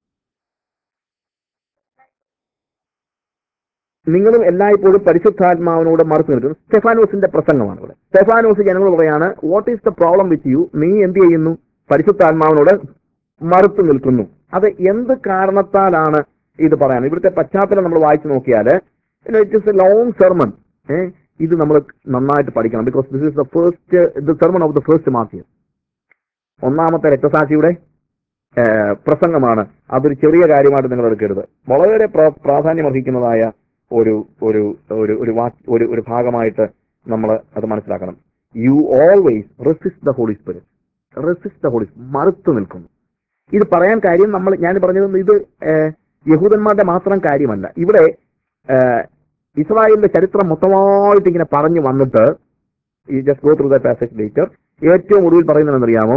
Speaker 1: നിങ്ങളും എല്ലായ്പ്പോഴും പരിശുദ്ധാത്മാവിനോട് മറുത്തു നിൽക്കുന്നു സ്റ്റെഫാനോസിന്റെ പ്രസംഗമാണ് ഇവിടെ സ്റ്റെഫാനോസ് ജനങ്ങൾ പറയാണ് what is the problem with you നീ എന്ത് ചെയ്യുന്നു പരിശുദ്ധാത്മാവിനോട് മറുത്തു നിൽക്കുന്നു അത് എന്ത് കാരണത്താലാണ് ഇത് പറയാൻ ഇവിടുത്തെ പശ്ചാത്തലം നമ്മൾ വായിച്ചു നോക്കിയാൽ it is a long sermon ഇത് നമ്മൾ നന്നായിട്ട് പഠിക്കണം because this is the first the sermon of the first martyr ഒന്നാമത്തെ രക്തസാക്ഷിയുടെ ഏഹ്, പ്രസംഗമാണ് അതൊരു ചെറിയ കാര്യമായിട്ട് നിങ്ങൾ എടുക്കരുത് വളരെ പ്ര- പ്രാധാന്യം അർഹിക്കുന്നതായ ഒരു ഒരു ഒരു ഒരു വാക്ക് ഒരു ഒരു ഭാഗമായിട്ട് നമ്മൾ അത് മനസ്സിലാക്കണം you always resist the holy spirit resist the holy മറുത്തു നിൽക്കുന്നു ഇത് പറയാൻ കാര്യം നമ്മൾ ഞാൻ പറഞ്ഞത് ഇത് ഏഹ്, യഹൂദന്മാരുടെ മാത്രം കാര്യമല്ല ഇവിടെ ഏഹ്, ഇസ്രായേലിന്റെ ചരിത്രം മൊത്തമായിട്ട് ഇങ്ങനെ പറഞ്ഞു വന്നിട്ട് ഈ just go through the passage later ഏറ്റവും ഒടുവിൽ പറയുന്നത് എന്നറിയാമോ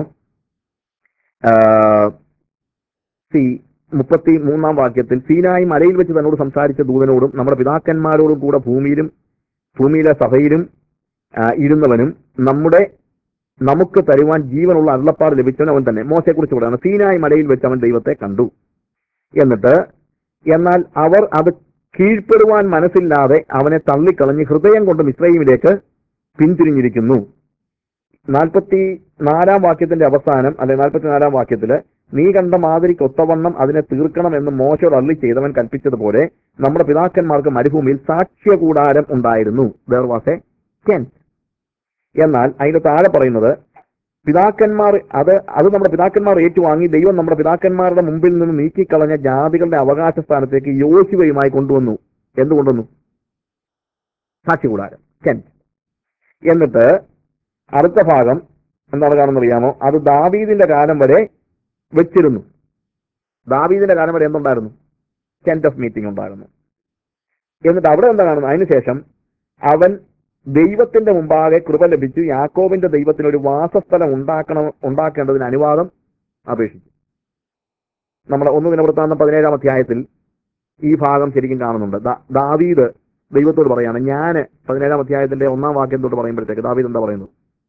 Speaker 1: സി മുപ്പത്തി മൂന്നാം വാക്യത്തിൽ സീനായി മലയിൽ വെച്ച് തന്നോട് സംസാരിച്ച ദൂതനോടും നമ്മുടെ പിതാക്കന്മാരോടും കൂടെ ഭൂമിയിലും ഭൂമിയിലെ സഭയിലും ആ, ഇരുന്നവനും നമ്മുടെ നമുക്ക് തരുവാൻ ജീവനുള്ള അരുളപ്പാട് ലഭിച്ചവൻ അവൻ തന്നെ മോശയെക്കുറിച്ച് പറയുന്നത് സീനായി മലയിൽ വെച്ച് അവൻ ദൈവത്തെ കണ്ടു എന്നിട്ട് എന്നാൽ അവർ അത് കീഴ്പ്പെടുവാൻ മനസ്സില്ലാതെ അവനെ തള്ളിക്കളഞ്ഞ് ഹൃദയം കൊണ്ട് മിശ്രയിമിലേക്ക് പിന്തിരിഞ്ഞിരിക്കുന്നു നാൽപ്പത്തി നാലാം വാക്യത്തിന്റെ അവസാനം അല്ലെ നാൽപ്പത്തി നാലാം വാക്യത്തില് നീ കണ്ട മാതിരിക്ക് ഒത്തവണ്ണം അതിനെ തീർക്കണം എന്ന് മോശയോട് അള്ളി ചെയ്തവൻ കൽപ്പിച്ചതുപോലെ നമ്മുടെ പിതാക്കന്മാർക്ക് മരുഭൂമിയിൽ സാക്ഷ്യകൂടാരം ഉണ്ടായിരുന്നു ദർ വാസ് എ ടെന്റ് എന്നാൽ അതിന്റെ താഴെ പറയുന്നത് പിതാക്കന്മാർ അത് അത് നമ്മുടെ പിതാക്കന്മാർ ഏറ്റുവാങ്ങി ദൈവം നമ്മുടെ പിതാക്കന്മാരുടെ മുമ്പിൽ നിന്ന് നീക്കിക്കളഞ്ഞ ജാതികളുടെ അവകാശ സ്ഥാനത്തേക്ക് യോശുവയുമായി കൊണ്ടുവന്നു എന്ത് കൊണ്ടുവന്നു സാക്ഷ്യകൂടാരം ടെന്റ് എന്നിട്ട് അടുത്ത ഭാഗം എന്താണ് കാണുന്നറിയാമോ അത് ദാവീദിന്റെ കാലം വരെ വെച്ചിരുന്നു ദാവീദിന്റെ കാലം വരെ എന്തുണ്ടായിരുന്നു ടെന്റ് ഓഫ് മീറ്റിംഗ് ഉണ്ടായിരുന്നു എന്നിട്ട് അവിടെ എന്താ കാണുന്നത് അതിനുശേഷം അവൻ ദൈവത്തിന്റെ മുമ്പാകെ കൃപ ലഭിച്ചു യാക്കോബിന്റെ ദൈവത്തിന് ഒരു വാസസ്ഥലം ഉണ്ടാക്കണം ഉണ്ടാക്കേണ്ടതിന് അനുവാദം അപേക്ഷിച്ചു നമ്മുടെ ഒന്ന് ദിനവൃത്താന്തം പതിനേഴാം അധ്യായത്തിൽ ഈ ഭാഗം ശരിക്കും കാണുന്നുണ്ട് ദാ- ദാവീദ് ദൈവത്തോട് പറയാണ് ഞാൻ പതിനേഴാം അധ്യായത്തിന്റെ ഒന്നാം വാക്യം തൊട്ട് പറയുമ്പോഴത്തേക്ക് ദാവീദ് എന്താ പറയുന്നത്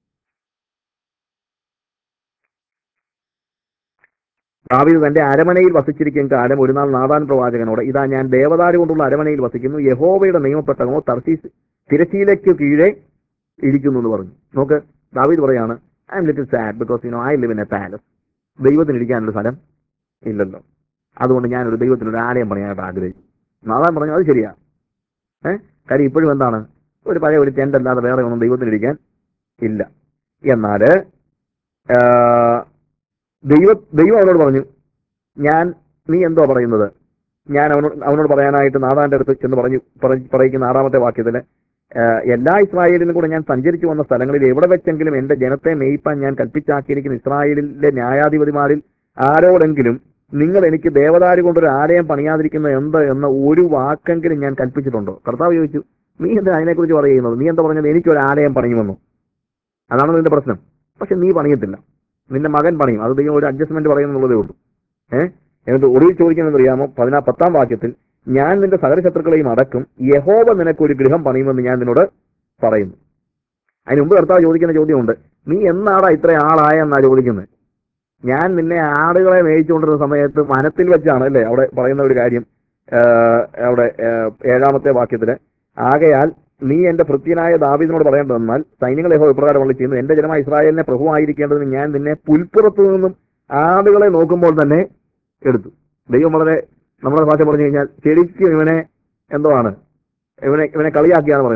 Speaker 1: ദാവീദ് തന്റെ അരമനയിൽ വസിച്ചിരിക്കുന്ന കാലം ഒരു നാൾ നാദാൻ പ്രവാചകനോട് ഇതാ ഞാൻ ദേവദാരു കൊണ്ടുള്ള അരമനയിൽ വസിക്കുന്നു യഹോവയുടെ നിയമപ്പെട്ടകമോ തർശീസ് തിരശ്ശീലയ്ക്ക് കീഴെ ഇരിക്കുന്നു എന്ന് പറഞ്ഞു നോക്ക് ദാവീദ് പറയാണ് I am little sad because you know I live in a palace ദൈവത്തിന് ഇരിക്കാനുള്ള സ്ഥലം ഇല്ലല്ലോ അതുകൊണ്ട് ഞാനൊരു ദൈവത്തിനൊരു ആലയം പണിയാനായിട്ട് ആഗ്രഹിച്ചു നാദാൻ പറഞ്ഞു അത് ശരിയാ ഏഹ് കാര്യം ഇപ്പോഴും എന്താണ് ഒരു പഴയ ഒരു ടെന്റ് അല്ലാതെ വേറെ ഒന്നും ദൈവത്തിന് ഇരിക്കാൻ ഇല്ല എന്നാല് ആ, ദൈവ ദൈവം അവനോട് പറഞ്ഞു ഞാൻ നീ എന്തോ പറയുന്നത് ഞാൻ അവനോട് അവനോട് പറയാനായിട്ട് നാദാന്റെ അടുത്ത് ചെന്ന് പറഞ്ഞു പറ- പറയിക്കുന്ന ആറാമത്തെ വാക്യത്തില് ആ, എല്ലാ ഇസ്രായേലിലും കൂടെ ഞാൻ സഞ്ചരിച്ചു വന്ന സ്ഥലങ്ങളിൽ എവിടെ വെച്ചെങ്കിലും എന്റെ ജനത്തെ മേയ്പ്പാൻ ഞാൻ കൽപ്പിച്ചാക്കിയിരിക്കുന്ന ഇസ്രായേലിലെ ന്യായാധിപതിമാരിൽ ആരോടെങ്കിലും നിങ്ങൾ എനിക്ക് ദേവദാരു കൊണ്ടൊരു ആലയം പണിയാതിരിക്കുന്നത് എന്ത് എന്ന ഒരു വാക്കെങ്കിലും ഞാൻ കൽപ്പിച്ചിട്ടുണ്ടോ കർത്താവ് ചോദിച്ചു നീ എന്താ അതിനെക്കുറിച്ച് പറയുന്നത് നീ എന്താ പറഞ്ഞത് എനിക്കൊരു ആലയം പണിയുമെന്നോ അതാണ് നിന്റെ പ്രശ്നം പക്ഷെ നീ പണിയത്തില്ല നിന്റെ മകൻ പണിയും അത് ദൈവം ഒരു അഡ്ജസ്റ്റ്മെന്റ് പറയുന്നുള്ളതേ ഉള്ളൂ ഏഹ് എന്നിട്ട് ഒടുവിൽ ചോദിക്കുന്നത് അറിയാമോ പതിനാ പത്താം വാക്യത്തിൽ ഞാൻ നിന്റെ സകല ശത്രുക്കളെയും അടക്കും യഹോവ നിനക്കൊരു ഗൃഹം പണിയുമെന്ന് ഞാൻ നിന്നോട് പറയുന്നു അതിന് മുമ്പ് കർത്താവ് ചോദിക്കുന്ന ചോദ്യമുണ്ട് നീ എന്നാടാ ഇത്ര ആളായെന്നാ ചോദിക്കുന്നത് ഞാൻ നിന്നെ ആടുകളെ മേയിച്ചുകൊണ്ടിരുന്ന സമയത്ത് വനത്തിൽ വെച്ചാണ് അല്ലേ അവിടെ പറയുന്ന ഒരു കാര്യം ആ, അവിടെ ആ, ഏഴാമത്തെ വാക്യത്തില് ആകയാൽ നീ എന്റെ ഭൃത്യനായ ദാവീദിനോട് പറയേണ്ടതെന്നാൽ സൈന്യങ്ങളെ യഹോവ ഇപ്രകാരം ചെയ്യുന്നു എന്റെ ജനമായ ഇസ്രായേലിനെ പ്രഭുവായിരിക്കേണ്ടതിന് ഞാൻ നിന്നെ പുൽപ്പുറത്തു നിന്നും ആടുകളെ നോക്കുമ്പോൾ തന്നെ എടുത്തു ദൈവം വളരെ നമ്മുടെ ഭാഷ പറഞ്ഞു കഴിഞ്ഞാൽ ശരിക്കും ഇവനെ എന്തോ ആണ് ഇവനെ ഇവനെ കളിയാക്കിയാണ് പറയുന്നത്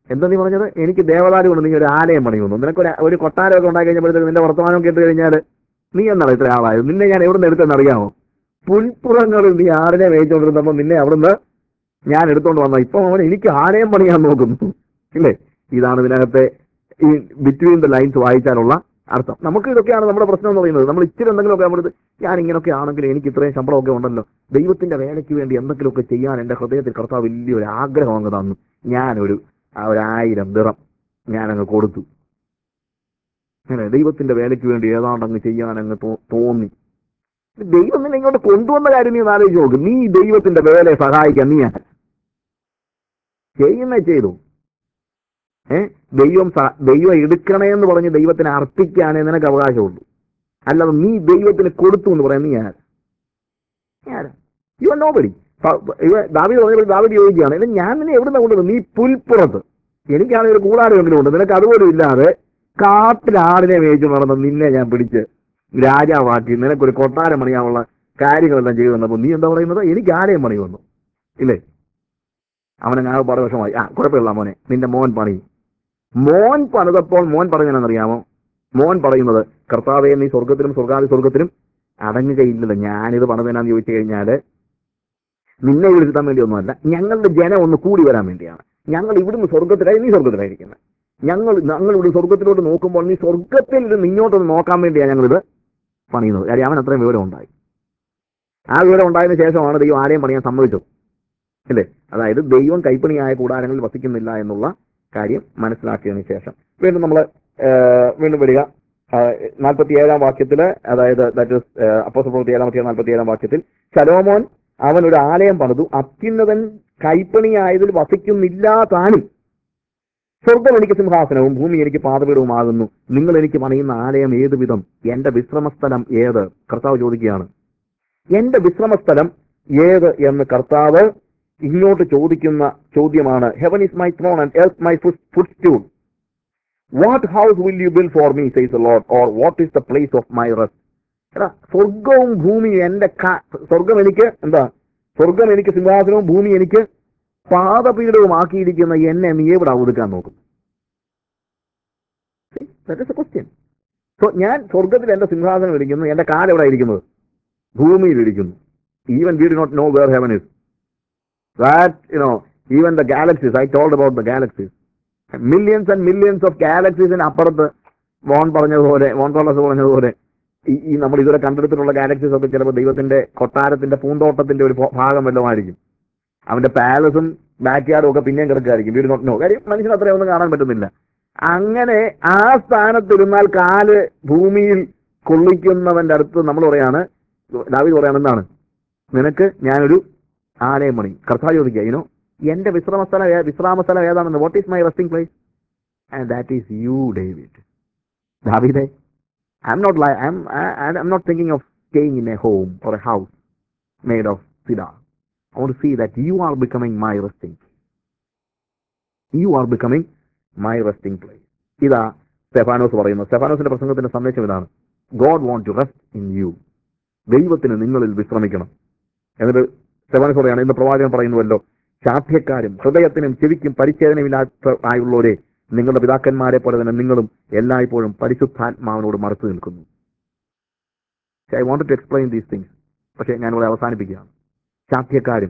Speaker 1: എന്താ നീ പറഞ്ഞത് എനിക്ക് ദേവതാരി കൊണ്ട് നീ ഒരു ആലയം പണിയുന്നു നിനക്ക് ഒരു ഒരു കൊട്ടാരമൊക്കെ ഉണ്ടാക്കി കഴിഞ്ഞപ്പോഴത്തേക്ക് നിന്റെ വർത്തമാനം കേട്ട് കഴിഞ്ഞാൽ നീ എന്താണ് ഇത്ര ആളായത് നിന്നെ ഞാൻ എവിടെ നിന്ന് എടുത്തെന്ന് അറിയാമോ പുൽപ്പുറങ്ങളിൽ നീ ആടിനെ മേയിച്ചുകൊണ്ടിരുന്നപ്പോൾ നിന്നെ അവിടുന്ന് ഞാൻ എടുത്തോണ്ട് വന്ന ഇപ്പൊ അവൻ എനിക്ക് ആലയം പണിയാൻ നോക്കുന്നു ഇല്ലേ ഇതാണ് ഇതിനകത്തെ ഈ ബിറ്റ്വീൻ ദ ലൈൻസ് വായിച്ചാലുള്ള അർത്ഥം നമുക്ക് ഇതൊക്കെയാണ് നമ്മുടെ പ്രശ്നം എന്ന് പറയുന്നത് നമ്മൾ ഇച്ചിരി എന്തെങ്കിലുമൊക്കെ നമ്മൾ ഞാൻ ഇങ്ങനെയൊക്കെ ആണെങ്കിൽ എനിക്ക് ഇത്രയും ശമ്പളമൊക്കെ ഉണ്ടല്ലോ ദൈവത്തിന്റെ വേലയ്ക്ക് വേണ്ടി എന്തെങ്കിലുമൊക്കെ ചെയ്യാൻ എന്റെ ഹൃദയത്തിൽ കർത്താവ് വലിയൊരു ആഗ്രഹം അങ്ങ് തന്നു ഞാനൊരു ആ ഒരു ആയിരം ദിറം ഞാനങ്ങ് കൊടുത്തു അങ്ങനെ ദൈവത്തിന്റെ വേലയ്ക്ക് വേണ്ടി ഏതാണ്ട് അങ്ങ് ചെയ്യാൻ അങ്ങ് തോ- തോന്നി ദൈവം നിന്നെ ഇങ്ങോട്ട് കൊണ്ടുവന്ന കാര്യം നീ ഒന്ന് ആലോചിച്ച് നോക്ക് നീ ദൈവത്തിന്റെ വേലയെ സഹായിക്കാൻ നീ ആരാ? ചെയ്യുന്നേ ചെയ്തു ഏ ദൈവം സ- ദൈവം എടുക്കണേ എന്ന് പറഞ്ഞ് ദൈവത്തിന് അർപ്പിക്കാനേ നിനക്ക് അവകാശമുള്ളൂ അല്ലാതെ നീ ദൈവത്തിന് കൊടുത്തു എന്ന് പറയാൻ നീ ആരാ നീ ആരാ യു ആർ നോബഡി ദാവി പറഞ്ഞപ്പോൾ ദാവി ചോദിക്കുകയാണ് "എടാ, ഞാൻ നിന്നെ എവിടുന്ന കൊണ്ടുവന്നത് നീ പുൽപ്പുറത്ത് എനിക്കാണെങ്കിൽ ഒരു കൂടാരമെങ്കിലും ഉണ്ട് നിനക്ക് അതുപോലും ഇല്ലാതെ കാട്ടിൽ ആടിനെ മേയിച്ചു നടന്ന നിന്നെ ഞാൻ പിടിച്ച് രാജാവാക്കി നിനക്കൊരു കൊട്ടാരം പണിയാനുള്ള കാര്യങ്ങളെല്ലാം ചെയ്തു വന്നപ്പോൾ നീ എന്താ പറയുന്നത് എനിക്ക് ആലയം പണി വന്നു ഇല്ലേ അവനെ ഞാൻ പാട് വിഷമായി ആ കുഴപ്പമില്ല മോനെ നിന്റെ മോൻ പണി മോൻ പണിതപ്പോൾ മോൻ പറയുന്നതെന്നറിയാമോ മോൻ പറയുന്നത് കർത്താവെ നീ സ്വർഗത്തിലും സ്വർഗാദി സ്വർഗത്തിലും അടങ്ങുകയില്ലല്ലോ ഞാനിത് പണിതെന്നാന്ന് ചോദിച്ചു കഴിഞ്ഞാല് നിന്നെ വിളിച്ചിട്ടാൻ വേണ്ടിയൊന്നുമല്ല ഞങ്ങളുടെ ജനം ഒന്ന് കൂടി വരാൻ വേണ്ടിയാണ് ഞങ്ങൾ ഇവിടുന്ന് സ്വർഗത്തിലായി നീ സ്വർഗത്തിലായിരിക്കുന്നത് ഞങ്ങൾ ഞങ്ങൾ ഇവിടെ സ്വർഗത്തിലോട്ട് നോക്കുമ്പോൾ നീ സ്വർഗത്തിൽ നിന്ന് ഇങ്ങോട്ടൊന്ന് നോക്കാൻ വേണ്ടിയാണ് ഞങ്ങളിത് പണിയുന്നത് കാര്യം അവൻ അത്രയും വിവരം ഉണ്ടായി ആ വിവരം ഉണ്ടായതിനു ശേഷമാണ് ദൈവം ആരെയും പണിയാൻ സമ്മതിച്ചത് അല്ലേ അതായത് ദൈവം കൈപ്പണിയായ കൂടാരങ്ങളിൽ വസിക്കുന്നില്ല എന്നുള്ള കാര്യം മനസ്സിലാക്കിയതിനു ശേഷം വീണ്ടും നമ്മൾ വീണ്ടും വരിക നാൽപ്പത്തി ഏഴാം വാക്യത്തില് അതായത് ദാറ്റ് ഇസ് അപ്പോസ് പ്രവൃത്തി ഏഴാമത്തെ നാൽപ്പത്തി ഏഴാം വാക്യത്തിൽ ശലോമോൻ അവൻ ഒരു ആലയം പണിതു അത്യുന്നതൻ കൈപ്പണിയായതിൽ വസിക്കുന്നില്ല താനും സ്വർഗം എനിക്ക് സിംഹാസനവും ഭൂമി എനിക്ക് പാതപീഠവുമാകുന്നു നിങ്ങൾ എനിക്ക് പണിയുന്ന ആലയം ഏത് വിധം എന്റെ വിശ്രമസ്ഥലം ഏത് കർത്താവ് ചോദിക്കുകയാണ് എന്റെ വിശ്രമസ്ഥലം ഏത് എന്ന് കർത്താവ് ഇങ്ങോട്ട് ചോദിക്കുന്ന ചോദ്യമാണ് heaven is my throne and earth my footstool what house will you build for me says Lord or what is the place of my rest എടാ സ്വർഗവും ഭൂമിയും എന്റെ ക- സ്വർഗം എനിക്ക് എന്താ സ്വർഗം എനിക്ക് സിംഹാസനവും ഭൂമി എനിക്ക് പാദപീഠവും ആക്കിയിരിക്കുന്ന എന്നെ നീ എവിടെ ഒതുക്കാൻ നോക്കും ക്വസ്റ്റ്യൻ സോ ഞാൻ സ്വർഗത്തിൽ എന്റെ സിംഹാസനം ഇരിക്കുന്നു എന്റെ കാൽ എവിടെ ഇരിക്കുന്നത് ഭൂമിയിൽ ഇരിക്കുന്നു even we do not know where heaven is that you know even the galaxies I told about the galaxies millions and millions of ഗാലക്സീസിന് അപ്പുറത്ത് വോൺ പറഞ്ഞതുപോലെ വോൺ തോളസ് പറഞ്ഞതുപോലെ ഈ ഈ നമ്മൾ ഇതുവരെ കണ്ടെടുത്തിട്ടുള്ള ഗാലക്സീസ് ഒക്കെ ചിലപ്പോൾ ദൈവത്തിന്റെ കൊട്ടാരത്തിന്റെ പൂന്തോട്ടത്തിന്റെ ഒരു ഭോ- ഭാഗം വല്ലതുമായിരിക്കും അവന്റെ പാലസും ബാക്ക് യാർഡും ഒക്കെ പിന്നെയും കിടക്കായിരിക്കും വീട് നോട്ട് നോ കാര്യം മനുഷ്യന് അത്രയും ഒന്നും കാണാൻ പറ്റുന്നില്ല അങ്ങനെ ആ സ്ഥാനത്തിരുന്നാൽ കാല് ഭൂമിയിൽ കൊള്ളിക്കുന്നവന്റെ അടുത്ത് നമ്മൾ പറയാണ് ദാവീദ് പറയാണ് എന്താണ് നിനക്ക് ഞാനൊരു ആലയം പണി കർത്താവ് ചോദിക്കുക ഇനോ എന്റെ വിശ്രമസ്ഥലം ഏ- വിശ്രാമസ്ഥലം ഏതാണെന്ന് what is my resting place and that is you David ദാവീദേ I am not I am I am not thinking of staying in a home or a house made of cedar I want to see that you are becoming my resting place. You are becoming my resting place. ഇതാ സ്റ്റെഫാനോസ് പറയുന്നത് സ്റ്റെഫാനോസിന്റെ പ്രസംഗത്തിന്റെ സന്ദേശം ഇതാണ് God want to rest in you ദൈവത്തിന് നിങ്ങളിൽ വിശ്രമിക്കണം എന്നിട്ട് സ്റ്റെഫാനോസ് പറയാണ് ഇന്ന് പ്രവാചകൻ പറയുന്നുവല്ലോ ശാഠ്യക്കാരും ഹൃദയത്തിനും ചെവിക്കും പരിച്ഛേദനയില്ലാത്ത ആയുള്ളവരെ നിങ്ങളുടെ പിതാക്കന്മാരെ പോലെ തന്നെ നിങ്ങളും എല്ലായ്പ്പോഴും പരിശുദ്ധാത്മാവിനോട് മറുത്തു നിൽക്കുന്നു I want to explain these things പക്ഷേ ഞാനിവിടെ അവസാനിപ്പിക്കുകയാണ് ശാഠ്യക്കാരും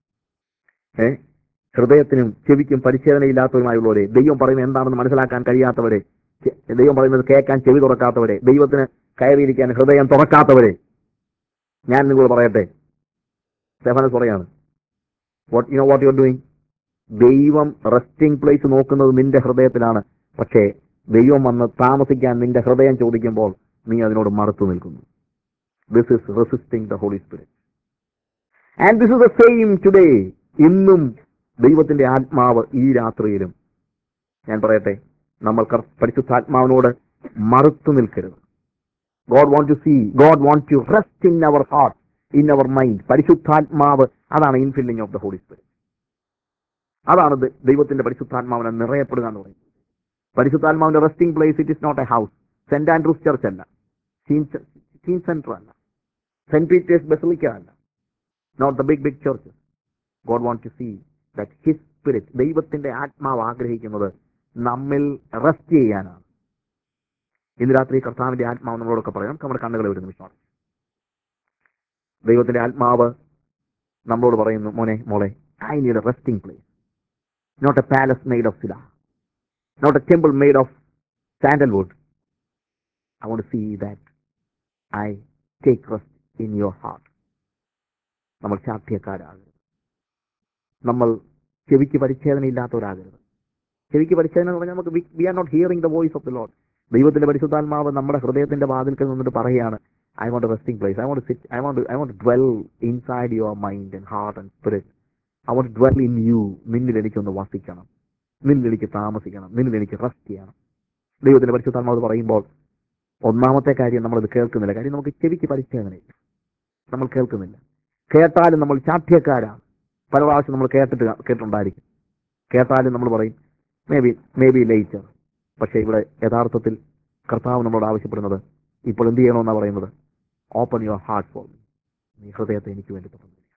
Speaker 1: ഏ ഹൃദയത്തിനും ചെവിക്കും പരിച്ഛേദനയില്ലാത്തവരുമായുള്ളവരെ ദൈവം പറയുന്നത് എന്താണെന്ന് മനസ്സിലാക്കാൻ കഴിയാത്തവരെ ചെ- ദൈവം പറയുന്നത് കേൾക്കാൻ ചെവി തുറക്കാത്തവരെ ദൈവത്തിന് കയറിയിരിക്കാൻ ഹൃദയം തുറക്കാത്തവരെ ഞാൻ നിങ്ങളോട് പറയട്ടെ സ്റ്റെഫാനസ് പറയാണ് what you know what you are doing ദൈവം റെസ്റ്റിംഗ് പ്ലേസ് നോക്കുന്നത് നിന്റെ ഹൃദയത്തിലാണ് പക്ഷേ ദൈവം വന്ന് താമസിക്കാൻ നിന്റെ ഹൃദയം ചോദിക്കുമ്പോൾ നീ അതിനോട് മറുത്തു നിൽക്കുന്നു this is resisting the holy spirit and this is the same today ഇന്നും ദൈവത്തിന്റെ ആത്മാവ് ഈ രാത്രിയിലും ഞാൻ പറയട്ടെ നമ്മൾ കർ- പരിശുദ്ധാത്മാവിനോട് മറുത്തു നിൽക്കരുത് God want to see God want to rest in our heart in our mind പരിശുദ്ധാത്മാവ് അതാണ് infilling of the holy Spirit അതാണ് ദ- ദൈവത്തിന്റെ പരിശുദ്ധാത്മാവിനെ നിറയപ്പെടുക എന്ന് പറയുന്നത് പരിശുദ്ധാത്മാവിന്റെ resting place it is not a house Saint Andrew's church അല്ല സീൻ സെന്റർ അല്ല സെന്റ് പീറ്റേഴ്സ് ബെസലിക്ക അല്ല not the big, big churches. God wants to see that His Spirit ദൈവത്തിന്റെ ആത്മാവ് ആഗ്രഹിക്കുന്നത് നമ്മിൽ റെസ്റ്റ് ചെയ്യാനാണ് ഇന്ന് രാത്രി കർത്താവിന്റെ ആത്മാവ് നമ്മളോടൊക്കെ പറയാം നമുക്ക് നമ്മുടെ കണ്ണുകളെ ഒരു നിമിഷം അടയ്ക്കാം. ദൈവത്തിന്റെ ആത്മാവ് നമ്മളോട് പറയുന്നു മോനെ മോളെ I need a resting place not a palace made of സില not a temple made of sandalwood I want see that I take rest in your heart നമ്മൾ ശാഠ്യക്കാരാകരുത് നമ്മൾ ചെവിക്ക് പരിച്ഛേദനയില്ലാത്തവരാകരുത് ചെവിക്ക് പരിച്ഛേദന എന്ന് പറഞ്ഞാൽ നമുക്ക് we are not hearing the voice of the Lord ദൈവത്തിന്റെ പരിശുദ്ധാത്മാവ് നമ്മുടെ ഹൃദയത്തിന്റെ വാതിൽക്കൽ നിന്നിട്ട് പറയുകയാണ് I want resting place I want sit I want I want dwell inside your mind and heart and spirit I want dwell in you നിന്നിൽ എനിക്കൊന്ന് വസിക്കണം നിന്നിൽ എനിക്ക് താമസിക്കണം നിന്നിൽ എനിക്ക് റെസ്റ്റ് ചെയ്യണം ദൈവത്തിന്റെ പരിശുദ്ധാത്മാവ് പറയുമ്പോൾ ഒന്നാമത്തെ കാര്യം നമ്മളത് കേൾക്കുന്നില്ല കാര്യം നമുക്ക് ചെവിക്ക് പരിച്ഛേദനയില്ല നമ്മൾ കേൾക്കുന്നില്ല കേട്ടാലും നമ്മൾ ചാഠ്യക്കാരാണ് പല പ്രാവശ്യം നമ്മൾ കേട്ടിട്ട് കേട്ടിട്ടുണ്ടായിരിക്കും കേട്ടാലും നമ്മൾ പറയും maybe maybe later പക്ഷേ ഇവിടെ യഥാർത്ഥത്തിൽ കർത്താവ് നമ്മളോട് ആവശ്യപ്പെടുന്നത് ഇപ്പോൾ എന്ത് ചെയ്യണമെന്നാണ് പറയുന്നത് open your heart for me നീ ഹൃദയത്തെ എനിക്ക് വേണ്ടി തുറന്നു തരിക.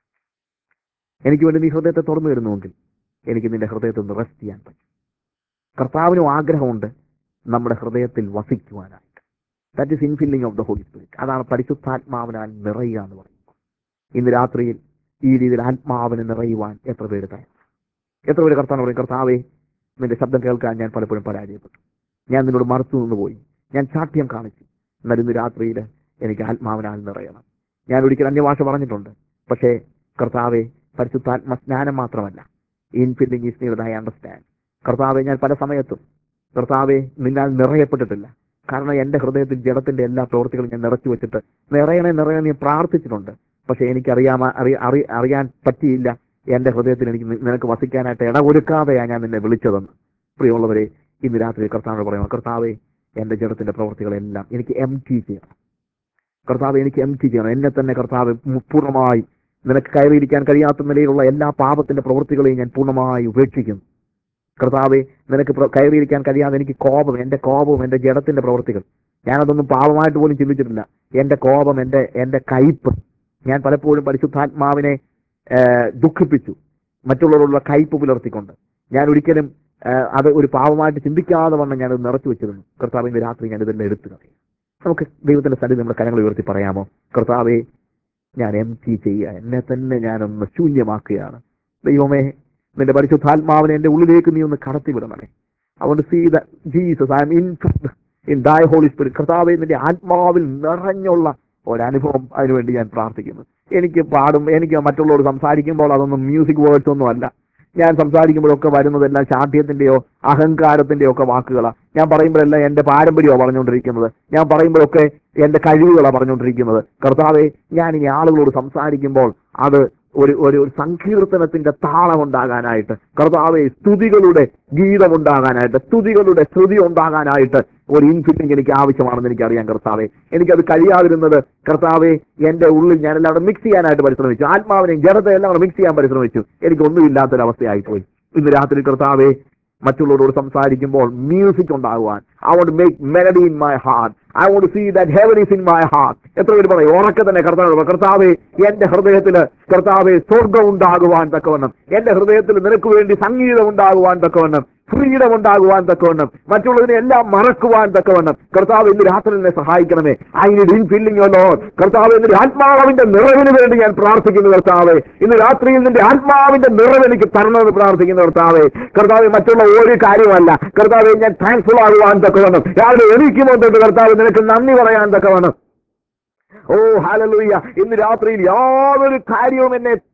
Speaker 1: എനിക്ക് വേണ്ടി നീ ഹൃദയത്തെ തുറന്നു തരുന്നുവെങ്കിൽ എനിക്ക് നിന്റെ ഹൃദയത്തിൽ നിന്ന് റെസ്റ്റ് ചെയ്യാൻ പറ്റും കർത്താവിനും ആഗ്രഹമുണ്ട് നമ്മുടെ ഹൃദയത്തിൽ വസിക്കുവാനായിട്ട് that is infilling of the holy Spirit അതാണ് പരിശുദ്ധാത്മാവിനാൽ നിറയുക എന്ന് പറയുന്നത് ഇന്ന് രാത്രിയിൽ ഈ രീതിയിൽ ആത്മാവിനെ നിറയുവാൻ എത്ര പേര് തയ്യാർ എത്ര പേര് കർത്താവ് പറയും കർത്താവേ നിന്റെ ശബ്ദം കേൾക്കാൻ ഞാൻ പലപ്പോഴും പരാജയപ്പെട്ടു ഞാൻ നിന്നോട് മറുത്തു നിന്ന് പോയി ഞാൻ ചാഠ്യം കാണിച്ചു എന്നാൽ ഇന്ന് രാത്രിയിൽ എനിക്ക് ആത്മാവിനാൽ നിറയണം ഞാൻ ഒരിക്കൽ അന്യഭാഷ പറഞ്ഞിട്ടുണ്ട് പക്ഷേ കർത്താവെ പരിശുദ്ധാത്മ സ്നാനം മാത്രമല്ല infilling is need I understand കർത്താവെ ഞാൻ പല സമയത്തും കർത്താവെ നിന്നാൽ നിറയപ്പെട്ടിട്ടില്ല കാരണം എന്റെ ഹൃദയത്തിൽ ജഡത്തിന്റെ എല്ലാ പ്രവൃത്തികളും ഞാൻ നിറച്ചു വെച്ചിട്ട് നിറയണേ നിറയണേ ഞാൻ പ്രാർത്ഥിച്ചിട്ടുണ്ട് പക്ഷെ എനിക്കറിയാമ അറിയ അറി അറിയാൻ പറ്റിയില്ല എന്റെ ഹൃദയത്തിൽ എനിക്ക് നി- നിനക്ക് വസിക്കാനായിട്ട് ഇടകൊരുക്കാതെയാണ് ഞാൻ നിന്നെ വിളിച്ചതെന്ന് പ്രിയമുള്ളവരെ ഇന്ന് രാത്രി കർത്താവ് പറയുന്നു കർത്താവെ എന്റെ ജഡത്തിന്റെ പ്രവൃത്തികളെല്ലാം എനിക്ക് എം ടി ചെയ്യണം കർത്താവ് എനിക്ക് എം ടി ചെയ്യണം എന്നെ തന്നെ കർത്താവ് മു- പൂർണ്ണമായി നിനക്ക് കയറിയിരിക്കാൻ കഴിയാത്ത നിലയിലുള്ള എല്ലാ പാപത്തിന്റെ പ്രവൃത്തികളെയും ഞാൻ പൂർണ്ണമായി ഉപേക്ഷിക്കുന്നു കർത്താവെ നിനക്ക് പ്ര- കയറിയിരിക്കാൻ കഴിയാതെ എനിക്ക് കോപം എന്റെ കോപവും എന്റെ ജഡത്തിന്റെ പ്രവൃത്തികൾ ഞാനതൊന്നും പാപമായിട്ട് പോലും ചിന്തിച്ചിട്ടില്ല എന്റെ കോപം എന്റെ എന്റെ കയ്പ് ഞാൻ പലപ്പോഴും പരിശുദ്ധാത്മാവിനെ ആ, ദുഃഖിപ്പിച്ചു മറ്റുള്ളവരോടുള്ള കയ്പ് പുലർത്തിക്കൊണ്ട് ഞാൻ ഒരിക്കലും ആ, അത് ഒരു പാവമായിട്ട് ചിന്തിക്കാതെ വണ്ണം ഞാൻ നിറച്ചു വെച്ചിരുന്നു കർത്താവിന്റെ രാത്രി ഞാൻ ഇതെല്ലാം എടുത്തു കളയും നമുക്ക് ദൈവത്തിന്റെ സ്ഥലത്ത് നമ്മുടെ കരങ്ങൾ ഉയർത്തി പറയാമോ കർത്താവെ ഞാൻ എം ടി ചെയ്യുക എന്നെ തന്നെ ഞാനൊന്ന് ശൂന്യമാക്കുകയാണ് ദൈവമേ നിന്റെ പരിശുദ്ധാത്മാവിനെ എന്റെ ഉള്ളിലേക്ക് നീ ഒന്ന് കടത്തി വിടണമേ അതുകൊണ്ട് see the Jesus I am in in thy Holy Spirit കർത്താവെ നിന്റെ ആത്മാവിൽ നിറഞ്ഞുള്ള ഒരനുഭവം അതിനുവേണ്ടി ഞാൻ പ്രാർത്ഥിക്കുന്നു എനിക്ക് പാടും എനിക്ക് മറ്റുള്ളവർ സംസാരിക്കുമ്പോൾ അതൊന്നും മ്യൂസിക് വേർഡ്സ് ഒന്നും അല്ല ഞാൻ സംസാരിക്കുമ്പോഴൊക്കെ വരുന്നതെല്ലാം ശാഠ്യത്തിന്റെയോ അഹങ്കാരത്തിന്റെയോ ഒക്കെ വാക്കുകളാണ് ഞാൻ പറയുമ്പോഴെല്ലാം എന്റെ പാരമ്പര്യമാണ് പറഞ്ഞുകൊണ്ടിരിക്കുന്നത് ഞാൻ പറയുമ്പോഴൊക്കെ എന്റെ കഴിവുകളാണ് പറഞ്ഞുകൊണ്ടിരിക്കുന്നത് കർത്താവെ ഞാൻ ഇനി ആളുകളോട് സംസാരിക്കുമ്പോൾ അത് ഒരു ഒരു ഒരു സങ്കീർത്തനത്തിന്റെ താളം ഉണ്ടാകാനായിട്ട് കർത്താവെ സ്തുതികളുടെ ഗീതമുണ്ടാകാനായിട്ട് സ്തുതികളുടെ ശ്രുതി ഉണ്ടാകാനായിട്ട് ഒരു ഇൻഫിറ്റിംഗ് എനിക്ക് ആവശ്യമാണെന്ന് എനിക്കറിയാം കർത്താവെ എനിക്കത് കഴിയാതിരുന്നത് കർത്താവെ എന്റെ ഉള്ളിൽ ഞാൻ എല്ലാം അവിടെ മിക്സ് ചെയ്യാനായിട്ട് പരിശ്രമിച്ചു ആത്മാവിനെയും ജഡത്തെ എല്ലാം അവിടെ മിക്സ് ചെയ്യാൻ പരിശ്രമിച്ചു എനിക്കൊന്നുമില്ലാത്തൊരവസ്ഥയായി പോയി ഇന്ന് രാത്രി കർത്താവെ മറ്റുള്ളവരോട് സംസാരിക്കുമ്പോൾ മ്യൂസിക് ഉണ്ടാകുവാൻ I want make melody in my heart I want see that heaven is in my heart എത്ര പേര് പറയും ഉറക്കെ തന്നെ കർത്താവ് കർത്താവെ എന്റെ ഹൃദയത്തില് കർത്താവെ സ്വർഗം ഉണ്ടാകുവാൻ തക്കവണ്ണം എന്റെ ഹൃദയത്തിൽ നിനക്ക് വേണ്ടി സംഗീതം ഉണ്ടാകുവാൻ തക്കവണ്ണം ഫ്രീഡം ഉണ്ടാകുവാൻ തക്കവണ്ണം മറ്റുള്ളതിനെ എല്ലാം മറക്കുവാൻ തക്കവണ്ണം കർത്താവ് ഇന്ന് രാത്രി എന്നെ സഹായിക്കണമേ I need infilling your Lord കർത്താവ് ഇന്ന് ആത്മാവിന്റെ നിറവിന് വേണ്ടി ഞാൻ പ്രാർത്ഥിക്കുന്നു കർത്താവെ ഇന്ന് രാത്രിയിൽ നിന്റെ ആത്മാവിന്റെ നിറവ് എനിക്ക് തരണമെന്ന് പ്രാർത്ഥിക്കുന്നു കർത്താവെ കർത്താവ് മറ്റുള്ള ഒരു കാര്യമല്ല കർത്താവെ ഞാൻ താങ്ക്ഫുൾ ആകുവാൻ തക്കവണ്ണം രാവിലെ എണീക്കുമ്പോൾ തൊട്ട് കർത്താവ് നിനക്ക് നന്ദി പറയാൻ തക്കവണ്ണം ഓ ഹാലലൂയ ഇന്ന് രാത്രിയിൽ യാതൊരു കാര്യവും എന്നെ